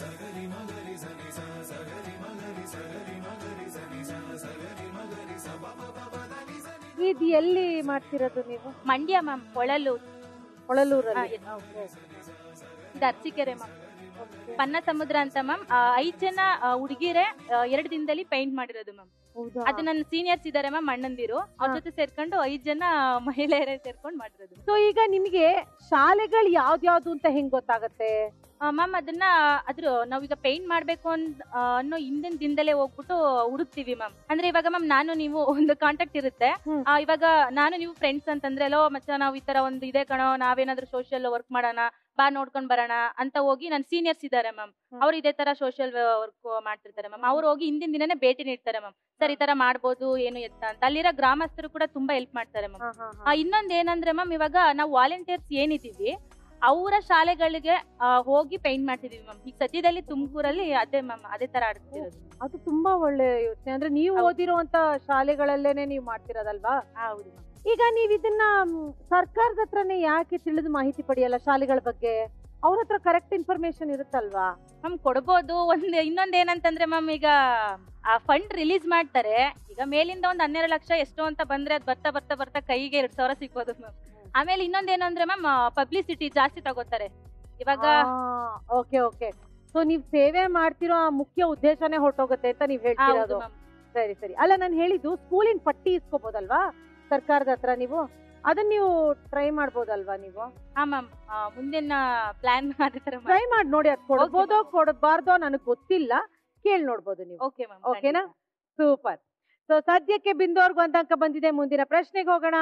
ಇದು ಎಲ್ಲಿ ಮಾಡ್ತಿರೋದು ನೀವು ಮಂಡ್ಯ ಮ್ಯಾಮ್ ಕೊಳಲು ಕೊಳಲೂರಲ್ಲಿ ಇದು ಅರ್ಸಿಕೆರೆ ಮ್ಯಾಮ್ ಪನ್ನ ಸಮುದ್ರ ಅಂತ ಮ್ಯಾಮ್ ಐದ್ ಜನ ಹುಡುಗಿರೆ ಎರಡು ದಿನದಲ್ಲಿ ಪೇಂಟ್ ಮಾಡಿರೋದು ಮ್ಯಾಮ್ ಹೌದಾ? ಅದು ನನ್ನ ಸೀನಿಯರ್ಸ್ ಇದಾರೆ ಮ್ಯಾಮ್ ಅಣ್ಣಂದಿರು ಅವ್ರ ಜೊತೆ ಸೇರ್ಕೊಂಡು ಐದ್ ಜನ ಮಹಿಳೆಯರೇ ಸೇರ್ಕೊಂಡು ಮಾಡಿರೋದು ಸೊ ಈಗ ನಿಮಗೆ ಶಾಲೆಗಳು ಯಾವ್ದ್ಯಾವ್ದು ಅಂತ ಹೆಂಗ್ ಗೊತ್ತಾಗತ್ತೆ ಮ್ಯಾಮ್ ಅದನ್ನ ಅದ್ರ ನಾವೀಗ ಪೇಂಟ್ ಮಾಡ್ಬೇಕು ಅನ್- ಆ, ಅನ್ನೋ ಹಿಂದಿನ ದಿನದಲ್ಲೇ ಹೋಗ್ಬಿಟ್ಟು ಹುಡುಕ್ತಿವಿ ಮ್ಯಾಮ್ ಅಂದ್ರೆ ಇವಾಗ ಮ್ಯಾಮ್ ನಾನು ನೀವು ಒಂದು ಕಾಂಟ್ಯಾಕ್ಟ್ ಇರುತ್ತೆ ಆ, ಇವಾಗ ನಾನು ನೀವು ಫ್ರೆಂಡ್ಸ್ ಅಂತಂದ್ರೆ ಎಲ್ಲೋ ಮಚ್ಚ ನಾವು ಈ ತರ ಒಂದು ಇದೆ ಕಣೋ ನಾವೇನಾದ್ರೂ ಸೋಷಿಯಲ್ ವರ್ಕ್ ಮಾಡೋಣ ಬಾ ನೋಡ್ಕೊಂಡ್ ಬರೋಣ ಅಂತ ಹೋಗಿ ನನ್ನ ಸೀನಿಯರ್ಸ್ ಇದಾರೆ ಮ್ಯಾಮ್ ಅವ್ರು ಇದೇ ತರ ಸೋಷಿಯಲ್ ವರ್ಕ್ ಮಾಡ್ತಿರ್ತಾರೆ ಮ್ಯಾಮ್ ಅವ್ರು ಹೋಗಿ ಹಿಂದಿನ ದಿನನೇ ಭೇಟಿ ನೀಡ್ತಾರೆ ಮ್ಯಾಮ್ ಸರ್ ಈ ತರ ಮಾಡ್ಬೋದು ಏನು ಎತ್ತ ಅಂತ ಅಲ್ಲಿರೋ ಗ್ರಾಮಸ್ಥರು ಕೂಡ ತುಂಬಾ ಹೆಲ್ಪ್ ಮಾಡ್ತಾರೆ ಮ್ಯಾಮ್ ಇನ್ನೊಂದ್ ಏನಂದ್ರೆ ಮ್ಯಾಮ್ ಇವಾಗ ನಾವು ವಾಲಂಟಿಯರ್ಸ್ ಏನಿದೀವಿ ಅವರ ಶಾಲೆಗಳಿಗೆ ಆ, ಹೋಗಿ ಪೇಂಟ್ ಮಾಡ್ತಿದೀವಿ ಮ್ಯಾಮ್ ಈಗ ಸದ್ಯದಲ್ಲಿ ತುಮಕೂರಲ್ಲಿ ಅದೇ ಮ್ಯಾಮ್ ಅದೇ ತರ ಆಡ್ತಿರೋದು ಅದು ತುಂಬಾ ಒಳ್ಳೆ ಯೋಚನೆ ಅಂದ್ರೆ ನೀವು ಓದಿರುವಂತ ಶಾಲೆಗಳಲ್ಲೇನೆ ನೀವು ಮಾಡ್ತಿರೋದಲ್ವಾ ಹೌದು ಈಗ ನೀವ್ ಇದನ್ನ ಮ್, ಸರ್ಕಾರದ ಹತ್ರನೇ ಯಾಕೆ ತಿಳಿದು ಮಾಹಿತಿ ಪಡೆಯಲ್ಲ ಶಾಲೆಗಳ ಬಗ್ಗೆ ಅವ್ರ ಹತ್ರ ಕರೆಕ್ಟ್ ಇನ್ಫಾರ್ಮೇಶನ್ ಇರುತ್ತಲ್ವಾ ಮ್ಯಾಮ್ ಕೊಡ್ಬೋದು ಒಂದ್ ಇನ್ನೊಂದ್ ಏನಂತಂದ್ರೆ ಮ್ಯಾಮ್ ಈಗ ಆ ಫಂಡ್ ರಿಲೀಸ್ ಮಾಡ್ತಾರೆ ಈಗ ಮೇಲಿಂದ ಒಂದ್ ಹನ್ನೆರಡು ಲಕ್ಷ ಎಷ್ಟು ಅಂತ ಬಂದ್ರೆ ಅದ್ ಬರ್ತಾ ಬರ್ತಾ ಬರ್ತಾ ಕೈಗೆ ಎರಡ್ ಸಾವಿರ ಸಿಗ್ಬೋದು ಮ್ಯಾಮ್ ಆಮೇಲೆ ಇನ್ನೊಂದ್ ಏನಂದ್ರೆ ಮ್ಯಾಮ್ ಪಬ್ಲಿಸಿಟಿ ಜಾಸ್ತಿ ತಗೋತಾರೆ ಇವಾಗ ಓಕೆ ಓಕೆ ಸೊ ನೀವ್ ಸೇವೆ ಮಾಡ್ತಿರೋ ಆ ಮುಖ್ಯ ಉದ್ದೇಶನೇ ಹೊರಟೋಗುತ್ತೆ ಅಂತ ನೀವ್ ಹೇಳ್ತಿರೋದು ಹೌದು ma'am. ಸರಿ ಸರಿ ಅಲ್ಲ ನಾನು ಹೇಳಿದ್ದು ಸ್ಕೂಲಿನ ಪಟ್ಟಿ ಇಸ್ಕೋಬಹುದಲ್ವಾ ಸರ್ಕಾರದ ಹತ್ರ ನೀವು ಅದನ್ನ ನೀವು ಟ್ರೈ ಮಾಡ್ಬೋದಲ್ವಾ ನೀವು ಹಾ ಮ್ಯಾಮ್ ಮುಂದಿನ ಪ್ಲಾನ್ ಅದೇ ತರ ಟ್ರೈ ಮಾಡಿ ನೋಡಿ ಅದು ಕೊಡ್ಬೋದೋ ಕೊಡಬಾರ್ದೋ ನನಗೆ ಗೊತ್ತಿಲ್ಲ ಕೇಳಿ ನೋಡ್ಬೋದು ನೀವು ಓಕೆ ಮ್ಯಾಮ್ ಓಕೆನಾ ಸೂಪರ್ ಸೊ ಸದ್ಯಕ್ಕೆ ಬಿಂದೋರ್ಗ್ ಒಂದ್ ಅಂಕ ಬಂದಿದೆ ಮುಂದಿನ ಪ್ರಶ್ನೆಗೆ ಹೋಗೋಣ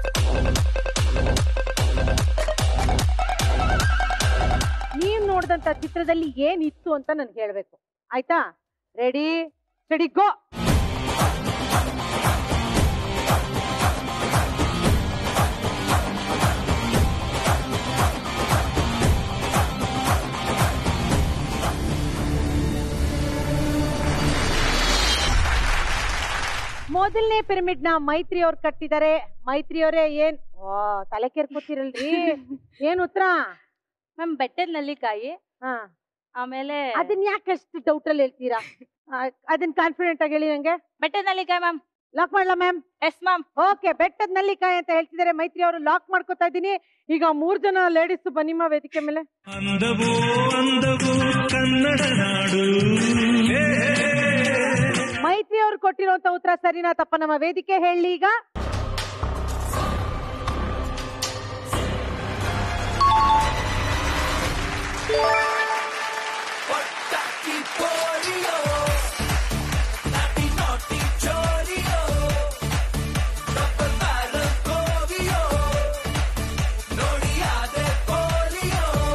ನೀವ್ ನೋಡಿದಂತ ಚಿತ್ರದಲ್ಲಿ ಏನಿತ್ತು ಅಂತ ನನ್ಗೆ ಹೇಳ್ಬೇಕು ಆಯ್ತಾ ರೆಡಿ ಸ್ಟಡಿ ಗೋ ಮೊದಲನೇ ಪಿರಮಿಡ್ ನ ಮೈತ್ರಿ ಅವ್ರು ಕಟ್ಟಿದ್ದಾರೆ ಮೈತ್ರಿ ಅವರೇ ಏನ್ ವಾ ತಲೆ ಕೆರ್ಕೋತಿರಲ್ರಿ ಏನ್ ಉತ್ತರ ಮ್ಯಾಮ್ ಬೆಟ್ಟದ ನಲ್ಲಿಕಾಯಿ ಹಾ ಆಮೇಲೆ ಅದನ್ನ ಯಾಕೆ ಅಷ್ಟು ಡೌಟ್ ಅಲ್ಲಿ ಹೇಳ್ತೀರಾ ಆ, ಅದನ್ನ ಕಾನ್ಫಿಡೆಂಟ್ ಆಗಿ ಹೇಳಿ ನಂಗೆ ಬೆಟ್ಟದ ನಲ್ಲಿಕಾಯಿ ಮ್ಯಾಮ್ ಲಾಕ್ ಮಾಡ್ಲಾ ಮ್ಯಾಮ್ ಎಸ್ ಮ್ಯಾಮ್ ಓಕೆ ಬೆಟ್ಟದ ನಲ್ಲಿಕಾಯಿ ಅಂತ ಹೇಳ್ತಿದ್ದಾರೆ ಮೈತ್ರಿ ಅವರು ಲಾಕ್ ಮಾಡ್ಕೊತಾ ಇದ್ದೀನಿ ಈಗ ಮೂರ್ ಜನ ಲೇಡೀಸ್ ಬನ್ನಿಮ್ಮ ವೇದಿಕೆ ಮೇಲೆ ಅಂದವೋ ಅಂದವೋ ಕನ್ನಡ ನಾಡು ಮೈತ್ರಿ ಅವರು ಕೊಟ್ಟಿರುವಂತ ಉತ್ತರ ಸರಿನಾ ತಪ್ಪ ನಮ್ಮ ವೇದಿಕೆ ಹೇಳಿ ಈಗ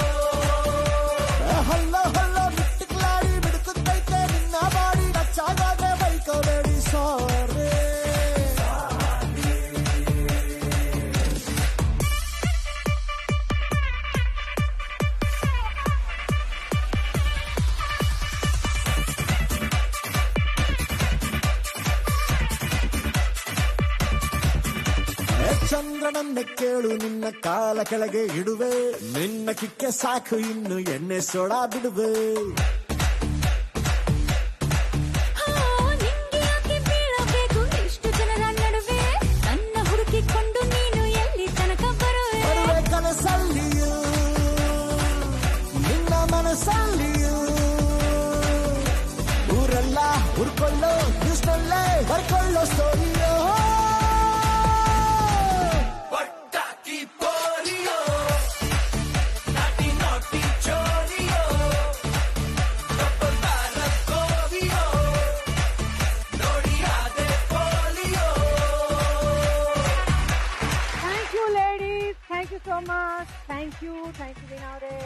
ಹಲ್ಲ ಹಲ್ಲ ಮಿಟ್ಟಿಕ್ಲಾಡಿ ಮಿಡುಕುತ್ತೈತೆ ನಿನ್ನ ಬಾಡಿ ನಚ್ಚಾಗ ನಿನ್ನ ಕಾಲ ಕೆಳಗೆ ಇಡುವೆ ನಿನ್ನ ಕಿಕ್ಕೆ ಸಾಕು ಇನ್ನು ಎಣ್ಣೆ ಸೋಡಾ ಬಿಡುವೆ ನಿಂಗೆ ಯಾಕೆ ಬೀಳಬೇಕು ಇಷ್ಟು ಜನರ ನಡುವೆ ನನ್ನ ಹುಡುಕಿಕೊಂಡು ನೀನು ಎಲ್ಲಿ ತನಕ ಬರುವೆ ಬರುವೆ ಕನಸಲ್ಲಿಯೂ ನಿನ್ನ ಮನಸ್ಸಲ್ಲಿಯೂ ಊರೆಲ್ಲ ಹುರ್ಕೊಳ್ಳೋ ನ್ಯೂಸ್ನಲ್ಲೇ ಬರ್ಕೊಳ್ಳೋ ಸ್ಟೋರಿಯೋ ಪಟ್ಟಾಕಿ ಪೋಲಿಯೋ ನಾಟಿ ನಾಟಿ ಚೋರಿಯೋ ಕೋವಿಯೋ ನೋಡಿ ಅದೇ ಪೋಲಿಯೋ thank you ladies thank you so much thank you thank you Veena ಅವರೇ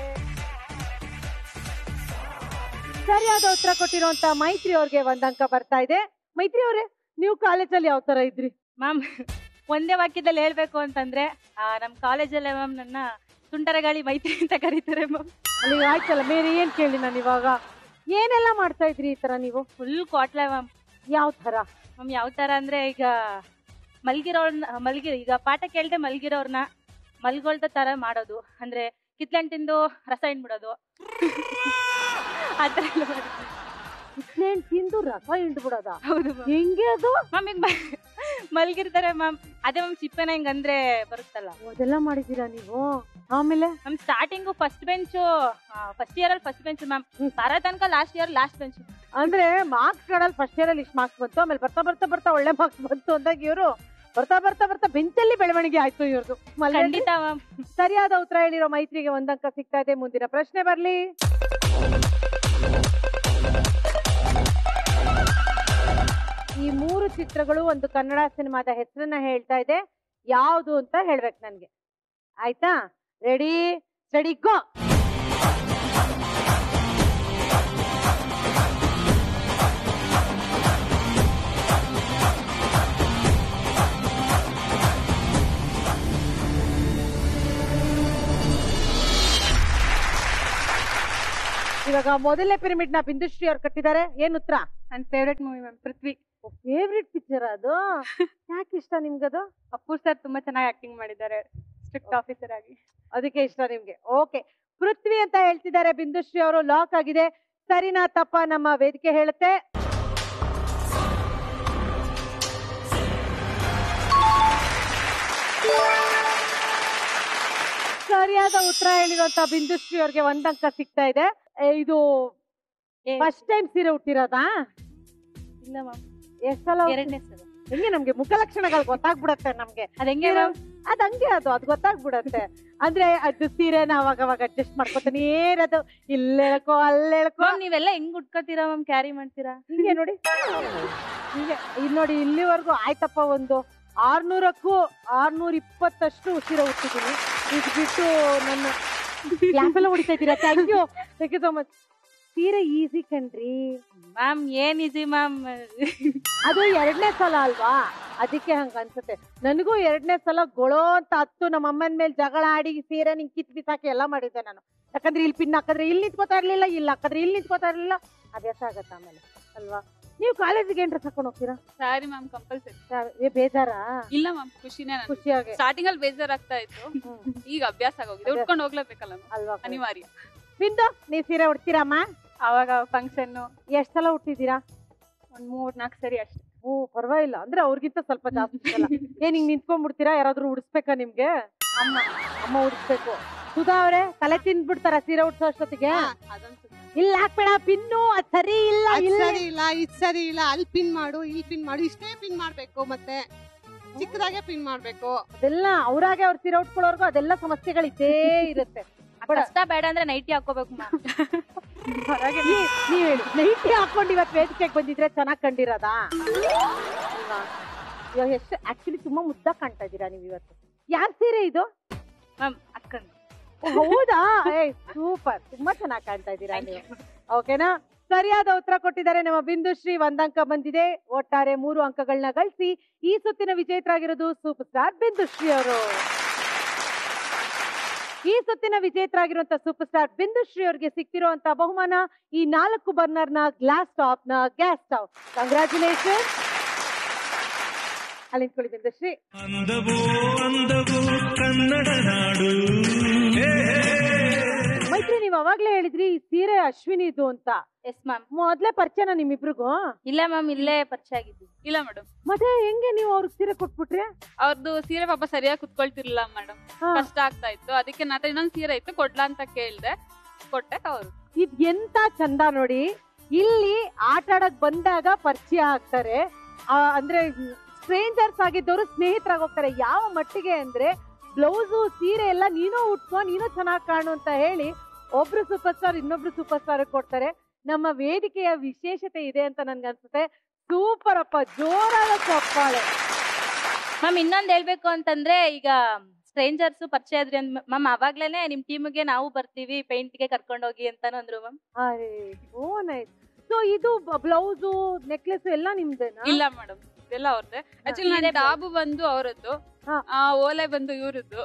ಸರಿಯಾದ ಉತ್ತರ ಕೊಟ್ಟಿರುವಂತ ಮೈತ್ರಿ ಅವ್ರಿಗೆ ಒಂದ್ ಅಂಕ ಬರ್ತಾ ಇದೆ ಮೈತ್ರಿ ಅವರೇ ನೀವು ಕಾಲೇಜಲ್ಲಿ ಯಾವ ತರ ಇದ್ರಿ ಮ್ಯಾಮ್ ಒಂದೇ ವಾಕ್ಯದಲ್ಲಿ ಹೇಳ್ಬೇಕು ಅಂತಂದ್ರೆ ಆ, ನಮ್ ಕಾಲೇಜಲ್ಲೇ ಮ್ಯಾಮ್ ನನ್ನ ತುಂಟರಗಾಳಿ ಮೈತ್ರಿ ಅಂತ ಕರೀತಾರೆ ಮ್ಯಾಮ್ ಅಲ್ಲಿ ಆಯ್ತಲ್ಲ ಬೇರೆ ಏನ್ ಕೇಳಿ ನಾನು ಇವಾಗ ಏನೆಲ್ಲ ಮಾಡ್ತಾ ಇದ್ರಿ ಈ ತರ ನೀವು ಫುಲ್ ಕ್ವಾಟ್ಲೆ ಮ್ಯಾಮ್ ಯಾವ ತರ ಮ್ಯಾಮ್ ಯಾವ ತರ ಅಂದ್ರೆ ಈಗ ಮಲ್ಗಿರೋರ್ನ ಮಲ್ಗಿ ಈಗ ಪಾಠ ಕೇಳ್ದೆ ಮಲ್ಗಿರೋರ್ನ ಮಲ್ಗೊಳ್ದ ತರ ಮಾಡೋದು ಅಂದ್ರೆ ಕಿತ್ಲೆಹಣ್ಣು ತಿಂದು ರಸ ಹಿಂಡ್ಬಿಡೋದು ಆ ಥರ ಎಲ್ಲ ಮಾಡಿದ್ವಿ. ಕಿತ್ಲೆಹಣ್ಣು ತಿಂದು ರಸ ಹಿಂಡ್ಬಿಡೋದ ಹೌದು ಹೆಂಗೆ ಅದು ಮ್ಯಾಮ್ ಈಗ ಮಲ್ಗಿರ್ತಾರೆ ಮ್ಯಾಮ್ ಅದೇ ಮ್ಯಾಮ್ ಚಿಪ್ಪನ ಹಿಂಗ್ ಅಂದ್ರೆ ಬರುತ್ತಲ್ಲ ಅದೆಲ್ಲ ಮಾಡಿದೀರಾ ನೀವು ಆಮೇಲೆ ma'am starting first bench first year ಅಲ್ಲಿ ಫಸ್ಟ್ ಬೆಂಚ್ ಮ್ಯಾಮ್ ಬರೋ ತನಕ ಲಾಸ್ಟ್ ಇಯರ್ ಲಾಸ್ಟ್ ಬೆಂಚ್ ಅಂದ್ರೆ ಮಾರ್ಕ್ಸ್ ಗಳಲ್ಲಿ ಫಸ್ಟ್ ಇಯರ್ ಅಲ್ಲಿ ಇಷ್ಟು ಮಾರ್ಕ್ಸ್ ಬಂತು ಆಮೇಲೆ ಬರ್ತಾ ಬರ್ತಾ ಬರ್ತಾ ಒಳ್ಳೆ ಮಾರ್ಕ್ಸ್ ಬಂತು ಅಂದಾಗ ಇವರು ಬರ್ತಾ ಬರ್ತಾ ಬರ್ತಾ ಬೆಂಚಲ್ಲಿ ಬೆಳವಣಿಗೆ ಆಯ್ತು ಇವ್ರದ್ದು ಖಂಡಿತ ಮ್ಯಾಮ್ ಸರಿಯಾದ ಉತ್ತರ ಹೇಳಿರೋ ಮೈತ್ರಿಗೆ ಒಂದಂಕ ಸಿಗ್ತಾ ಇದೆ ಮುಂದಿನ ಪ್ರಶ್ನೆ ಬರ್ಲಿ ಈ ಮೂರು ಚಿತ್ರಗಳು ಒಂದು ಕನ್ನಡ ಸಿನಿಮಾದ ಹೆಸರನ್ನ ಹೇಳ್ತಾ ಇದೆ ಯಾವುದು ಅಂತ ಹೇಳ್ಬೇಕು ನನ್ಗೆ ಆಯ್ತಾ ರೆಡಿ ಸ್ಟಡಿ ಗೋ ಇವಾಗ ಮೊದಲನೇ ಪಿರಮಿಡ್ ನ ಬಿಂದುಶ್ರೀ ಅವ್ರು ಕಟ್ಟಿದ್ದಾರೆ ಏನ್ ಉತ್ತರ ನನ್ನ favourite movie ma'am Prithvi favourite picture ಅದು ಯಾಕೆ ಇಷ್ಟ ನಿಮ್ಗದು ಅಪ್ಪು ಸರ್ ತುಂಬಾ ಚೆನ್ನಾಗಿ ಆಕ್ಟಿಂಗ್ ಮಾಡಿದ್ದಾರೆ ಸ್ಟ್ರಿಕ್ಟ್ ಆಫೀಸರ್ ಆಗಿ ಅದಕ್ಕೆ ಇಷ್ಟ ನಿಮ್ಗೆ ಓಕೆ ಪೃಥ್ವಿ ಅಂತ ಹೇಳ್ತಿದ್ದಾರೆ ಬಿಂದುಶ್ರೀ ಅವರು ಲಾಕ್ ಆಗಿದೆ ಸರಿನಾ ತಪ್ಪ ನಮ್ಮ ವೇದಿಕೆ ಹೇಳುತ್ತೆ ಸರಿಯಾದ ಉತ್ತರ ಹೇಳಿರುವಂತ ಬಿಂದುಶ್ರೀ ಅವ್ರಿಗೆ ಒಂದ್ ಅಂಕ ಸಿಗ್ತಾ ಇದೆ ಏ, ಇದು ಫಸ್ಟ್ ಟೈಮ್ ಸೀರೆ ಹುಟ್ಟಿರೋದಾ ಇಲ್ಲ ಮ್ಯಾಮ್ ಎಷ್ಟ್ ಸಲ ಎರಡನೇ ಸಲ ಹೆಂಗೆ ನಮ್ಗೆ ಮುಖಲಕ್ಷಣಗಳು ಗೊತ್ತಾಗ್ಬಿಡತ್ತೆ ನಮ್ಗೆ ಅದ್ ಹೆಂಗೆ ಸೀರೆ- ಅದ್ ಹಂಗೆ ಅದು ಅದು ಗೊತ್ತಾಗ್ಬಿಡತ್ತೆ ಅಂದ್ರೆ ಅದು ಸೀರೆನ ಅವಾಗ ಅವಾಗ ಅಡ್ಜಸ್ಟ್ ಮಾಡ್ಕೊತಾನೆ ಏನದು ಇಲ್ಲಿ ಹೇಳ್ಕೊ ಅಲ್ಲಿ ಹೇಳ್ಕೊ ಮ್ಯಾಮ್ ನೀವೆಲ್ಲ ಹೆಂಗ್ ಉಟ್ಕೋತೀರಾ ಮ್ಯಾಮ್ ಕ್ಯಾರಿ ಮಾಡ್ತೀರಾ ಹಿಂಗೆ ನೋಡಿ ಹಿಂಗೆ ಇಲ್ಲಿ ನೋಡಿ ಇಲ್ಲಿವರೆಗೂ ಆಯ್ತಪ್ಪ ಒಂದು ಆರ್ನೂರಕ್ಕೂ ಆರ್ನೂರ ಇಪ್ಪತ್ತಷ್ಟು ಸೀರೆ ಹುಟ್ಟಿದ್ದೀನಿ ಇದು ಬಿಟ್ಟು ನನ್ನ ಕ್ಲಾಪ್ ಎಲ್ಲ ಹೊಡಿತಾ ಇದ್ದೀರಾ thank you thank you so much ಸೀರೆ ಈಸಿ ಕಣ್ರಿ ಮ್ಯಾಮ್ ಏನ್ ಈಸಿ ಮ್ಯಾಮ್ ಅದು ಎರಡನೇ ಸಲ ಅಲ್ವಾ ಅದಕ್ಕೆ ಹಂಗ ಅನ್ಸುತ್ತೆ ನನಗೂ ಎರಡನೇ ಸಲ ಗೊಳೋ ಅಂತ ಹತ್ತು ನಮ್ಮ ಅಮ್ಮನ ಮೇಲೆ ಜಗಳ ಆಡಿ ಸೀರೆ ನಿಂಗೆ ಕಿತ್ ಬಿಸಾಕಿ ಎಲ್ಲ ಮಾಡಿದ್ದೆ ನಾನು ಯಾಕಂದ್ರೆ ಇಲ್ಲಿ ಪಿನ್ ಹಾಕಿದ್ರೆ ಇಲ್ಲಿ ನಿಂತ್ಕೋತಾ ಇರ್ಲಿಲ್ಲ ಇಲ್ಲಿ ಹಾಕಿದ್ರೆ ಇಲ್ಲಿ ನಿಂತ್ಕೋತಾ ಇರ್ಲಿಲ್ಲ ಅಭ್ಯಾಸ ಆಗತ್ತೆ ಆಮೇಲೆ ಅಲ್ವಾ ನೀವು ಕಾಲೇಜಿಗೆ ಏನ್ ಡ್ರೆಸ್ ಹಾಕೊಂಡು ಹೋಗ್ತೀರಾ ಸಾರಿ ಮ್ಯಾಮ್ ಕಂಪಲ್ಸರಿ ಏ ಬೇಜಾರಾ ಇಲ್ಲ ಮ್ಯಾಮ್ ಖುಷಿನೇ ನನ್ಗೆ. ಖುಷಿಯಾಗಿ ಸ್ಟಾರ್ಟಿಂಗ್ ಅಲ್ಲಿ ಬೇಜಾರಾಗ್ತಾ ಇತ್ತು ಈಗ ಅಭ್ಯಾಸ ಆಗೋಗಿದೆ ಉಟ್ಕೊಂಡು ಹೋಗ್ಲೇಬೇಕಲ್ಲ ma'am. ಅಲ್ವಾ ಅನಿವಾರ್ಯ ಬಿಂದು ನೀವ್ ಸೀರೆ ಉಡ್ತೀರಮ್ಮ ಅವಾಗ ಫಂಕ್ಷನ್ ಎಷ್ಟ್ ಸಲ ಉಟ್ಟಿದ್ದೀರಾ ಒಂದ್ ಮೂರ್ ನಾಲ್ಕು ಸರಿ ಅಷ್ಟೇ ಓ ಪರವಾಗಿಲ್ಲ ಅಂದ್ರೆ ಅವ್ರಿಗಿಂತ ಸ್ವಲ್ಪ ಜಾಸ್ತಿ ಸಲ ಏನ್ ಹಿಂಗ್ ನಿಂತ್ಕೊಂಡ್ಬಿಡ್ತೀರಾ ಯಾರಾದ್ರೂ ಉಡಿಸ್ಬೇಕಾ ನಿಮ್ಗೆ ಅಮ್ಮ ಅಮ್ಮ ಉಡಿಸ್ಬೇಕು ಸುಧಾ ಅವ್ರೆ ತಲೆ ತಿಂದ್ಬಿಡ್ತಾರ ಸೀರೆ ಉಡ್ಸೋ ಅಷ್ಟೊತ್ತಿಗೆ ಇಲ್ಲ ಹಾಕ್ಬೇಡ ಪಿನ್ನು ಅದ್ ಸರಿ ಇಲ್ಲ ಅದ್ ಇಲ್ಲ ಸರಿ ಇಲ್ಲ ಇದ್ ಸರಿ ಇಲ್ಲ ಅಲ್ಲಿ ಪಿನ್ ಮಾಡು ಇಲ್ಲಿ ಪಿನ್ ಮಾಡು ಇಷ್ಟೇ ಪಿನ್ ಮಾಡ್ಬೇಕು ಮತ್ತೆ ಚಿಕ್ಕದಾಗೆ ಪಿನ್ ಮಾಡ್ಬೇಕು ಅದೆಲ್ಲ ಅವ್ರಾಗೆ ಅವ್ರ ಸೀರೆ ಉಟ್ಕೊಳ್ಳೋರ್ಗು ಅದೆಲ್ಲ ಸಮಸ್ಯೆಗಳಿದ್ದೇ ಇರುತ್ತೆ ಕಷ್ಟ ಬೇಡ ಅಂದ್ರೆ ನೈಟಿ ಹಾಕೋಬೇಕು ಮ್ಯಾಮ್ ನೀ- ನೀವ್ ಹೇಳಿ ನೈಟಿ ಹಾಕೊಂಡು ಇವತ್ತು ವೇದಿಕೆಗೆ ಬಂದಿದ್ರೆ ಚೆನ್ನಾಗ್ ಕಂಡಿರೋದಾ ಅಲ್ವಾ? ಇವಾಗ ಎಷ್ಟು ಆಕ್ಚುಲಿ ತುಂಬಾ ಮುದ್ದ ಕಾಣ್ತಾ ಇದ್ದೀರಾ ನೀವು ಇವತ್ತು ಯಾರ್ ಸೀರೆ ಇದು ಮ್ಯಾಮ್ ಅಕ್ಕನ್ ಓ, ಹೌದಾ ಏ ಸೂಪರ್ ತುಂಬಾ ಚೆನ್ನಾಗಿ ಕಾಣ್ತಾ ಇದ್ದೀರಾ ನೀವು ಓಕೆನಾ ಸರಿಯಾದ ಉತ್ತರ ಕೊಟ್ಟಿದ್ದಾರೆ ನಮ್ಮ ಬಿಂದುಶ್ರೀ ಒಂದ್ ಅಂಕ ಬಂದಿದೆ ಒಟ್ಟಾರೆ ಮೂರು ಅಂಕಗಳನ್ನ ಗಳಿಸಿ ಈ ಸುತ್ತಿನ ವಿಜೇತರಾಗಿರೋದು ಸೂಪರ್ ಸ್ಟಾರ್ ಬಿಂದುಶ್ರೀ ಅವರು ಈ ಸುತ್ತಿನ ವಿಜೇತರಾಗಿರುವಂತ ಸೂಪರ್ ಸ್ಟಾರ್ ಬಿಂದುಶ್ರೀ ಅವರಿಗೆ ಸಿಕ್ತಿರುವಂತ ಬಹುಮಾನ ಈ ನಾಲ್ಕು ಬರ್ನರ್ ನ ಗ್ಲಾಸ್ ಟಾಪ್ ನ ಗ್ಯಾಸ್ ಸ್ಟವ್ ಕಂಗ್ರಾಚುಲೇಷನ್ ಅಲ್ಲಿ ನಿಂತ್ಕೊಳ್ಳಿ ಬಿಂದುಶ್ರೀ ಅಂದವೋ ಅಂದವೋ ಕನ್ನಡ ನಾಡು ಮೈತ್ರಿ ನೀವ್ ಅವಾಗ್ಲೇ ಹೇಳಿದ್ರಿ ಈ ಸೀರೆ ಅಶ್ವಿನಿದು ಅಂತ ಎಸ್ ಮ್ಯಾಮ್ ಮೊದ್ಲೇ ಪರಿಚಯನ ನಿಮ್ಮಿಬ್ರಿಗೂ ಇಲ್ಲ ಮ್ಯಾಮ್ ಇಲ್ಲೇ ಪರಿಚಯ ಆಗಿದ್ದು ಇಲ್ಲ ಮೇಡಮ್ ಮತ್ತೆ ಹೆಂಗೆ ನೀವು ಅವ್ರಿಗೆ ಸೀರೆ ಕೊಟ್ಬಿಟ್ರಿ ಅವ್ರದ್ದು ಸೀರೆ ಪಾಪ ಸರಿಯಾಗಿ ಕುತ್ಕೊಳ್ತಿರ್ಲಿಲ್ಲ ಮೇಡಮ್ ಕಷ್ಟ ಆಗ್ತಾ ಇತ್ತು ಅದಕ್ಕೆ ನಾತ ಇನ್ನೊಂದ್ ಸೀರೆ ಇತ್ತು ಕೊಡ್ಲಾ ಅಂತ ಕೇಳ್ದೆ ಕೊಟ್ಟೆ ಅವರು ಇದ್ ಎಂತ ಚಂದ ನೋಡಿ ಇಲ್ಲಿ ಆಟ ಆಡಕ್ ಬಂದಾಗ ಪರಿಚಯ ಆಗ್ತಾರೆ ಆ, ಅಂದ್ರೆ ಸ್ಟ್ರೇಂಜರ್ಸ್ ಆಗಿದ್ದವರು ಸ್ನೇಹಿತರಾಗಿ ಹೋಗ್ತಾರೆ ಯಾವ ಮಟ್ಟಿಗೆ ಅಂದ್ರೆ ಬ್ಲೌಸು ಸೀರೆ ಎಲ್ಲ ನೀನು ಉಟ್ಕೋ ನೀನು ಚೆನ್ನಾಗಿ ಕಾಣು ಅಂತ ಹೇಳಿ ಒಬ್ರು ಸೂಪರ್ ಸ್ಟಾರ್ ಇನ್ನೊಬ್ರು ಸೂಪರ್ ಸ್ಟಾರ್ ಕೊಡ್ತಾರೆ ನಮ್ಮ ವೇದಿಕೆಯ ವಿಶೇಷತೆ ಇದೆ ಅಂತ ನನ್ಗೆ ಅನ್ಸುತ್ತೆ ಸೂಪರ್ ಅಪ್ಪ ಜೋರಾದ ಚಪ್ಪಾಳೆ ಮ್ಯಾಮ್ ಇನ್ನೊಂದ್ ಹೇಳ್ಬೇಕು ಅಂತಂದ್ರೆ ಈಗ ಸ್ಟ್ರೇಂಜರ್ಸ್ ಪರಿಚಯ ಆದ್ರಿ ಅಂದ್ ಮ್ಯಾಮ್ ಅವಾಗ್ಲೇನೆ ನಿಮ್ ಟೀಮ್ಗೆ ನಾವು ಬರ್ತೀವಿ paint ಗೆ ಕರ್ಕೊಂಡ್ ಹೋಗಿ ಅಂತಾನು ಅಂದ್ರು ಮ್ಯಾಮ್ ಅರೆ ಓ ನೈಸ್ ಸೊ ಇದು ಬ್ಲೌಸು ನೆಕ್ಲೆಸ್ ಎಲ್ಲ ನಿಮ್ದೇನಾ ಇಲ್ಲ ಮೇಡಮ್ ಇದೆಲ್ಲ ಅವ್ರದ್ದೆ ಆಕ್ಚುಲಿ ಸೀರೆ ನನ್ನ ಡಾಬು ಬಂದು ಅವರದ್ದು ಆ ಓಲೆ ಬಂದು ಇವ್ರದ್ದು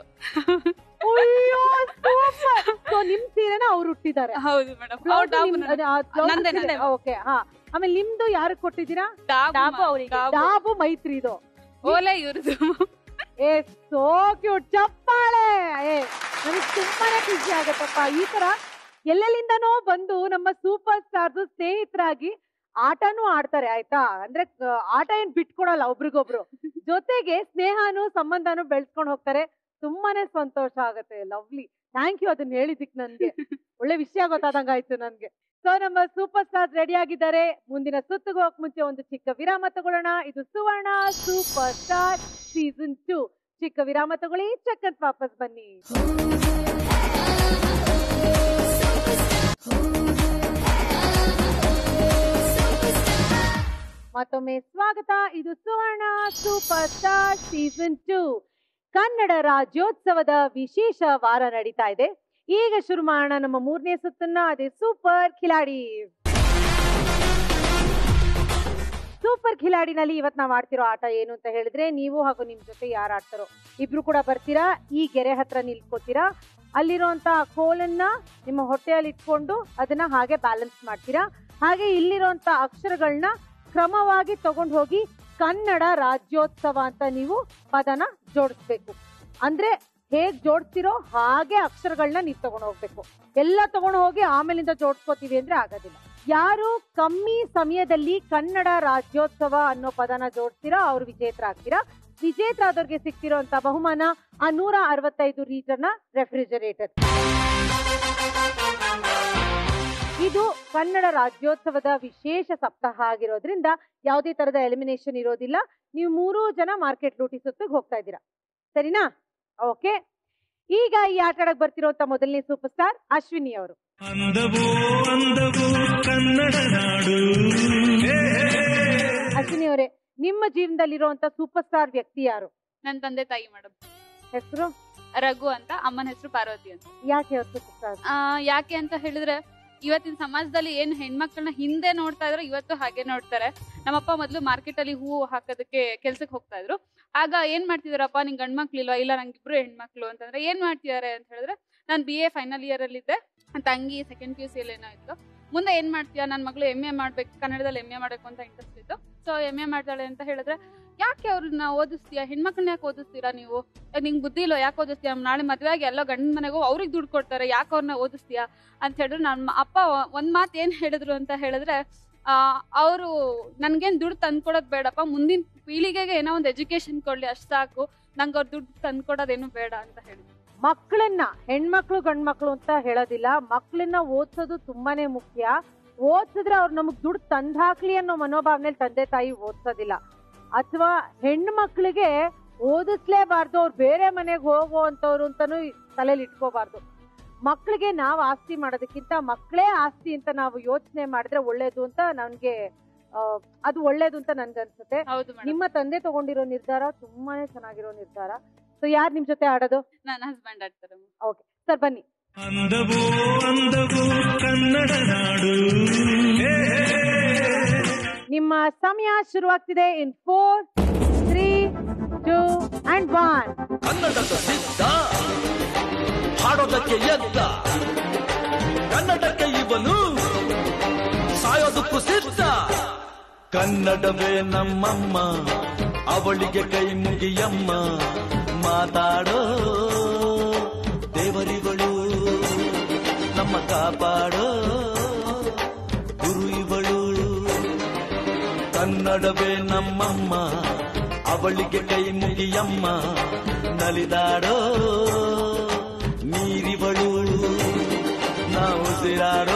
ಸೊ ನಿಮ್ ಸೀರೆನ ಅವ್ರು ಹುಟ್ಟಿದ್ದಾರೆ ಹೌದು ಮೇಡಮ್ ಅವ್ರ ಡಾಬು ನಂದೇ, ನಂದೇ. ಓಕೆ ಹಾ ಆಮೇಲೆ ನಿಮ್ದು ಯಾರಿಗೆ ಕೊಟ್ಟಿದ್ದೀರಾ ಡಾಬು ಅವ್ರಿಗೆ. ಡಾಬು. ಡಾಬು ಮೈತ್ರಿದು ಓಲೆ ಇವ್ರದ್ದು ಏ ಸೋ ಕ್ಯೂಟ್ ಚಪ್ಪಾಳೆ ಏ ನನಗೆ ತುಂಬಾನೇ ಖುಷಿ ಆಗತ್ತಪ್ಪ ಈ ತರ ಎಲ್ಲೆಲ್ಲಿಂದನೋ ಬಂದು ನಮ್ಮ ಸೂಪರ್ ಸ್ಟಾರ್ಸ್ ಸ್ನೇಹಿತರಾಗಿ ಆಟನೂ ಆಡ್ತಾರೆ ಆಯ್ತಾ ಅಂದ್ರೆ ಕ- ಆಟ ಏನ್ ಬಿಟ್ಕೊಡಲ್ಲ ಒಬ್ರಿಗೊಬ್ರು ಜೊತೆಗೆ ಸ್ನೇಹನೂ ಸಂಬಂಧನೂ ಬೆಳೆಸ್ಕೊಂಡು ಹೋಗ್ತಾರೆ ತುಂಬಾನೇ ಸಂತೋಷ ಆಗತ್ತೆ ಲವ್ಲಿ ಥ್ಯಾಂಕ್ ಯು ಅದನ್ನ ಹೇಳಿದಿಕ್ ನನ್ಗೆ ಒಳ್ಳೆ ವಿಷಯ ಗೊತ್ತಾದಂಗಾಯ್ತು ನನ್ಗೆ ಸೊ ನಮ್ಮ ಸೂಪರ್ ಸ್ಟಾರ್ ರೆಡಿ ಆಗಿದ್ದಾರೆ ಮುಂದಿನ ಸುತ್ತಿಗೆ ಹೋಗಕ್ ಮುಂಚೆ ಒಂದು ಚಿಕ್ಕ ವಿರಾಮ ತಗೊಳ್ಳೋಣ ಇದು Suvarna super star season two ಚಿಕ್ಕ ವಿರಾಮ ತಗೊಳ್ಳಿ ಚಕ್ಕನ್ ವಾಪಸ್ ಬನ್ನಿ ಮತ್ತೊಮ್ಮೆ ಸ್ವಾಗತ ಇದು Suvarna super star season two Kannada ರಾಜ್ಯೋತ್ಸವದ ವಿಶೇಷ ವಾರ ನಡೀತಾ ಇದೆ ಈಗ ಶುರು ಮಾಡೋಣ ನಮ್ಮ ಮೂರನೇ ಸುತ್ತನ್ನ ಅದೇ ಸೂಪರ್ ಖಿಲಾಡಿ ಸೂಪರ್ ಖಿಲಾಡಿನಲ್ಲಿ ಇವತ್ ನಾವ್ ಆಡ್ತಿರೋ ಆಟ ಏನು ಅಂತ ಹೇಳಿದ್ರೆ ನೀವು ಹಾಗೂ ನಿಮ್ ಜೊತೆ ಯಾರು ಆಡ್ತಾರೋ ಇಬ್ರು ಕೂಡ ಬರ್ತೀರಾ ಈ ಗೆರೆ ಹತ್ರ ನಿಲ್ಕೋತೀರಾ ಅಲ್ಲಿರುವಂತ ಕೋಲನ್ನ ನಿಮ್ಮ ಹೊಟ್ಟೆಯಲ್ಲಿ ಇಟ್ಕೊಂಡು ಅದನ್ನ ಹಾಗೆ ಬ್ಯಾಲೆನ್ಸ್ ಮಾಡ್ತೀರಾ ಹಾಗೆ ಇಲ್ಲಿರುವಂತ ಅಕ್ಷರಗಳನ್ನ ಕ್ರಮವಾಗಿ ತಗೊಂಡು ಹೋಗಿ ಕನ್ನಡ ರಾಜ್ಯೋತ್ಸವ ಅಂತ ನೀವು ಪದನ ಜೋಡಿಸ್ಬೇಕು ಅಂದ್ರೆ ಹೇಗ್ ಜೋಡಿಸ್ತಿರೋ ಹಾಗೆ ಅಕ್ಷರಗಳನ್ನ ನೀವು ತಗೊಂಡು ಹೋಗ್ಬೇಕು ಎಲ್ಲ ತಗೊಂಡು ಹೋಗಿ ಆಮೇಲಿಂದ ಜೋಡಿಸ್ಕೋತೀವಿ ಅಂದ್ರೆ ಆಗೋದಿಲ್ಲ ಯಾರು ಕಮ್ಮಿ ಸಮಯದಲ್ಲಿ ಕನ್ನಡ ರಾಜ್ಯೋತ್ಸವ ಅನ್ನೋ ಪದನ ಜೋಡಿಸ್ತೀರಾ ಅವ್ರು ವಿಜೇತರಾಗ್ತೀರಾ ವಿಜೇತರಾದವ್ರಿಗೆ ಸಿಗ್ತಿರೋಂತ ಬಹುಮಾನ ಆ ನೂರ ಅರವತ್ತೈದು ಲೀಟರ್ನ ರೆಫ್ರಿಜರೇಟರ್ ಇದು ಕನ್ನಡ ರಾಜ್ಯೋತ್ಸವದ ವಿಶೇಷ ಸಪ್ತಾಹ ಆಗಿರೋದ್ರಿಂದ ಯಾವುದೇ ತರದ ಎಲಿಮಿನೇಷನ್ ಇರೋದಿಲ್ಲ ನೀವು ಮೂರೂ ಜನ ಮಾರ್ಕೆಟ್ ಲೂಟಿ ಸುತ್ತಿಗೆ ಹೋಗ್ತಾ ಇದ್ದೀರಾ ಸರಿನಾ ಓಕೆ ಈಗ ಈ ಆಟ ಆಡಕ್ ಬರ್ತಿರೋಂತ ಮೊದಲನೇ ಸೂಪರ್ ಸ್ಟಾರ್ ಅಶ್ವಿನಿ ಅವರು ಅಂದವೋ ಅಂದವೋ ಕನ್ನಡ ನಾಡು ಅಶ್ವಿನಿ ಅವರೇ ನಿಮ್ಮ ಜೀವನದಲ್ಲಿರುವಂತ ಸೂಪರ್ ಸ್ಟಾರ್ ವ್ಯಕ್ತಿ ಯಾರು ನನ್ ತಂದೆ ತಾಯಿ ಮೇಡಮ್ ಹೆಸರು ರಘು ಅಂತ ಅಮ್ಮನ ಹೆಸರು ಪಾರ್ವತಿ ಅಂತ ಯಾಕೆ ಅವ್ರು ಸೂಪರ್ ಸ್ಟಾರ್ ಆ, ಯಾಕೆ ಅಂತ ಹೇಳಿದ್ರೆ ಇವತ್ತಿನ ಸಮಾಜದಲ್ಲಿ ಏನ್ ಹೆಣ್ಮಕ್ಳನ್ನ ಹಿಂದೆ ನೋಡ್ತಾ ಇದ್ರು ಇವತ್ತು ಹಾಗೆ ನೋಡ್ತಾರೆ ನಮ್ಮಪ್ಪ ಮೊದ್ಲು ಮಾರ್ಕೆಟ್ ಅಲ್ಲಿ ಹೂವು ಹಾಕೋದಕ್ಕೆ ಕೆಲ್ಸಕ್ಕೆ ಹೋಗ್ತಾ ಇದ್ರು ಆಗ ಏನ್ ಮಾಡ್ತಿದಾರಪ್ಪ ನಿಂಗ್ ಗಂಡ್ ಮಕ್ಳಿಲ್ವಾ ಇಲ್ಲ ನಂಗಿಬ್ರು ಹೆಣ್ಮಕ್ಳು ಅಂತಂದ್ರೆ ಏನ್ ಮಾಡ್ತಿದಾರೆ ಅಂತ ಹೇಳಿದ್ರೆ ನಾನ್ ಬಿ ಎ ಫೈನಲ್ ಇಯರ್ ಅಲ್ಲಿ ಇದ್ದೆ ನನ್ ತಂಗಿ ಸೆಕೆಂಡ್ ಪಿ ಯು ಸಿ ಏನೋ ಇತ್ತು ಮುಂದೆ ಏನ್ ಮಾಡ್ತೀಯಾ ನನ್ ಮಗಳು ಎಂ ಎ ಮಾಡ್ಬೇಕು ಕನ್ನಡದಲ್ಲಿ ಎಂ ಎ ಮಾಡ್ಬೇಕು ಅಂತ ಇಂಟ್ರೆಸ್ಟ್ ಇತ್ತು ಸೊ ಎಂ ಎ ಮಾಡ್ತಾಳೆ ಅಂತ ಹೇಳಿದ್ರೆ ಯಾಕೆ ಅವ್ರನ್ನ ಓದಿಸ್ತೀಯಾ ಹೆಣ್ಮಕ್ಳನ್ನ ಯಾಕೆ ಓದಿಸ್ತೀರಾ ನೀವು ಏ, ನಿಂಗ್ ಬುದ್ಧಿ ಇಲ್ಲೋ ಯಾಕೆ ಓದಿಸ್ತೀಯಾ ನಾಳೆ ಮದ್ವೆ ಆಗಿ ಎಲ್ಲೋ ಗಂಡನ ಮನೆಗೂ ಅವ್ರಿಗೆ ದುಡ್ಡು ಕೊಡ್ತಾರೆ ಯಾಕೆ ಅವ್ರನ್ನ ಓದಿಸ್ತೀಯಾ ಅಂತ ಹೇಳಿದ್ರು ನನ್ನ ಅಪ್ಪ ಒ- ಒಂದ್ ಮಾತು ಏನ್ ಹೇಳಿದ್ರು ಅಂತ ಹೇಳಿದ್ರೆ ಆ ಅವರು ನನ್ಗೇನ್ ದುಡ್ಡು ತಂದ್ಕೊಡೋದ್ ಬೇಡಪ್ಪ ಮುಂದಿನ ಪೀಳಿಗೆಗೆ ಏನೋ ಒಂದು ಎಜುಕೇಶನ್ ಕೊಡ್ಲಿ ಅಷ್ಟ್ ಸಾಕು ನಂಗೆ ಅವ್ರ ದುಡ್ಡು ತಂದ್ಕೊಡೋದೇನು ಬೇಡ ಅಂತ ಹೇಳಿದ್ರು ಮಕ್ಕಳನ್ನ ಹೆಣ್ಮಕ್ಳು ಗಂಡ್ಮಕ್ಳು ಅಂತ ಹೇಳೋದಿಲ್ಲ ಮಕ್ಕಳನ್ನ ಓದ್ಸೋದು ತುಂಬಾನೇ ಮುಖ್ಯ ಓದ್ಸಿದ್ರೆ ಅವ್ರು ನಮಗ್ ದುಡ್ಡು ತಂದ್ ಹಾಕ್ಲಿ ಅನ್ನೋ ಮನೋಭಾವನೆಯಲ್ಲಿ ತಂದೆ ತಾಯಿ ಓದ್ಸೋದಿಲ್ಲ ಅಥವಾ ಹೆಣ್ಣು ಮಕ್ಳಿಗೆ ಓದಿಸ್ಲೇಬಾರ್ದು ಅವ್ರು ಬೇರೆ ಮನೆಗೆ ಹೋಗುವಂತವ್ರು ಅಂತಾನು ತಲೆಯಲ್ಲಿ ಇಟ್ಕೋಬಾರ್ದು ಮಕ್ಕಳಿಗೆ ನಾವು ಆಸ್ತಿ ಮಾಡೋದಕ್ಕಿಂತ ಮಕ್ಕಳೇ ಆಸ್ತಿ ಅಂತ ನಾವು ಯೋಚನೆ ಮಾಡಿದ್ರೆ ಒಳ್ಳೇದು ಅಂತ ನನ್ಗೆ ಆ, ಅದು ಒಳ್ಳೇದು ಅಂತ ನನ್ಗನ್ಸುತ್ತೆ ಹೌದು ಮೇಡಮ್ ನಿಮ್ಮ ತಂದೆ ತಗೊಂಡಿರೋ ನಿರ್ಧಾರ ತುಂಬಾನೇ ಚೆನ್ನಾಗಿರೋ ನಿರ್ಧಾರ ಸೊ ಯಾರು ನಿಮ್ ಜೊತೆ ಆಡೋದು ನನ್ನ ಹಸ್ಬೆಂಡ್ ಆಡ್ತಾರೆ ಓಕೆ ಸರ್ ಬನ್ನಿ ಅಂದವೋ ಅಂದವೋ ಕನ್ನಡ ನಾಡು ನಿಮ್ಮ ಸಮಯ ಶುರುವಾಗ್ತಿದೆ in four three two and one ಕನ್ನಡದ ಸಿದ್ಧ ಹಾಡೋದಕ್ಕೆ ಎದ್ದ ಕನ್ನಡಕ್ಕೆ ಇವನು ಸಾಯೋದಕ್ಕೂ ಸಿದ್ಧ ಕನ್ನಡವೇ ನಮ್ಮಮ್ಮ ಅವಳಿಗೆ ಕೈ ಮುಗಿಯಮ್ಮ ಮಾತಾಡೋ ದೇವರಿಗಳು ನಮ್ಮ ಕಾಪಾಡೋ ಗುರು ಇವಳು ಕನ್ನಡವೇ ನಮ್ಮಮ್ಮ ಅವಳಿಗೆ ಕೈ ಮುಗಿಯಮ್ಮ ನಲಿದಾಡೋ ನೀರಿವಳು ನಾವು ಸಿರಾಡೋ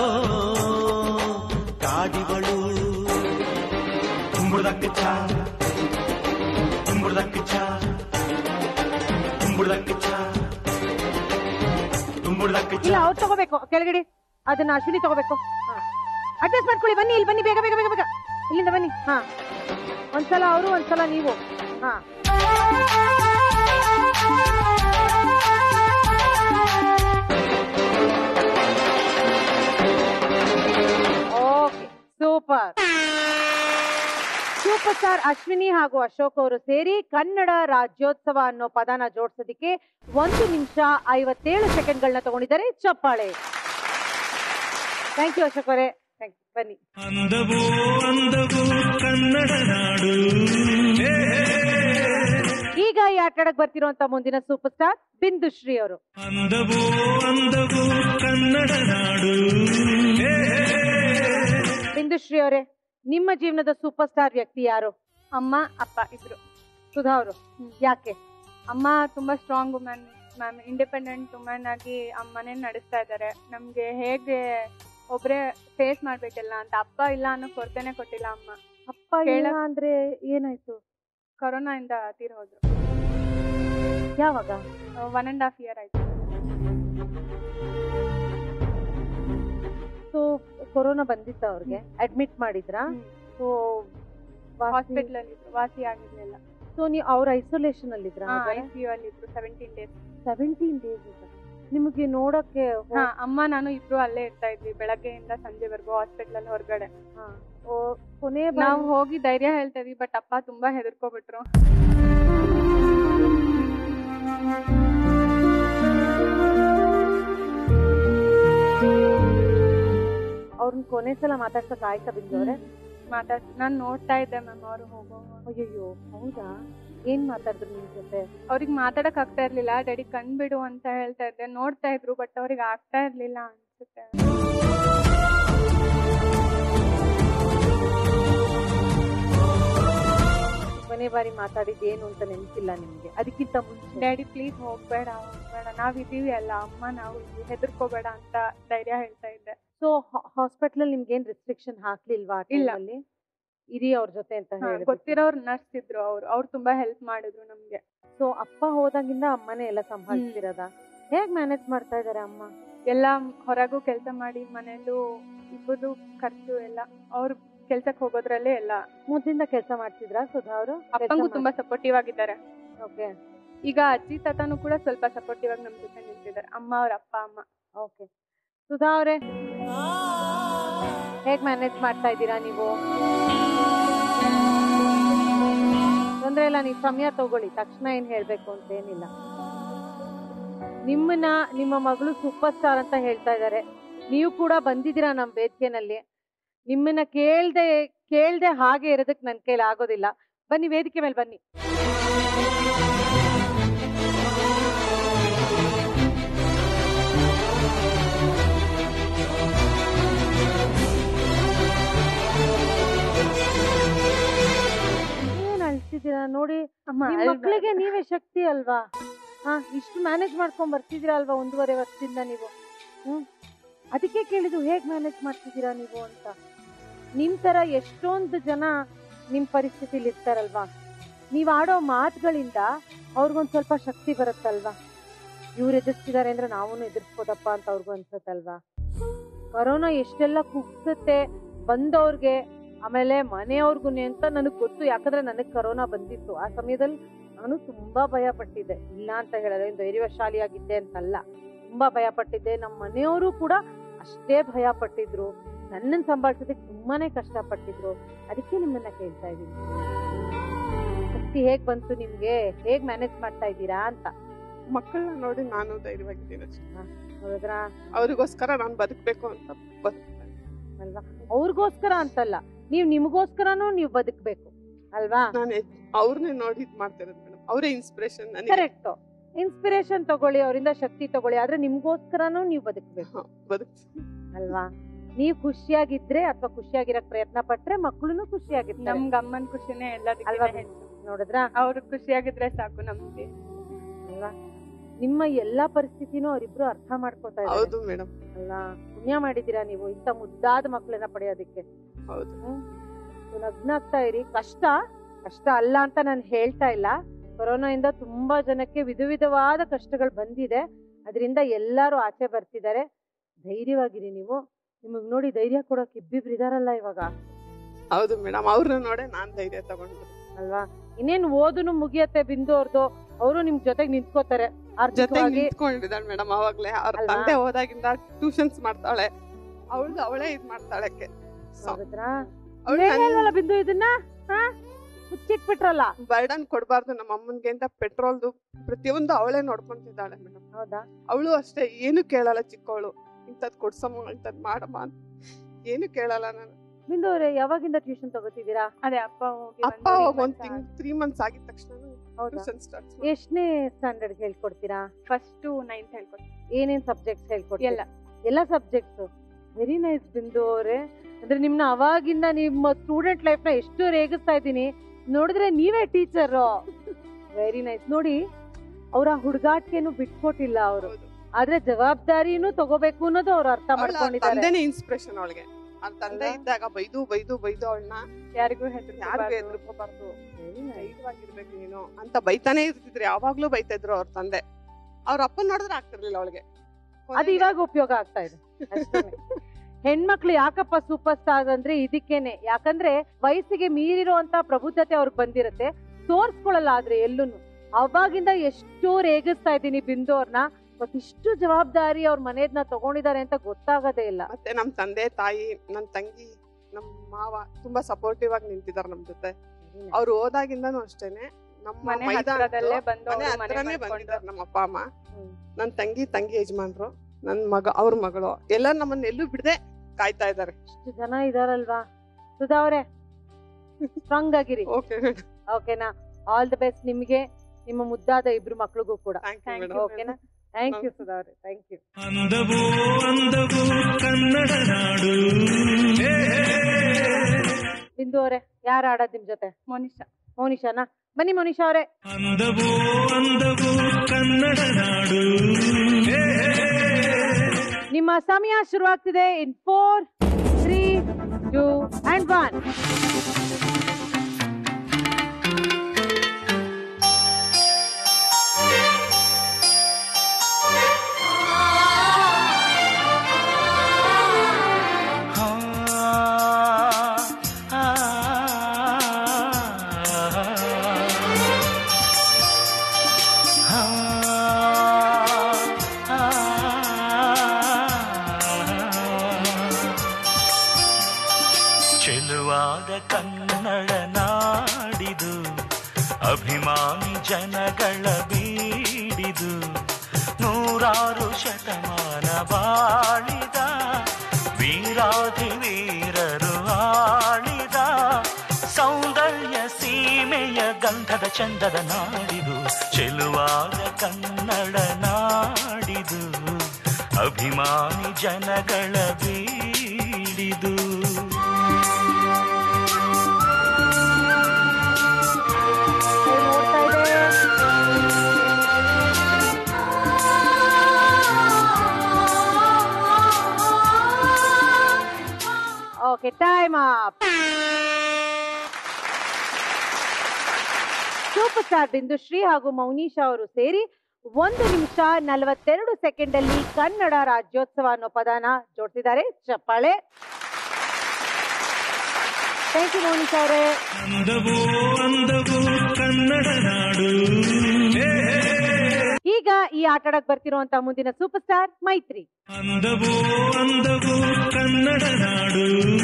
ಕಾಡಿವಳು ಕುಂಬುಳಕ್ಕೆ ಚಾ ಕುಂಬುಳಕ್ಕೆ ಚಾ ಕುಂಬುಳಕ್ಕೆ ಚಾ ಕುಂಬುಳಕ್ಕೆ ಇಲ್ಲ ಅವ್ರು ತಗೋಬೇಕು ಕೆಳಗಡೆ ಅದನ್ನ ಅಶ್ವಿನಿ ತಗೋಬೇಕು ಅಡ್ಜಸ್ಟ್ ಮಾಡ್ಕೊಳ್ಳಿ ಬನ್ನಿ ಇಲ್ಲಿ ಬನ್ನಿ ಬೇಗ ಬೇಗ ಬೇಗ ಬೇಗ ಇಲ್ಲಿಂದ ಬನ್ನಿ ಹಾ ಒಂದ್ಸಲ ಅವರು ಒಂದ್ಸಲ ನೀವು ಹಾ okay super super star Ashwini ಹಾಗೂ ಅಶೋಕ್ ಅವರು ಸೇರಿ ಕನ್ನಡ ರಾಜ್ಯೋತ್ಸವ ಅನ್ನೋ ಪದನ ಜೋಡಿಸೋದಕ್ಕೆ ಒಂದು ನಿಮಿಷ ಐವತ್ತೇಳು ಸೆಕೆಂಡ್ಗಳನ್ನ ತಗೊಂಡಿದ್ದಾರೆ ಚಪ್ಪಾಳೆ ಥ್ಯಾಂಕ್ ಯು ಅಶೋಕ್ ಅವರೇ ಥ್ಯಾಂಕ್ ಯು ಬನ್ನಿ ಅಂದವೋ ಅಂದವೋ ಕನ್ನಡ ನಾಡು ಈಗ ಈ ಆಟಡಕ್ ಬರ್ತಿರುವಂತ ಮುಂದಿನ ಸೂಪರ್ ಸ್ಟಾರ್ ಬಿಂದುಶ್ರೀ ಅವರು ಅಂದವೋ ಅಂದವೋ ಕನ್ನಡ ನಾಡು ಬಿಂದುಶ್ರೀ ಅವರೇ ನಿಮ್ಮ ಜೀವನದ ಸೂಪರ್ ಸ್ಟಾರ್ ವ್ಯಕ್ತಿ ಯಾರು ಅಮ್ಮ ಅಪ್ಪ ಇಬ್ರು ಸುಧಾ ಅವರು ಯಾಕೆ ಅಮ್ಮ ತುಂಬಾ strong women ma'am independent women ಆಗಿ ಅಮ್ಮನೇ ನಡೆಸ್ತಾ ಇದ್ದಾರೆ ನಮ್ಗೆ ಹೇಗೆ ಒಬ್ರೇ ಫೇಸ್ ಮಾಡ್ಬೇಕೆಲ್ಲ ಅಂತ ಅಪ್ಪ ಇಲ್ಲ ಅನ್ನೋ ಕೊರತೆನೆ ಕೊಟ್ಟಿಲ್ಲ ಅಮ್ಮ ಅಪ್ಪ ಇಲ್ಲ ಅಂದ್ರೆ ಏನಾಯ್ತು ಕೊರೋನಾ ಇಂದ ತೀರ್ ಹೋದ್ರು ಯಾವಾಗ ಒನ್ ಅಂಡ್ ಹಾಫ್ ಇಯರ್ ಆಯ್ತು ಸೊ ಕೊರೋನಾ ಬಂದಿತ್ತ ಅವ್ರಿಗೆ ಅಡ್ಮಿಟ್ ಮಾಡಿದ್ರಾ ಸೊ ಹಾಸ್ಪಿಟಲ್ ಅಲ್ಲಿ ಇದ್ರು ವಾಸಿ ಆಗಿರ್ಲಿಲ್ಲ ಸೊ ನೀವು ಅವ್ರ ಐಸೋಲೇಷನ್ ಅಲ್ಲಿ ಇದ್ರ ಐ ಸಿ ಯು ಅಲ್ಲಿ ಇದ್ರು ಸೆವೆಂಟೀನ್ ಡೇಸ್ ಸೆವೆಂಟೀನ್ ಡೇಸ್ ನಿಮಗೆ ನೋಡಕ್ಕೆ ಹಾ ಅಮ್ಮ ನಾನು ಇಬ್ರು ಅಲ್ಲೇ ಇರ್ತಾ ಇದ್ವಿ ಬೆಳಗ್ಗೆಯಿಂದ ಸಂಜೆವರೆಗೂ ಹಾಸ್ಪಿಟಲ್ ಅಲ್ಲಿ ಹೊರಗಡೆ ಕೊನೆ ನಾವು ಹೋಗಿ ಧೈರ್ಯ ಹೇಳ್ತಾ ಇದ್ವಿ ಬಟ್ ಅಪ್ಪ ತುಂಬಾ ಹೆದರ್ಕೊಬಿಟ್ರು ಅವ್ರನ್ನ ಕೊನೆ ಸಲ ಮಾತಾಡ್ಸಕ್ ಆಯ್ತಾ ಬಿಂದವ್ರೆ ಮಾತಾಡ್ ನಾನ್ ನೋಡ್ತಾ ಇದ್ದೆ ಮ್ಯಾಮ್ ಅವ್ರು ಹೋಗೋ ಅಯ್ಯಯ್ಯೋ ಹೌದಾ ಏನ್ ಮಾತಾಡಿದ್ರು ನಿಮ್ ಜೊತೆ ಅವ್ರಿಗೆ ಮಾತಾಡಕ್ ಆಗ್ತಾ ಇರ್ಲಿಲ್ಲ ಡ್ಯಾಡಿ ಕಣ್ಬಿಡು ಅಂತ ಹೇಳ್ತಾ ಇದ್ದೆ ನೋಡ್ತಾ ಇದ್ರು ಬಟ್ ಅವ್ರಿಗೆ ಆಗ್ತಾ ಇರ್ಲಿಲ್ಲ ಅನ್ಸುತ್ತೆ ಕೊನೆ ಬಾರಿ ಮಾತಾಡಿದ್ ಏನು ಅಂತ ನೆನಪಿಲ್ಲ ನಿಮ್ಗೆ ಅದಕ್ಕಿಂತ ಮುಂಚೆ ಡ್ಯಾಡಿ ಪ್ಲೀಸ್ ಹೋಗ್ಬೇಡ ಹೋಗ್ಬೇಡ ನಾವ್ ಇದೀವಿ ಅಲ್ಲ ಅಮ್ಮ ನಾವು ಇಲ್ಲಿ ಹೆದರ್ಕೋಬೇಡ ಅಂತ ಧೈರ್ಯ ಹೇಳ್ತಾ ಇದ್ದೆ ಸೊ ಹಾಸ್ಪಿಟಲ್ ನಿಮ್ಗೆ ಏನ್ ರಿಸ್ಟ್ರಿಕ್ಷನ್ ಹಾಕ್ಲಿಲ್ವಾ ಆ ಇಲ್ಲ. time ಅಲ್ಲಿ ಇರಿ ಅವ್ರ ಜೊತೆ ಅಂತ ಹಾ, ಹೇಳಿ ಗೊತ್ತಿರೋರು ನರ್ಸ್ ಇದ್ರು ಅವ್ರು ಅವ್ರು ತುಂಬಾ ಹೆಲ್ಪ್ ಮಾಡಿದ್ರು ನಮ್ಗೆ ಸೊ ಅಪ್ಪ ಹೋದಾಗಿಂದ ಅಮ್ಮನೇ ಎಲ್ಲ ಸಂಭಾಳಿಸ್ತಿರೋದ ಹೇಗ್ ಮ್ಯಾನೇಜ್ ಮಾಡ್ತಾ ಇದಾರೆ ಅಮ್ಮ ಎಲ್ಲ ಹೊರಗೂ ಕೆಲಸ ಮಾಡಿ ಮನೆಯಲ್ಲೂ ಇಬ್ಬರದು ಖರ್ಚು ಎಲ್ಲ ಅವ್ರು ಕೆಲ್ಸಕ್ಕೆ ಹೋಗೋದ್ರಲ್ಲೇ ಎಲ್ಲ ಮೊದ್ಲಿಂದ ಕೆಲಸ ಮಾಡ್ತಿದ್ರಾ ಸುಧಾ ಅವರು ಅಪ್ಪಂಗೂ ತುಂಬಾ ಸಪೋರ್ಟಿವ್ ಆಗಿದ್ದಾರೆ ಓಕೆ ಈಗ ಅಜ್ಜಿ ತಾತನೂ ಕೂಡ ಸ್ವಲ್ಪ ಸಪೋರ್ಟಿವ್ ಆಗಿ ನಮ್ ಜೊತೆ ನಿಂತಿದ್ದಾರೆ ಅಮ್ಮ ಅವ್ರ ಅಪ್ಪ ಅಮ್ಮ ಓಕೆ ಸುಧಾ ಅವರೇ ಹೇಗ್ ಮ್ಯಾನೇಜ್ ಮಾಡ್ತಾ ಇದ್ದೀರಾ ನೀವು ತೊಂದ್ರೆ ಇಲ್ಲ ನೀವು ಸಮಯ ತಗೊಳ್ಳಿ ತಕ್ಷಣ ಏನ್ ಹೇಳ್ಬೇಕು ಅಂತ ಏನಿಲ್ಲ ನಿಮ್ಮನ್ನ ನಿಮ್ಮ ಮಗಳು ಸೂಪರ್ ಸ್ಟಾರ್ ಅಂತ ಹೇಳ್ತಾ ಇದ್ದಾರೆ ನೀವು ಕೂಡ ಬಂದಿದ್ದೀರಾ ನಮ್ಮ ವೇದಿಕೆನಲ್ಲಿ ನಿಮ್ಮನ್ನ ಕೇಳ್ದೆ ಕೇಳ್ದೆ ಹಾಗೆ ಇರೋದಕ್ಕೆ ನನ್ನ ಕೈಲಿ ಆಗೋದಿಲ್ಲ ಬನ್ನಿ ವೇದಿಕೆ ಮೇಲೆ ಬನ್ನಿ ಏನ್ ಅಳ್ತಿದ್ದೀರಾ ನೋಡಿ ಅಮ್ಮ, ನಿಮ್ ಅಳ್ಬೇಡ. ಮಕ್ಳಿಗೆ ನೀವೇ ಶಕ್ತಿ ಅಲ್ವಾ ಹಾ ಇಷ್ಟು ಮ್ಯಾನೇಜ್ ಮಾಡ್ಕೊಂಡ್ ಬರ್ತಿದ್ದೀರಾ ಅಲ್ವಾ ಒಂದೂವರೆ ವರ್ಷದಿಂದ ನೀವು ಹ್ಮ್ ಅದಕ್ಕೆ ಕೇಳಿದ್ದು ಹೇಗ್ ಮ್ಯಾನೇಜ್ ಮಾಡ್ತಿದ್ದೀರಾ ನೀವು ಅಂತ ನಿಮ್ ತರ ಎಷ್ಟೊಂದು ಜನ ನಿಮ್ ಪರಿಸ್ಥಿತಿಲಿ ಇರ್ತಾರಲ್ವಾ ನೀವ್ ಆಡೋ ಮಾತುಗಳಿಂದ ಅವ್ರಿಗೊಂದ್ ಸ್ವಲ್ಪ ಶಕ್ತಿ ಬರುತ್ತಲ್ವಾ ಇವ್ರು ಎದುರಿಸ್ತಿದ್ದಾರೆ ಅಂದ್ರೆ ನಾವೂ ಎದುರಿಸ್ಬೋದಪ್ಪ ಅಂತ ಅವ್ರಿಗೂ ಅನ್ಸತ್ತಲ್ವಾ ಕೊರೋನಾ ಎಷ್ಟೆಲ್ಲ ಕುಗ್ಸುತ್ತೆ ಬಂದವ್ರಿಗೆ ಆಮೇಲೆ ಮನೆಯವ್ರಿಗೂ ಅಂತ ನನಗ್ ಗೊತ್ತು ಯಾಕಂದ್ರೆ ನನಗ್ ಕರೋನಾ ಬಂದಿತ್ತು ಆ ಸಮಯದಲ್ಲಿ ನಾನು ತುಂಬಾ ಭಯ ಪಟ್ಟಿದ್ದೆ ಇಲ್ಲ ಅಂತ ಹೇಳಲ್ಲ ಏನ್ ಧೈರ್ಯಶಾಲಿಯಾಗಿದ್ದೆ ಅಂತಲ್ಲ ತುಂಬಾ ಭಯ ಪಟ್ಟಿದ್ದೆ ನಮ್ಮ ಮನೆಯವರು ಕೂಡ ಅಷ್ಟೇ ಭಯ ಪಟ್ಟಿದ್ರು ನನ್ನನ್ನು ಸಂಭಾಳಿಸೋದಕ್ಕೆ ತುಂಬಾನೇ ಕಷ್ಟ ಪಟ್ಟಿದ್ರು ಅದಕ್ಕೆ ನಿಮ್ಮನ್ನ ಕೇಳ್ತಾ ಇದ್ದೀನಿ ಶಕ್ತಿ ಹೇಗ್ ಬಂತು ನಿಮ್ಗೆ ಹೇಗ್ ಮ್ಯಾನೇಜ್ ಮಾಡ್ತಾ ಇದ್ದೀರಾ ಅಂತ ಮಕ್ಕಳನ್ನ ನೋಡಿ ನಾನು ಧೈರ್ಯವಾಗಿದ್ದೀನಿ ಅಷ್ಟೇ. ಹೌದ್ರಾ ಅವ್ರಿಗೋಸ್ಕರ ನಾನು ಬದುಕ್ಬೇಕು ಅಂತ ಬದುಕ್ತಾ ಅಲ್ವಾ ಅವ್ರಿಗೋಸ್ಕರ ಅಂತಲ್ಲ ನೀವ್ ನಿಮ್ಗೋಸ್ಕರನೂ ನೀವು ಬದುಕ್ಬೇಕು ಅಲ್ವಾ ನಾನು ಅವ್ರನ್ನೇ ನೋಡಿ ಇದ್ ಮಾಡ್ತಿರೋದು ಮೇಡಮ್ ಅವರೇ ಇನ್ಸ್ಪಿರೇಷನ್ ನನಗೆ ಕರೆಕ್ಟ್ ಇನ್ಸ್ಪಿರೇಷನ್ ತಗೊಳ್ಳಿ ಅವರಿಂದ ಶಕ್ತಿ ತಗೊಳ್ಳಿ ಆದ್ರೆ ನಿಮ್ಗೋಸ್ಕರನೂ ನೀವು ಬದುಕಬೇಕು ಬದುಕ್ ಅಲ್ವಾ ನೀವು ಖುಷಿಯಾಗಿದ್ರೆ ಅಥವಾ ಖುಷಿಯಾಗಿರಕ್ ಪ್ರಯತ್ನ ಪಟ್ರೆ ಮಕ್ಕಳು ಖುಷಿಯಾಗಿರ್ತಾರೆ ನಮ್ಗ್ ಅಮ್ಮನ್ ಖುಷಿನೇ ಎಲ್ಲದಕ್ಕಿಂತ ಅಲ್ವಾ ಹೆಚ್ಚು ನೋಡಿದ್ರಾ ಅವ್ರು ಖುಷಿಯಾಗಿದ್ರೆ ಸಾಕು ನಮ್ಗೆ ಅಲ್ವಾ ನಿಮ್ಮ ಎಲ್ಲಾ ಪರಿಸ್ಥಿತಿನೂ ಅವರಿಬ್ರು ಅರ್ಥ ಮಾಡ್ಕೊತಾ ಇದ್ದಾರೆ ಹೌದು ಮೇಡಮ್ ಅಲ್ಲ ಪುಣ್ಯ ಮಾಡಿದೀರಾ ನೀವು ಇಂತ ಮುದ್ದಾದ ಮಕ್ಕಳನ್ನ ಪಡೆಯೋದಕ್ಕೆ ಹೌದು ನಗ್ನ ಆಗ್ತಾ ಇರಿ ಕಷ್ಟ ಕಷ್ಟ ಅಲ್ಲ ಅಂತ ನಾನು ಹೇಳ್ತಾ ಇಲ್ಲ ಕೊರೋನಾ ಇಂದ ತುಂಬಾ ಜನಕ್ಕೆ ವಿಧ ವಿಧವಾದ ಕಷ್ಟಗಳು ಬಂದಿದೆ ಅದರಿಂದ ಎಲ್ಲಾರು ಆಚೆ ಬರ್ತಿದ್ದಾರೆ ಧೈರ್ಯವಾಗಿರಿ ನೀವು ನಿಮಗ್ ನೋಡಿ ಧೈರ್ಯ ಕೊಡೋಕ್ ಇಬ್ಬಿಬ್ರು ಇದಾರಲ್ಲ ಇವಾಗ ಹೌದು ಮೇಡಮ್ ಅವ್ರನ್ನ ನೋಡೇ ನಾನ್ ಧೈರ್ಯ ತಗೊಂಡು ಅಲ್ವಾ ಇನ್ನೇನ್ ಓದುನು ಮುಗಿಯತ್ತೆ ಬಿಂದು ಅವ್ರದ್ದು ಅವರು ನಿಮ್ ಜೊತೆಗ್ ನಿಂತ್ಕೋತಾರೆ ಜೊತೆ ಆರ್ಥಿಕವಾಗಿ ನಿಂತ್ಕೊಂಡಿದ್ದಾಳೆ ಮೇಡಮ್ ಅವಾಗ್ಲೇ ಅವ್ರ ಅಲ್ವಾ? ತಂದೆ ಹೋದಾಗಿಂದ ಟ್ಯೂಷನ್ಸ್ ಮಾಡ್ತಾಳೆ ಅವಳು ಅವಳೇ ಇದ್ ಮಾಡ್ತಾಳಕ್ಕೆ ಹೌದ್ರಾ ಅವ್ಳು ನೀವ್ ಹೇಳಿಲ್ವಲ್ಲ ಬಿಂದು ಇದನ್ನ ಹಾ ಮುಚ್ಚಿಟ್ಬಿಟ್ರಲ್ಲ ಬರ್ಡನ್ ಕೊಡ್ಬಾರ್ದು ನಮ್ಮ ಅಮ್ಮನ್ಗೆ ಅಂತ ಪೆಟ್ರೋಲ್ದು ಪ್ರತಿಯೊಂದು ಅವಳೇ ನೋಡ್ಕೊಂತಿದ್ದಾಳೆ ಮೇಡಮ್ ಹೌದಾ ಅವಳು ಅಷ್ಟೇ ಏನು ಕೇಳಲ್ಲ ಚಿಕ್ಕವಳು ಇಂಥದ್ ಕೊಡ್ಸಮ್ಮ ಇಂಥದ್ ಮಾಡಮ್ಮ ಅಂತ ಏನು ಕೇಳಲ್ಲ ನಾನು ಬಿಂದು ಅವ್ರೆ ಯಾವಾಗಿಂದ ಟ್ಯೂಷನ್ ತಗೋತಿದ್ದೀರಾ ಅದೇ ಅಪ್ಪ ಹೋಗಿ ಅಪ್ಪ ಒಂದ್ ತಿಂಗ್ ತ್ರೀ ಮಂತ್ಸ್ ಆಗಿದ ತಕ್ಷಣ ಟ್ಯೂಷನ್ ಸ್ಟಾರ್ಟ್ ಎಷ್ಟನೇ ಸ್ಟ್ಯಾಂಡರ್ಡ್ ಹೇಳ್ಕೊಡ್ತೀರಾ ಫಸ್ಟ್ ನೈನ್ತ್ ಹೇಳ್ಕೊಡ್ತೀನಿ ಏನೇನ್ ಸಬ್ಜೆಕ್ಟ್ಸ್ ಹೇಳ್ಕೊಡ್ತೀರಾ ಎಲ್ಲ. ಎಲ್ಲ ಸಬ್ಜೆಕ್ಟ್ಸ್ ವೆರಿ ನೈಸ್ ಬಿಂದು ಅವ್ರೆ ಅಂದ್ರೆ ನಿಮ್ನ ಅವಾಗಿಂದ ನಿಮ್ಮ ಸ್ಟೂಡೆಂಟ್ ಲೈಫ್ ನ ಎಷ್ಟು ರೇಗಿಸ್ತಾ ಇದ್ದೀನಿ ನೋಡಿದ್ರೆ ನೀವೇ ಟೀಚರ್ ವೆರಿ ನೈಸ್ ನೋಡಿ ಅವ್ರ ಹುಡುಗಾಟಿಕೆನು ಬಿಟ್ಕೊಟ್ಟಿಲ್ಲ ಅವರು ಆದ್ರೆ ಜವಾಬ್ದಾರಿನೂ ತಗೋಬೇಕು ಅನ್ನೋದು ಅವ್ರು ಅರ್ಥ ಅವಳ ಮಾಡ್ಕೊಂಡಿದ್ದಾರೆ ತಂದೆನೇ ಇನ್ಸ್ಪಿರೇಷನ್ ಅವಳಿಗೆ ಅವ್ಳ ತಂದೆ ಇದ್ದಾಗ ಬೈದು ಬೈದು ಬೈದು ಅವಳನ್ನ ಯಾರಿಗೂ ಯಾರಿಗೂ ಹೆದರ್ಕೋಬಾರ್ದು ಧೈರ್ಯವಾಗಿರ್ಬೇಕು ನೀನು ಅಂತ ಬೈತಾನೆ ಇರ್ತಿದ್ರು ಯಾವಾಗ್ಲೂ ಬೈತಾ ಇದ್ರು ಅವ್ರ ತಂದೆ ಅವ್ರ ಅಪ್ಪನ್ ನೋಡಿದ್ರೆ ಆಗ್ತಿರ್ಲಿಲ್ಲ ಅವಳಿಗೆ ಅದು ಇವಾಗ ಉಪಯೋಗ ಆಗ್ತಾ ಇದೆ ಅಷ್ಟೇನೆ. ಹೆಣ್ಮಕ್ಳು ಯಾಕಪ್ಪ ಸೂಪರ್ ಸ್ಟಾರ್ ಅಂದ್ರೆ ಇದಕ್ಕೇನೆ ಯಾಕಂದ್ರೆ ವಯಸ್ಸಿಗೆ ಮೀರಿರುವಂತ ಪ್ರಬುದ್ಧತೆ ಅವ್ರಿಗೆ ಬಂದಿರತ್ತೆ ತೋರ್ಸ್ಕೊಳಲ್ಲ ಆದ್ರೆ ಎಲ್ಲೂನು ಅವಾಗಿಂದ ಎಷ್ಟೋ ರೇಗಿಸ್ತಾ ಇದ್ದೀನಿ ಬಿಂದು ಅವ್ರನ್ನ ಇಷ್ಟು ಜವಾಬ್ದಾರಿ ಅವ್ರ ಮನೆಯದ್ನ ತಗೊಂಡಿದ್ದಾರೆ ಅಂತ ಗೊತ್ತಾಗದೇ ಇಲ್ಲ ಮತ್ತೆ ನಮ್ ತಂದೆ ತಾಯಿ ನನ್ ತಂಗಿ ನಮ್ ಮಾವ ತುಂಬಾ ಸಪೋರ್ಟಿವ್ ಆಗಿ ನಿಂತಿದಾರೆ ನಮ್ ಜೊತೆ ಅವ್ರು ಹೋದಾಗಿಂದಾನು ಅಷ್ಟೇನೆ ನಮ್ಮ ಮನೆ ಮೈದಾನ ಹತ್ರದಲ್ಲೇ ಬಂದು ಮನೆ ಅವ್ರು ಮನೆ ಹತ್ರನೇ ಮಾಡ್ಕೊಂಡು. ಬಂದಿದ್ದಾರೆ ನಮ್ಮ ಅಪ್ಪ ಅಮ್ಮ ನನ್ ತಂಗಿ ತಂಗಿ ಯಜಮಾನ್ರು ನನ್ ಮಗ ಅವ್ರ ಮಗಳು ಎಲ್ಲ ನಮ್ಮನ್ನ ಎಲ್ಲೂ ಬಿಡದೆ ಕಾಯ್ತಾ ಇದಾರೆ ಇಷ್ಟು ಜನ ಇದಾರಲ್ವಾ ಸುಧಾ ಅವ್ರೆ ಸ್ಟ್ರಾಂಗ್ ಆಗಿರಿ ಓಕೆ ಓಕೆನಾ ಆಲ್ ದ ಬೆಸ್ಟ್ ನಿಮ್ಗೆ ನಿಮ್ಮ ಮುದ್ದಾದ ಇಬ್ರು ಮಕ್ಳಿಗೂ ಕೂಡ madam. ಓಕೆನಾ ಥ್ಯಾಂಕ್ ಯು ಸುಧಾ ಅವ್ರೆ ಥ್ಯಾಂಕ್ ಯು ಅಂದವೋ ಅಂದವೋ ಕನ್ನಡ ನಾಡು ಬಿಂದು ಅವರೇ ಯಾರು ಆಡೋದ್ ನಿಮ್ ಜೊತೆ ಮೋನಿಶಾ ಮೋನಿಶಾನಾ ಬನ್ನಿ ಮೋನಿಶಾ ಅವರೇ ಅಂದವೋ ಅಂದವೋ ಕನ್ನಡ ನಾಡು ನಿಮ್ಮ ಸಮಯ ಶುರುವಾಗ್ತಿದೆ in four three two and one ಚೆಲುವಾದ ಕನ್ನಡ ನಾಡಿದು ಅಭಿಮಾನಿ ಜನಗಳ ಬೀಡಿದು ನೂರಾರು ಶತಮಾನ ಬಾಳಿದ ವೀರಾಧಿ ವೀರರು ಆಳಿದ ಸೌಂದರ್ಯ ಸೀಮೆಯ ಗಂಧದ ಚಂದದ ನಾಡಿದು ಚೆಲುವಾದ ಕನ್ನಡ ನಾಡಿದು ಅಭಿಮಾನಿ ಜನಗಳ ಬೀಡಿದು okay time up super star Bindushree ಹಾಗೂ ಮೌನೀಶಾ ಅವರು ಸೇರಿ ಒಂದು ನಿಮಿಷ ನಲವತ್ತೆರಡು ಸೆಕೆಂಡ್ ಅಲ್ಲಿ ಕನ್ನಡ ರಾಜ್ಯೋತ್ಸವ ಅನ್ನೋ ಪದನ ಜೋಡಿಸಿದ್ದಾರೆ ಚಪ್ಪಾಳೆ ಥ್ಯಾಂಕ್ ಯು ಮೌನೀಶಾ ಅವರೇ ಅಂದವೋ ಅಂದವೋ ಕನ್ನಡ ನಾಡು ಈಗ ಈ ಆಟ ಆಡಕ್ ಬರ್ತಿರುವಂತ ಮುಂದಿನ ಸೂಪರ್ ಸ್ಟಾರ್ ಮೈತ್ರಿ ಅಂದವೋ ಅಂದವೋ ಕನ್ನಡ ನಾಡು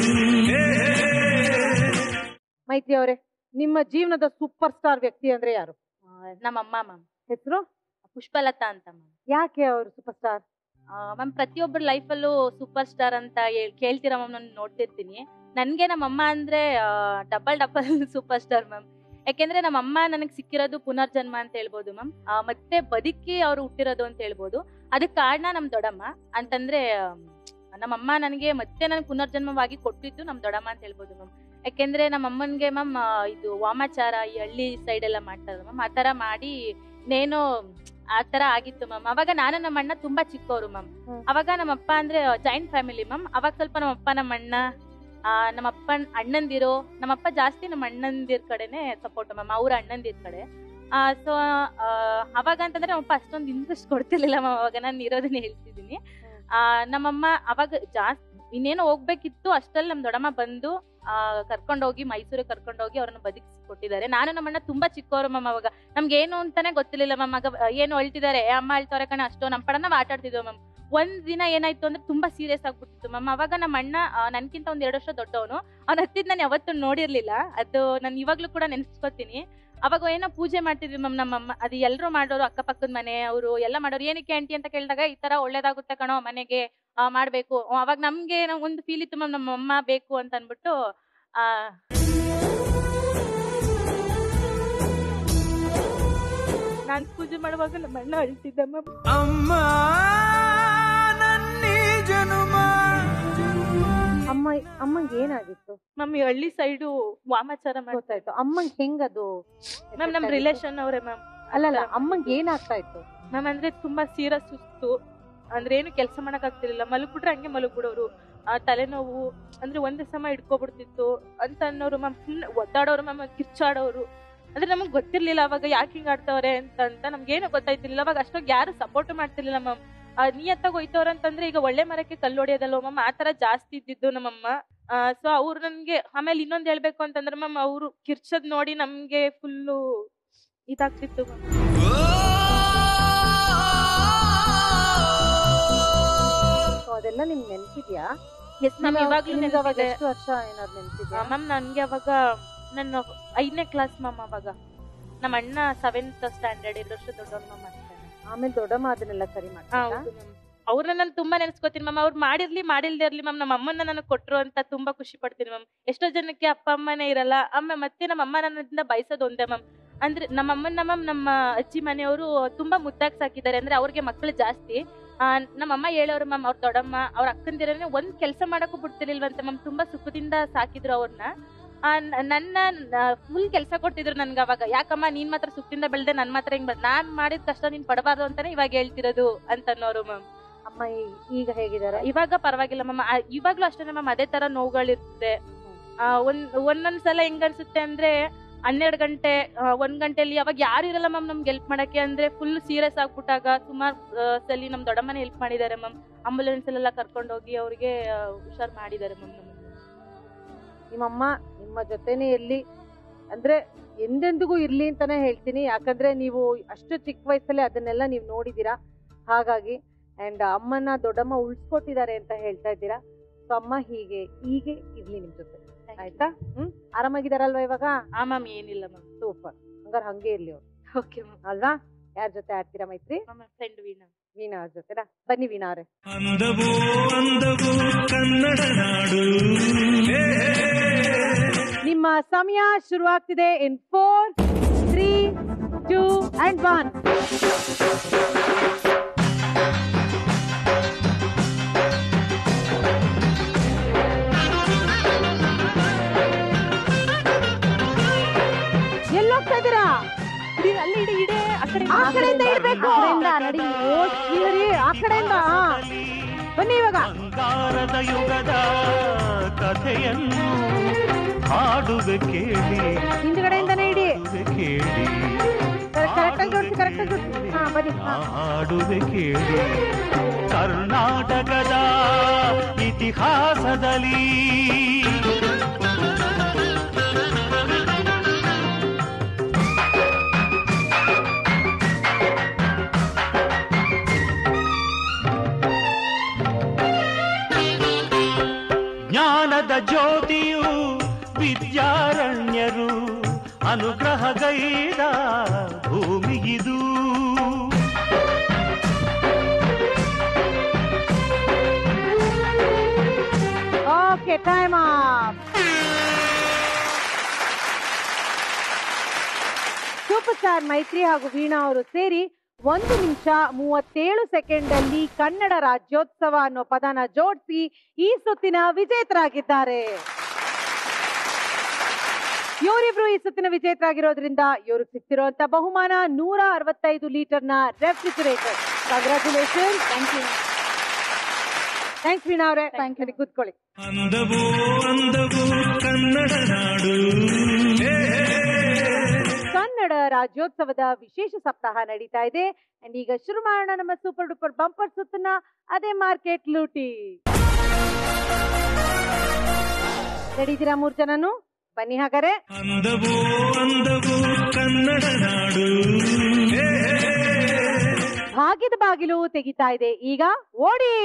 ಮೈತ್ರಿ ಅವರೇ ನಿಮ್ಮ ಜೀವನದ ಸೂಪರ್ ಸ್ಟಾರ್ ವ್ಯಕ್ತಿ ಅಂದ್ರೆ ಯಾರು ನಮ್ಮಮ್ಮ ಮ್ಯಾಮ್ ಹೆಸರು ಪುಷ್ಪಲತಾ ಅಂತ ಮ್ಯಾಮ್ ಯಾಕೆ ಅವರು ಸೂಪರ್ ಸ್ಟಾರ್ ಮ್ಯಾಮ್ ಪ್ರತಿಯೊಬ್ಬರ ಲೈಫಲ್ಲೂ ಸೂಪರ್ ಸ್ಟಾರ್ ಅಂತ ಹೇಳ್ ಕೇಳ್ತೀರಾ ಮ್ಯಾಮ್ ನಾನು ನೋಡ್ತಿರ್ತೀನಿ ನನಗೆ ನಮ್ಮಮ್ಮ ಅಂದ್ರೆ double double super star ma'am ಯಾಕೆಂದ್ರೆ ನಮ್ಮಮ್ಮ ನನಗೆ ಸಿಕ್ಕಿರೋದು ಪುನರ್ಜನ್ಮ ಅಂತ ಹೇಳ್ಬೋದು ಮ್ಯಾಮ್ ಮತ್ತೆ ಬದುಕಿ ಅವ್ರು ಹುಟ್ಟಿರೋದು ಅಂತ ಹೇಳ್ಬೋದು ಅದಕ್ಕೆ ಕಾರಣ ನಮ್ಮ ದೊಡ್ಡಮ್ಮ ಅಂತಂದ್ರೆ ಆಮ್, ನಮ್ಮಮ್ಮ ನನಗೆ ಮತ್ತೆ ನನಗೆ ಪುನರ್ಜನ್ಮವಾಗಿ ಕೊಟ್ಟಿದ್ದು ನಮ್ಮ ದೊಡ್ಡಮ್ಮ ಅಂತ ಹೇಳ್ಬೋದು ಮ್ಯಾಮ್ ಯಾಕೆಂದ್ರೆ ನಮ್ಮ ಅಮ್ಮನ್ಗೆ ಮ್ಯಾಮ್ ಇದು ವಾಮಾಚಾರ ಈ ಹಳ್ಳಿ ಸೈಡ್ ಎಲ್ಲ ಮಾಡ್ತಾರೆ ಮ್ಯಾಮ್ ಆ ಥರ ಮಾಡಿ ನೇನು ಆ ತರ ಆಗಿತ್ತು ಮ್ಯಾಮ್ ಅವಾಗ ನಾನು ನಮ್ಮ ಅಣ್ಣ ತುಂಬಾ ಚಿಕ್ಕವರು ಮ್ಯಾಮ್ ಅವಾಗ ನಮ್ಮ ಅಪ್ಪ ಅಂದ್ರೆ ಜಾಯಿಂಟ್ ಫ್ಯಾಮಿಲಿ ಮ್ಯಾಮ್ ಅವಾಗ ಸ್ವಲ್ಪ ನಮ್ಮ ಅಪ್ಪ ನಮ್ಮ ಅಣ್ಣ ಆ, ನಮ್ಮ ಅಪ್ಪ ಅಣ್ಣಂದಿರು ನಮ್ಮ ಅಪ್ಪ ಜಾಸ್ತಿ ನಮ್ಮ ಅಣ್ಣಂದಿರ್ ಕಡೆನೆ ಸಪೋರ್ಟ್ ಮ್ಯಾಮ್ ಅವ್ರ ಅಣ್ಣಂದಿರ್ ಕಡೆ ಸೊ ಅವಾಗ ಅಂತಂದ್ರೆ ನಮ್ಮಪ್ಪ ಅಷ್ಟೊಂದು ಇಂಟ್ರೆಸ್ಟ್ ಕೊಡ್ತಿರ್ಲಿಲ್ಲ ಮ್ಯಾಮ್ ಅವಾಗ ನಾನು ಇರೋದನ್ನ ಹೇಳ್ತಿದ್ದೀನಿ ಆ, ನಮ್ಮಮ್ಮ ಅವಾಗ ಜಾಸ್ತಿ ಇನ್ನೇನೋ ಹೋಗ್ಬೇಕಿತ್ತು ಅಷ್ಟರಲ್ಲಿ ನಮ್ಮ ದೊಡ್ಡಮ್ಮ ಬಂದು ಆ, ಕರ್ಕೊಂಡೋಗಿ ಮೈಸೂರಿಗೆ ಕರ್ಕೊಂಡೋಗಿ ಅವ್ರನ್ನ ಬದುಕಿಸಿ ಕೊಟ್ಟಿದ್ದಾರೆ ನಾನು ನಮ್ಮಣ್ಣ ತುಂಬಾ ಚಿಕ್ಕವರು ಮ್ಯಾಮ್ ಅವಾಗ ನಮ್ಗೆ ಏನು ಅಂತಾನೆ ಗೊತ್ತಿರ್ಲಿಲ್ಲ ಮ್ಯಾಮ್ ಆಗ ಆ, ಏನು ಅಳ್ತಿದ್ದಾರೆ ಏ, ಅಮ್ಮ ಅಳ್ತವ್ರೆ ಕಣ ಅಷ್ಟೋ ನಮ್ಮ ಪಡ ನಾವು ಆಟ ಆಡ್ತಿದ್ವಿ ಮ್ಯಾಮ್ ಒಂದ್ ದಿನ ಏನಾಯ್ತು ಅಂದ್ರೆ ತುಂಬಾ ಸೀರಿಯಸ್ ಆಗ್ಬಿಟ್ಟಿತ್ತು ಮ್ಯಾಮ್ ಅವಾಗ ನಮ್ಮ ಅಣ್ಣ ಆ, ನನ್ಕಿಂತ ಒಂದ್ ಎರಡು ವರ್ಷ ದೊಡ್ಡವನು ಅವ್ನ ಹತ್ತಿದ್ ನಾನು ಯಾವತ್ತೂ ನೋಡಿರ್ಲಿಲ್ಲ ಅದು ನಾನು ಇವಾಗ್ಲೂ ಕೂಡ ನೆನ್ಸ್ಕೊತೀನಿ ಅವಾಗ ಏನೋ ಪೂಜೆ ಮಾಡ್ತಿದ್ವಿ ಮ್ಯಾಮ್ ನಮ್ಮಮ್ಮ ಅದು ಎಲ್ಲರೂ ಮಾಡೋರು ಅಕ್ಕಪಕ್ಕದ ಮನೆ ಅವರು ಎಲ್ಲ ಮಾಡೋರು ಏನಕ್ಕೆ ಆಂಟಿ ಅಂತ ಕೇಳಿದಾಗ ಈ ತರ ಒಳ್ಳೇದಾಗುತ್ತೆ ಕಣೋ ಮನೆಗೆ ಆ, ಮಾಡ್ಬೇಕು ಅವಾಗ ನಮ್ಗೆ ಏನೋ ಒಂದು ಫೀಲ್ ಇತ್ತು ಮ್ಯಾಮ್ ನಮ್ಮ ಅಮ್ಮ ಬೇಕು ಅಂತ ಅನ್ಬಿಟ್ಟು ಆ ನಾನ್ ಪೂಜೆ ಮಾಡುವಾಗ ನಮ್ಮ ಅಣ್ಣ ಅಳ್ತಿದ್ದ ಮ್ಯಾಮ್ ಅಮ್ಮ ನನ್ನಿ ಜನುಮ ಅಮ್ಮ ಅಮ್ಮಂಗೆ ಏನಾಗಿತ್ತು ಮ್ಯಾಮ್ ಈ ಹಳ್ಳಿ ಸೈಡು ವಾಮಾಚಾರ ಗೊತ್ತಾಯ್ತು ಅಮ್ಮಂಗೆ ಹೆಂಗದು ಮ್ಯಾಮ್ ನಮ್ ರಿಲೇಶನ್ ಅವರೇ ಮ್ಯಾಮ್ ಅಲ್ಲಲ್ಲ ಅಮ್ಮಂಗೆ ಏನಾಗ್ತಾ ಇತ್ತು ಮ್ಯಾಮ್ ಅಂದ್ರೆ ತುಂಬಾ ಸೀರ ಸುಸ್ತು ಅಂದ್ರೆ ಏನು ಕೆಲಸ ಮಾಡಕ್ ಆಗ್ತಿರ್ಲಿಲ್ಲ ಮಲಗ್ಬಿಟ್ರೆ ಹಂಗೆ ಮಲಗ್ಬಿಡೋರು ಆ ತಲೆನೋವು ಅಂದ್ರೆ ಒಂದೇ ಸಮ ಇಟ್ಕೊಬಿಡ್ತಿತ್ತು ಅಂತ ಅನ್ನೋರು ಮ್ಯಾಮ್ ಫುಲ್ ಒದ್ದಾಡೋರು ಮ್ಯಾಮ್ ಕಿರ್ಚಾಡೋರು ಅಂದ್ರೆ ನಮಗ್ ಗೊತ್ತಿರ್ಲಿಲ್ಲ ಅವಾಗ ಯಾಕೆ ಹಿಂಗ್ ಆಡ್ತವ್ರೆ ಅಂತ ಅಂತ ನಮ್ಗೇನು ಗೊತ್ತಾಯ್ತಿರ್ಲಿಲ್ಲ ಅವಾಗ ಅಷ್ಟೊಂದು ಯಾರು ಸಪೋರ್ಟ್ ಮಾಡ್ತಿರ್ಲಿಲ್ಲ ಮ್ಯಾಮ್ ನಿಯತ್ತಾಗ ಹೋಯ್ತವ್ರ ಅಂತಂದ್ರೆ ಈಗ ಒಳ್ಳೆ ಮರಕ್ಕೆ ಕಲ್ಲು ಹೊಡೆಯೋದಲ್ವ ಮ್ಯಾಮ್ ಆ ತರ ಜಾಸ್ತಿ ಇದ್ದಿದ್ದು ನಮ್ಮಮ್ಮ ಸೊ ಅವ್ರು ನನ್ಗೆ ಆಮೇಲೆ ಇನ್ನೊಂದ್ ಹೇಳ್ಬೇಕು ಅಂತಂದ್ರೆ ಮ್ಯಾಮ್ ಅವ್ರು ಕಿರ್ಚದ್ ನೋಡಿ ನಮ್ಗೆ ಫುಲ್ಲು ಇದಾಗ್ತಿತ್ತು ಮ್ಯಾಮ್ So ಅದೆಲ್ಲ ನಿಮ್ಗೆ ನೆನ್ಪಿದ್ಯಾ ಎಸ್ ಮ್ಯಾಮ್ ಇವಾಗ್ಲೂ ನಿಮ್ಗೆ ಅವಾಗ ನೆನಪಿದೆ ಎಷ್ಟು ವರ್ಷ ಏನಾದ್ರು ನೆನ್ಪಿದ್ಯಾ ಮ್ಯಾಮ್ ನನ್ಗೆ ಅವಾಗ ನನ್ನ ಐದನೇ ಕ್ಲಾಸ್ ಮ್ಯಾಮ್ ಅವಾಗ ನಮ್ಮ ಅಣ್ಣ ಸೆವೆಂತ್ ಸ್ಟ್ಯಾಂಡರ್ಡ್ ಎರಡು ವರ್ಷ ದೊಡ್ಡವ್ರು ಮ್ಯಾಮ್ ಆಮೇಲೆ ದೊಡ್ಡಮ್ಮ ಅದನ್ನೆಲ್ಲ ಸರಿ ಮಾಡ್ತಾ ಅವ್ರನ್ನ ನಾನು ತುಂಬಾ ನೆನೆಸ್ಕೊತೀನಿ ಮ್ಯಾಮ್ ಅವ್ರು ಮಾಡಿರ್ಲಿ ಮಾಡಿಲ್ದೇ ಇರ್ಲಿ ಮ್ಯಾಮ್ ನಮ್ಮ ಅಮ್ಮನ ನನಗೆ ಕೊಟ್ರು ಅಂತ ತುಂಬಾ ಖುಷಿ ಪಡ್ತೀನಿ ಮ್ಯಾಮ್ ಎಷ್ಟೋ ಜನಕ್ಕೆ ಅಪ್ಪ ಅಮ್ಮನೇ ಇರಲ್ಲ ಅಮ್ಮ ಮತ್ತೆ ನಮ್ಮ ಅಮ್ಮ ನನ್ನದಿಂದ ಬಯಸೋದು ಒಂದೇ ಮ್ಯಾಮ್ ಅಂದ್ರೆ ನಮ್ಮ ಅಮ್ಮನ ಮ್ಯಾಮ್ ನಮ್ಮ ಅಜ್ಜಿ ಮನೆಯವರು ತುಂಬಾ ಮುದ್ದಾಗಿ ಸಾಕಿದ್ದಾರೆ ಅಂದ್ರೆ ಅವ್ರಿಗೆ ಮಕ್ಕಳು ಜಾಸ್ತಿ ಆ, ನಮ್ಮ ಅಮ್ಮ ಹೇಳೋರು ಮ್ಯಾಮ್ ಅವ್ರ ದೊಡ್ಡಮ್ಮ ಅವ್ರ ಅಕ್ಕಂದಿರನೇ ಒಂದ್ ಕೆಲಸ ಮಾಡಕ್ಕೂ ಬಿಡ್ತಿರ್ಲಿಲ್ವಂತೆ ಮ್ಯಾಮ್ ತುಂಬಾ ಸುಖದಿಂದ ಸಾಕಿದ್ರು ಅವ್ರನ್ನ ಆ, ನ- ನನ್ನ ಫುಲ್ ಕೆಲಸ ಕೊಡ್ತಿದ್ರು ನನ್ಗೆ ಅವಾಗ ಯಾಕಮ್ಮ ನೀನ್ ಮಾತ್ರ ಸುಖದಿಂದ ಬೆಳ್ದೆ ನನ್ ಮಾತ್ರ ಹಿಂಗ್ ಬೆಳ್ದೆ ನಾನ್ ಮಾಡಿದ ಕಷ್ಟ ನೀನ್ ಪಡಬಾರ್ದು ಅಂತಾನೆ ಇವಾಗ ಹೇಳ್ತಿರೋದು ಅಂತ ಅನ್ನೋರು ಮ್ಯಾಮ್ ಅಮ್ಮ ಈ- ಈಗ ಹೇಗಿದ್ದಾರೆ ಇವಾಗ ಪರವಾಗಿಲ್ಲ ಮ್ಯಾಮ್ ಇವಾಗ್ಲೂ ಅಷ್ಟೇ ಮ್ಯಾಮ್ ಅದೇ ತರ ನೋವುಗಳಿರ್ತದೆ ಆ, ಒಂದ್ ಒಂದೊಂದ್ಸಲ ಹೆಂಗ್ ಅನ್ಸುತ್ತೆ ಅಂದ್ರೆ ಹನ್ನೆರಡು ಗಂಟೆ ಆ, ಒಂದ್ ಗಂಟೆಲಿ ಅವಾಗ ಯಾರು ಇರಲ್ಲ ಮ್ಯಾಮ್ ನಮ್ಗೆ ಹೆಲ್ಪ್ ಮಾಡಕ್ಕೆ ಅಂದ್ರೆ ಫುಲ್ ಸೀರಿಯಸ್ ಆಗ್ಬಿಟ್ಟಾಗ ಸುಮಾರು ಸಲಿ ನಮ್ ದೊಡ್ಡಮ್ಮನೆ ಹೆಲ್ಪ್ ಮಾಡಿದ್ದಾರೆ ಮ್ಯಾಮ್ ಆಂಬುಲೆನ್ಸ್ ಅಲ್ಲೆಲ್ಲ ಕರ್ಕೊಂಡೋಗಿ ಅವ್ರಿಗೆ ಆ, ಹುಷಾರ್ ಮಾಡಿದ್ದಾರೆ ಮ್ಯಾಮ್ ನಮ್ಮನ್ನ ನಿಮ್ಮಮ್ಮ ನಿಮ್ಮ ಜೊತೆನೆ ಇರ್ಲಿ ಅಂದ್ರೆ ಎಂದೆಂದಿಗೂ ಇರ್ಲಿ ಅಂತಾನೆ ಹೇಳ್ತೀನಿ ಯಾಕಂದ್ರೆ ನೀವು ಅಷ್ಟು ಚಿಕ್ಕ ವಯಸ್ಸಲ್ಲಿ ಅದನ್ನೆಲ್ಲ ನೀವು ನೋಡಿದೀರಾ ಹಾಗಾಗಿ ಅಂಡ್ ಅಮ್ಮನ ದೊಡ್ಡಮ್ಮ ಉಳ್ಸ್ಕೊಟ್ಟಿದ್ದಾರೆ ಅಂತ ಹೇಳ್ತಾ ಇದ್ದೀರಾ ಸೊ ಅಮ್ಮ ಹೀಗೆ ಹೀಗೆ ಇರ್ಲಿ ನಿಮ್ ಜೊತೆ ಆಯ್ತಾ ಹ್ಮ್ ಆರಾಮಾಗಿದಾರಲ್ವಾ ಇವಾಗ ಆ ಮ್ಯಾಮ್ ಏನಿಲ್ಲ ಮ್ಯಾಮ್ ಸೂಪರ್ ಹಂಗಾರೆ ಹಂಗೆ ಇರ್ಲಿ ಅವ್ರು ಓಕೆ ಮ್ಯಾಮ್ ಅಲ್ವಾ ಯಾರ ಜೊತೆ ಆಡ್ತೀರಾ ಮೈತ್ರಿ ಫ್ರೆಂಡ್ ವೀಣಾ ವೀಣಾ ಅವ್ರ ಜೊತೆನಾ ಬನ್ನಿ ವೀಣಾ ಅವ್ರೆ ಅಂದವೋ ಅಂದವೋ ಕನ್ನಡ ನಾಡು ನಿಮ್ಮ ಸಮಯ ಶುರುವಾಗ್ತಿದೆ in four three two and one ಎಲ್ಲೋಗ್ತಾ ಇದ್ದೀರಾ ಅಲ್ಲಿ ಇಡಿ ಇಡೆ ಆ ಕಡೆ ಆ ಕಡೆಯಿಂದ ಇರ್ಬೇಕು ಓ, ಶ್ರೀಹರಿ, ಆ ಕಡೆಯಿಂದ ಹಾ. ಬನ್ನಿ ಇವಾಗ ಬಂಗಾರದ ಯುಗದ ಕಥೆಯನ್ನು ಹಾಡುವೆ ಕೇಳಿ ಹಿಂದ್ಗಡೆಯಿಂದನೇ ಇಡಿ ಕೇಳಿ ಕರೆಕ್ಟ್ ಆಗಿ ಜೋಡಿಸಿ ಕರೆಕ್ಟ್ ಆಗಿ ಜೋಡಿಸಿ ಹಾ ಬನ್ನಿ ಹಾ. ಹಾಡುವೆ ಕೇಳಿ ಕರ್ನಾಟಕದ ಇತಿಹಾಸದಲ್ಲಿ ಜ್ಞಾನದ ಜ್ಯೋತಿಯು ವಿದ್ಯಾರಣ್ಯರು ಅನುಗ್ರಹಗೈದ ಭೂಮಿಗಿದು okay time super star Maitri ಹಾಗೂ ವೀಣಾ ಅವರು ಸೇರಿ ಒಂದು ನಿಮಿಷ ಮೂವತ್ತೇಳು ಸೆಕೆಂಡ್ ಅಲ್ಲಿ ಕನ್ನಡ ರಾಜ್ಯೋತ್ಸವ ಅನ್ನೋ ಪದನ ಜೋಡಿಸಿ ಈ ಸುತ್ತಿನ ವಿಜೇತರಾಗಿದ್ದಾರೆ ಇವರಿಬ್ರು ಈ ಸುತ್ತಿನ ವಿಜೇತರಾಗಿರೋದ್ರಿಂದ ಇವ್ರಿಗೆ ಸಿಗ್ತಿರುವಂತ ಬಹುಮಾನ ನೂರ ಅರವತ್ತೈದು ಲೀಟರ್ನ refrigerator congratulation thank you thanks Veena ಅವರೇ ಥ್ಯಾಂಕ್ ಯು ಕೂತ್ಕೊಳ್ಳಿ ಅಂದವೋ ಅಂದವೋ ಕನ್ನಡ ನಾಡು ಹೇ, ಕನ್ನಡ ರಾಜ್ಯೋತ್ಸವದ ವಿಶೇಷ ಸಪ್ತಾಹ ನಡೀತಾ ಇದೆ ಅಂಡ್ ಈಗ ಶುರು ಮಾಡೋಣ ನಮ್ಮ ಸೂಪರ್ ಡೂಪರ್ ಬಂಪರ್ ಸುತ್ತನ್ನ ಅದೇ ಮಾರ್ಕೆಟ್ ಲೂಟಿ ನಡೀತೀರಾ ಮೂರ್ ಜನನು ಬನ್ನಿ ಹಾಗಾರೆ ಅಂದವೋ ಅಂದವೋ ಕನ್ನಡ ನಾಡು ಹೇ, ಭಾಗ್ಯದ ಬಾಗಿಲು ತೆಗಿತಾ ಇದೆ ಈಗ ಓಡಿ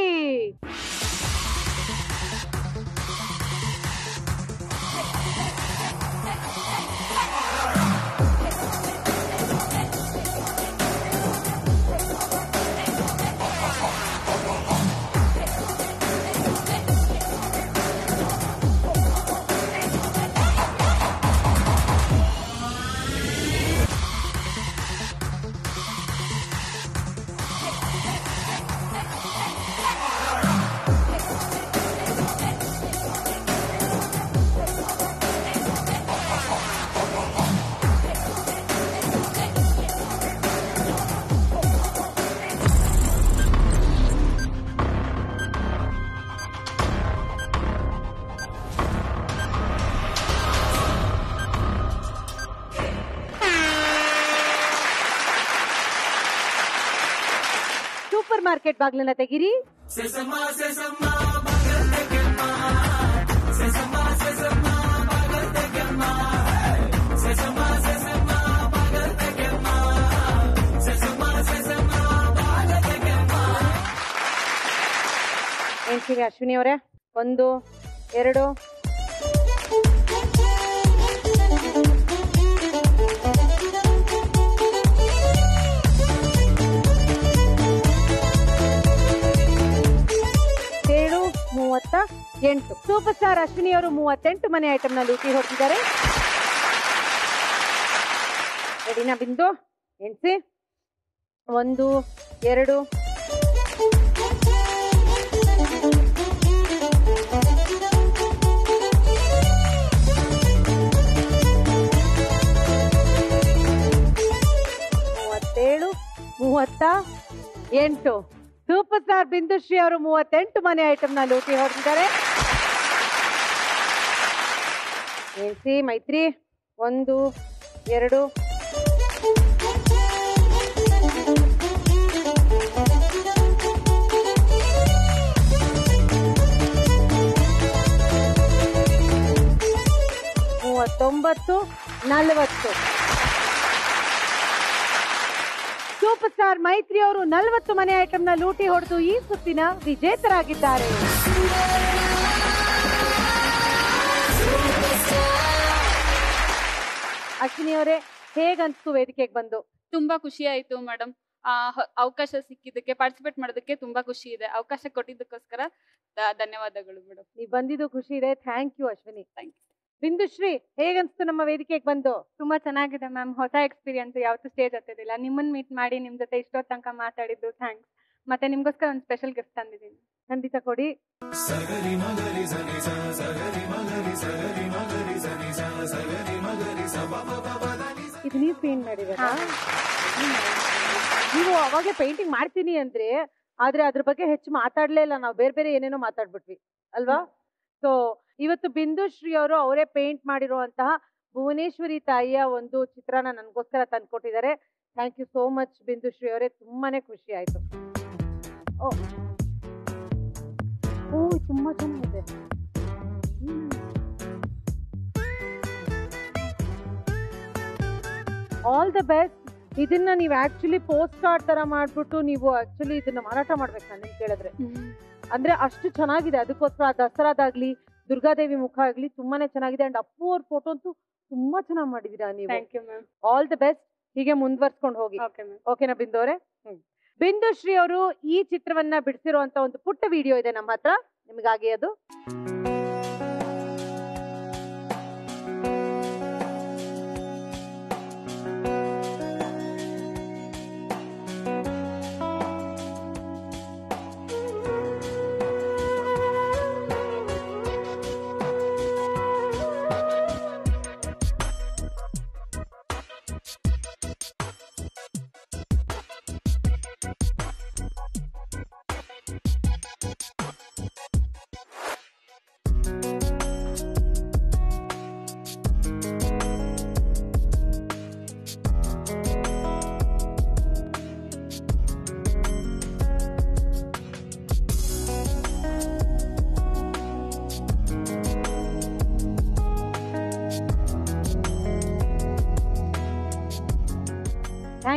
ಸೂಪರ್ ಮಾರ್ಕೆಟ್ ಬಾಗ್ಲನ್ನ ತೆಗಿರಿ ಹೇಳ್ತೀವಿ ಅಶ್ವಿನಿ ಅವರೇ ಒಂದು ಎರಡು ಏಳು ಮೂವತ್ತ ಎಂಟು ಸೂಪರ್ ಸ್ಟಾರ್ ಅಶ್ವಿನಿ ಅವರು ಮೂವತ್ತೆಂಟು ಮನೆ ಐಟಮ್ ನ ಲೂಟಿ ಹೊರಟಿದ್ದಾರೆ ರೆಡಿನಾ ಬಿಂದು ಎಣ್ಸಿ ಒಂದು ಎರಡು ಮೂವತ್ತೇಳು ಮೂವತ್ತ ಎಂಟು ಸೂಪರ್ ಸ್ಟಾರ್ ಬಿಂದುಶ್ರೀ ಅವರು ಮೂವತ್ತೆಂಟು ಮನೆ ಐಟಮ್ ನ ಲೂಟಿ ಹೊಡೆದಿದ್ದಾರೆ ಎಸಿ ಮೈತ್ರಿ ಒಂದು ಎರಡು ಮೂವತ್ತೊಂಬತ್ತು ನಲವತ್ತು ಸೂಪರ್ ಸ್ಟಾರ್ ಮೈತ್ರಿ ಅವರು ನಲವತ್ತು ಮನೆ ಐಟಮ್ ನ ಲೂಟಿ ಹೊಡೆದು ಈ ಸುತ್ತಿನ ವಿಜೇತರಾಗಿದ್ದಾರೆ ಅಶ್ವಿನಿ ಅವರೇ ಹೇಗನ್ಸ್ತು ವೇದಿಕೆಗೆ ಬಂದು ತುಂಬಾ ಖುಷಿ ಆಯ್ತು ಮೇಡಮ್ ಅವಕಾಶ ಸಿಕ್ಕಿದ್ದಕ್ಕೆ ಪಾರ್ಟಿಸಿಪೇಟ್ ಮಾಡೋದಕ್ಕೆ ತುಂಬಾ ಖುಷಿ ಇದೆ ಅವಕಾಶ ಕೊಟ್ಟಿದ್ದಕ್ಕೋಸ್ಕರ ಧ- ಧನ್ಯವಾದಗಳು ಮೇಡಮ್ ನೀವು ಬಂದಿದ್ದು ಖುಷಿ ಇದೆ ಥ್ಯಾಂಕ್ ಯು ಅಶ್ವಿನಿ ಬಿಂದುಶ್ರೀ ಹೇಗನ್ಸ್ತು ನಮ್ಮ ವೇದಿಕೆಗೆ ಬಂದು ತುಂಬಾ ಚೆನ್ನಾಗಿದೆ ಮ್ಯಾಮ್ ಹೊಸ ಎಕ್ಸ್ಪೀರಿಯನ್ಸ್ ಯಾವತ್ತೂ ಸ್ಟೇಜ್ ಹತ್ತಿದಿಲ್ಲ ನಿಮ್ಮನ್ನ ಮೀಟ್ ಮಾಡಿ ನಿಮ್ ಜೊತೆ ಇಷ್ಟೊತ್ತು ತನಕ ಮಾತಾಡಿದ್ದು ಥ್ಯಾಂಕ್ಸ್ ಮತ್ತೆ ನಿಮ್ಗೋಸ್ಕರ ಒಂದು ಸ್ಪೆಷಲ್ ಗಿಫ್ಟ್ ತಂದಿದ್ದೀನಿ ಖಂಡಿತ ಕೊಡಿ ಸಗರಿ ಮಗರಿ ಸನಿ ಸ ಸಗರಿ ಮಗರಿ ಸಗರಿ ಮಗರಿ ಸನಿ ಸ ಸಗರಿ ಮಗರಿ ಸ ಬ ಬ ಬ ಬ ದ ನಿ ಸ. ಇದು ನೀವು ಪೇಂಟ್ ಮಾಡಿರೋದಾ ನೀವು ಅವಾಗೆ ಪೇಂಟಿಂಗ್ ಮಾಡ್ತೀನಿ ಅಂದ್ರೆ ಆದ್ರೆ ಅದ್ರ ಬಗ್ಗೆ ಹೆಚ್ಚು ಮಾತಾಡ್ಲೇ ಇಲ್ಲ ನಾವು ಬೇರೆ ಬೇರೆ ಏನೇನೋ ಮಾತಾಡ್ಬಿಟ್ವಿ ಅಲ್ವಾ ಸೊ ಇವತ್ತು ಬಿಂದುಶ್ರೀ ಅವರು ಅವರೇ ಪೇಂಟ್ ಮಾಡಿರುವಂತಹ ಭುವನೇಶ್ವರಿ ತಾಯಿಯ ಒಂದು ಚಿತ್ರನ ನನಗೋಸ್ಕರ ತಂದ್ಕೊಟ್ಟಿದ್ದಾರೆ thank you so much Bindushree ಅವರೇ ತುಂಬಾನೇ ಖುಷಿ ಆಯ್ತು ಓ ಓ ಇದು ತುಂಬಾ ಚೆನ್ನಾಗಿದೆ ಆಲ್ ದ ಬೆಸ್ಟ್ ಇದನ್ನ ನೀವು ಆಕ್ಚುಲಿ ಪೋಸ್ಟ್ ಕಾರ್ಡ್ ತರ ಮಾಡ್ಬಿಟ್ಟು ನೀವು ಆಕ್ಚುಲಿ ಇದನ್ನ ಮಾರಾಟ ಮಾಡ್ಬೇಕು ನಾನು ನಿಮ್ಗೆ ಕೇಳಿದ್ರೆ ಅಂದ್ರೆ ಅಷ್ಟು ಚೆನ್ನಾಗಿದೆ ಅದಕ್ಕೋಸ್ಕರ ಆ ದಸರಾದಾಗ್ಲಿ ದುರ್ಗಾದೇವಿ ಮುಖ ಆಗ್ಲಿ ತುಂಬಾನೇ ಚೆನ್ನಾಗಿದೆ ಅಂಡ್ ಅಪ್ಪು ಅವ್ರ ಫೋಟೋ ಅಂತೂ ತುಂಬಾ ಚೆನ್ನಾಗಿ ಮಾಡಿದೀರಾ ನೀವು thank you ma'am all the best ಹೀಗೆ ಮುಂದುವರ್ಸ್ಕೊಂಡು ಹೋಗಿ ಓಕೆ ಮ್ಯಾಮ್ ಓಕೆನಾ ಬಿಂದು ಅವರೇ ಬಿಂದುಶ್ರೀ ಅವರು ಈ ಚಿತ್ರವನ್ನ ಬಿಡಿಸಿರುವಂತ ಒಂದು ಪುಟ್ಟ ವಿಡಿಯೋ ಇದೆ ನಮ್ಮ ಹತ್ರ ನಿಮಗಾಗಿ ಅದು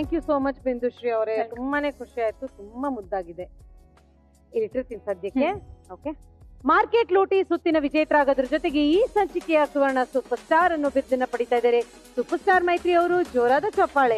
thank you so much Bindushree ಅವರೇ ತುಂಬಾನೇ ಖುಷಿ ಆಯ್ತು ತುಂಬಾ ಮುದ್ದಾಗಿದೆ ಇಟ್ಟಿರ್ತೀನಿ ಸದ್ಯಕ್ಕೆ ಓಕೆ ಮಾರ್ಕೆಟ್ ಲೂಟಿ ಸುತ್ತಿನ ವಿಜೇತರಾಗೋದ್ರ ಜೊತೆಗೆ ಈ ಸಂಚಿಕೆಯ ಸುವರ್ಣ ಸೂಪರ್ ಸ್ಟಾರ್ ಅನ್ನು ಬಿರುದನ್ನ ಪಡಿತಾ ಇದ್ದಾರೆ ಸೂಪರ್ ಸ್ಟಾರ್ ಮೈತ್ರಿ ಅವರು ಜೋರಾದ ಚಪ್ಪಾಳೆ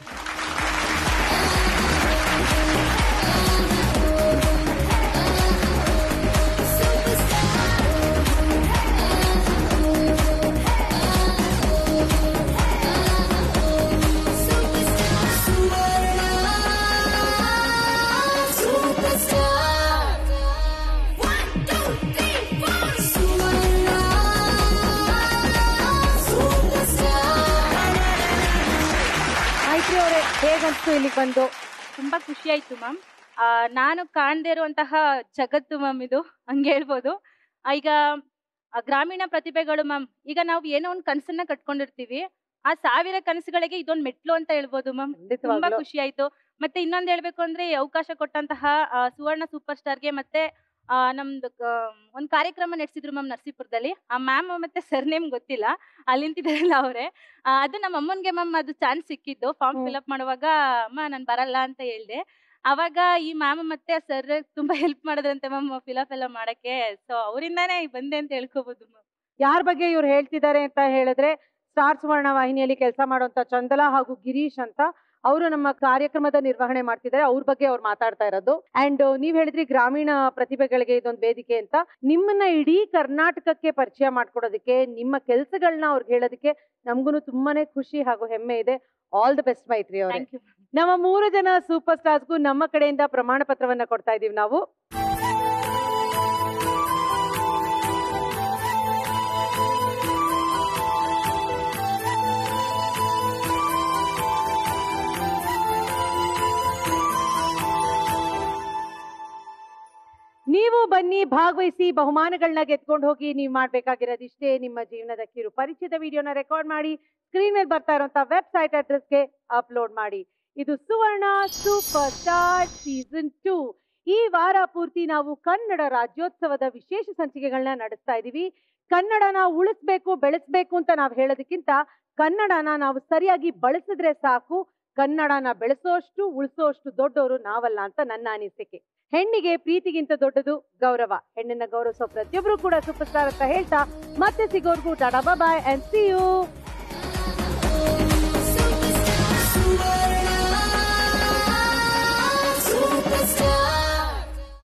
ಮೈತ್ರಿ ಅವರೇ ಹೇಗನ್ಸ್ತು ಇಲ್ಲಿಗೆ ಬಂದು ತುಂಬಾ ಖುಷಿ ಆಯ್ತು ಮ್ಯಾಮ್ ನಾನು ಕಾಣದೇ ಇರುವಂತಹ ಜಗತ್ತು ಮ್ಯಾಮ್ ಇದು ಹಂಗೆ ಹೇಳ್ಬೋದು ಆ, ಈಗ ಆ, ಗ್ರಾಮೀಣ ಪ್ರತಿಭೆಗಳು ಮ್ಯಾಮ್ ಈಗ ನಾವು ಏನೋ ಒಂದು ಕನಸನ್ನ ಕಟ್ಕೊಂಡಿರ್ತೀವಿ ಆ ಸಾವಿರ ಕನಸುಗಳಿಗೆ ಇದೊಂದು ಮೆಟ್ಲು ಅಂತ ಹೇಳ್ಬೋದು ಮ್ಯಾಮ್ ತುಂಬಾ ಖಂಡಿತವಾಗ್ಲೂ. ಖುಷಿ ಆಯ್ತು ಮತ್ತೆ ಇನ್ನೊಂದ್ ಹೇಳ್ಬೇಕು ಅಂದ್ರೆ ಈ ಅವಕಾಶ ಕೊಟ್ಟಂತಹ ಆ, ಸುವರ್ಣ ಸೂಪರ್ ಸ್ಟಾರ್ಗೆ ಮತ್ತೆ ಆ, ನಮ್ದು ಕ- ಒಂದ್ ಕಾರ್ಯಕ್ರಮ ನಡೆಸಿದ್ರು ಮ್ಯಾಮ್ ನರಸೀಪುರದಲ್ಲಿ ಆ ಮ್ಯಾಮ್ ಮತ್ತೆ ಸರ್ ನೇಮ್ ಗೊತ್ತಿಲ್ಲ ಅಲ್ಲಿ ನಿಂತಿದ್ದಾರಲ್ಲ ಅವರೇ ಅದು ನಮ್ಮ ಅಮ್ಮನ್ಗೆ ಮ್ಯಾಮ್ ಅದು ಚಾನ್ಸ್ ಸಿಕ್ಕಿದ್ದು ಫಾರ್ಮ್ ಫಿಲ್ಅಪ್ ಮಾಡುವಾಗ ಅಮ್ಮ ನಾನು ಬರಲ್ಲ ಅಂತ ಹೇಳ್ದೆ ಅವಾಗ ಈ ಮ್ಯಾಮ್ ಮತ್ತೆ ಸರ್ ತುಂಬಾ ಹೆಲ್ಪ್ ಮಾಡಿದ್ರಂತೆ ಮ್ಯಾಮ್ ಫಿಲಪ್ ಎಲ್ಲ ಮಾಡಕ್ಕೆ ಸೊ ಅವರಿಂದಾನೇ ಬಂದೆ ಅಂತ ಹೇಳ್ಕೋಬಹುದು ಮ್ಯಾಮ್ ಯಾರ ಬಗ್ಗೆ ಇವ್ರು ಹೇಳ್ತಿದ್ದಾರೆ ಅಂತ ಹೇಳಿದ್ರೆ ಸ್ಟಾರ್ ಸುವರ್ಣ ವಾಹಿನಿಯಲ್ಲಿ ಕೆಲಸ ಮಾಡುವಂತ ಚಂದಲಾ ಹಾಗೂ ಗಿರೀಶ್ ಅಂತ ಅವರು ನಮ್ಮ ಕಾರ್ಯಕ್ರಮದ ನಿರ್ವಹಣೆ ಮಾಡ್ತಿದ್ದಾರೆ ಅವ್ರ ಬಗ್ಗೆ ಅವ್ರು ಮಾತಾಡ್ತಾ ಇರೋದು ಅಂಡ್ ನೀವ್ ಹೇಳಿದ್ರಿ ಗ್ರಾಮೀಣ ಪ್ರತಿಭೆಗಳಿಗೆ ಇದೊಂದು ವೇದಿಕೆ ಅಂತ ನಿಮ್ಮನ್ನ ಇಡೀ ಕರ್ನಾಟಕಕ್ಕೆ ಪರಿಚಯ ಮಾಡ್ಕೊಡೋದಕ್ಕೆ ನಿಮ್ಮ ಕೆಲಸಗಳನ್ನ ಅವ್ರಿಗೆ ಹೇಳೋದಕ್ಕೆ ನಮ್ಗೂ ತುಂಬಾನೇ ಖುಷಿ ಹಾಗೂ ಹೆಮ್ಮೆ ಇದೆ ಆಲ್ ದ ಬೆಸ್ಟ್ ಮೈತ್ರಿ ಅವರೇ ನಮ್ಮ ಮೂರು ಜನ ಸೂಪರ್ ಸ್ಟಾರ್ಸ್ಗೂ ನಮ್ಮ ಕಡೆಯಿಂದ ಪ್ರಮಾಣ ಪತ್ರವನ್ನ ಕೊಡ್ತಾ ಇದೀವಿ ನಾವು ನೀವು ಬನ್ನಿ ಭಾಗವಹಿಸಿ ಬಹುಮಾನಗಳನ್ನ ಗೆದ್ಕೊಂಡು ಹೋಗಿ ನೀವು ಮಾಡ್ಬೇಕಾಗಿರೋದಿಷ್ಟೇ ನಿಮ್ಮ ಜೀವನದ ಕಿರು ಪರಿಚಿತ ವಿಡಿಯೋನ ರೆಕಾರ್ಡ್ ಮಾಡಿ ಸ್ಕ್ರೀನ್ ಮೇಲೆ ಬರ್ತಾ ಇರುವಂತ ವೆಬ್ಸೈಟ್ ಅಡ್ರೆಸ್ಗೆ ಅಪ್ಲೋಡ್ ಮಾಡಿ ಇದು Suvarna super star season two ಈ ವಾರ ಪೂರ್ತಿ ನಾವು ಕನ್ನಡ ರಾಜ್ಯೋತ್ಸವದ ವಿಶೇಷ ಸಂಚಿಕೆಗಳನ್ನ ನಡೆಸ್ತಾ ಇದೀವಿ ಕನ್ನಡನ ಉಳಿಸ್ಬೇಕು ಬೆಳೆಸ್ಬೇಕು ಅಂತ ನಾವು ಹೇಳೋದಕ್ಕಿಂತ ಕನ್ನಡನ ನಾವು ಸರಿಯಾಗಿ ಬಳಸಿದ್ರೆ ಸಾಕು ಕನ್ನಡನ ಬೆಳೆಸೋಷ್ಟು ಉಳಿಸೋಷ್ಟು ದೊಡ್ಡವರು ನಾವಲ್ಲ ಅಂತ ನನ್ನ ಅನಿಸಿಕೆ ಹೆಣ್ಣಿಗೆ ಪ್ರೀತಿಗಿಂತ ದೊಡ್ಡದು ಗೌರವ ಹೆಣ್ಣನ್ನ ಗೌರವಿಸೋ ಪ್ರತಿಯೊಬ್ರು ಕೂಡ ಸೂಪರ್ ಸ್ಟಾರ್ ಅಂತ ಹೇಳ್ತಾ ಮತ್ತೆ ಸಿಗೋರ್ಗು tata bye and see you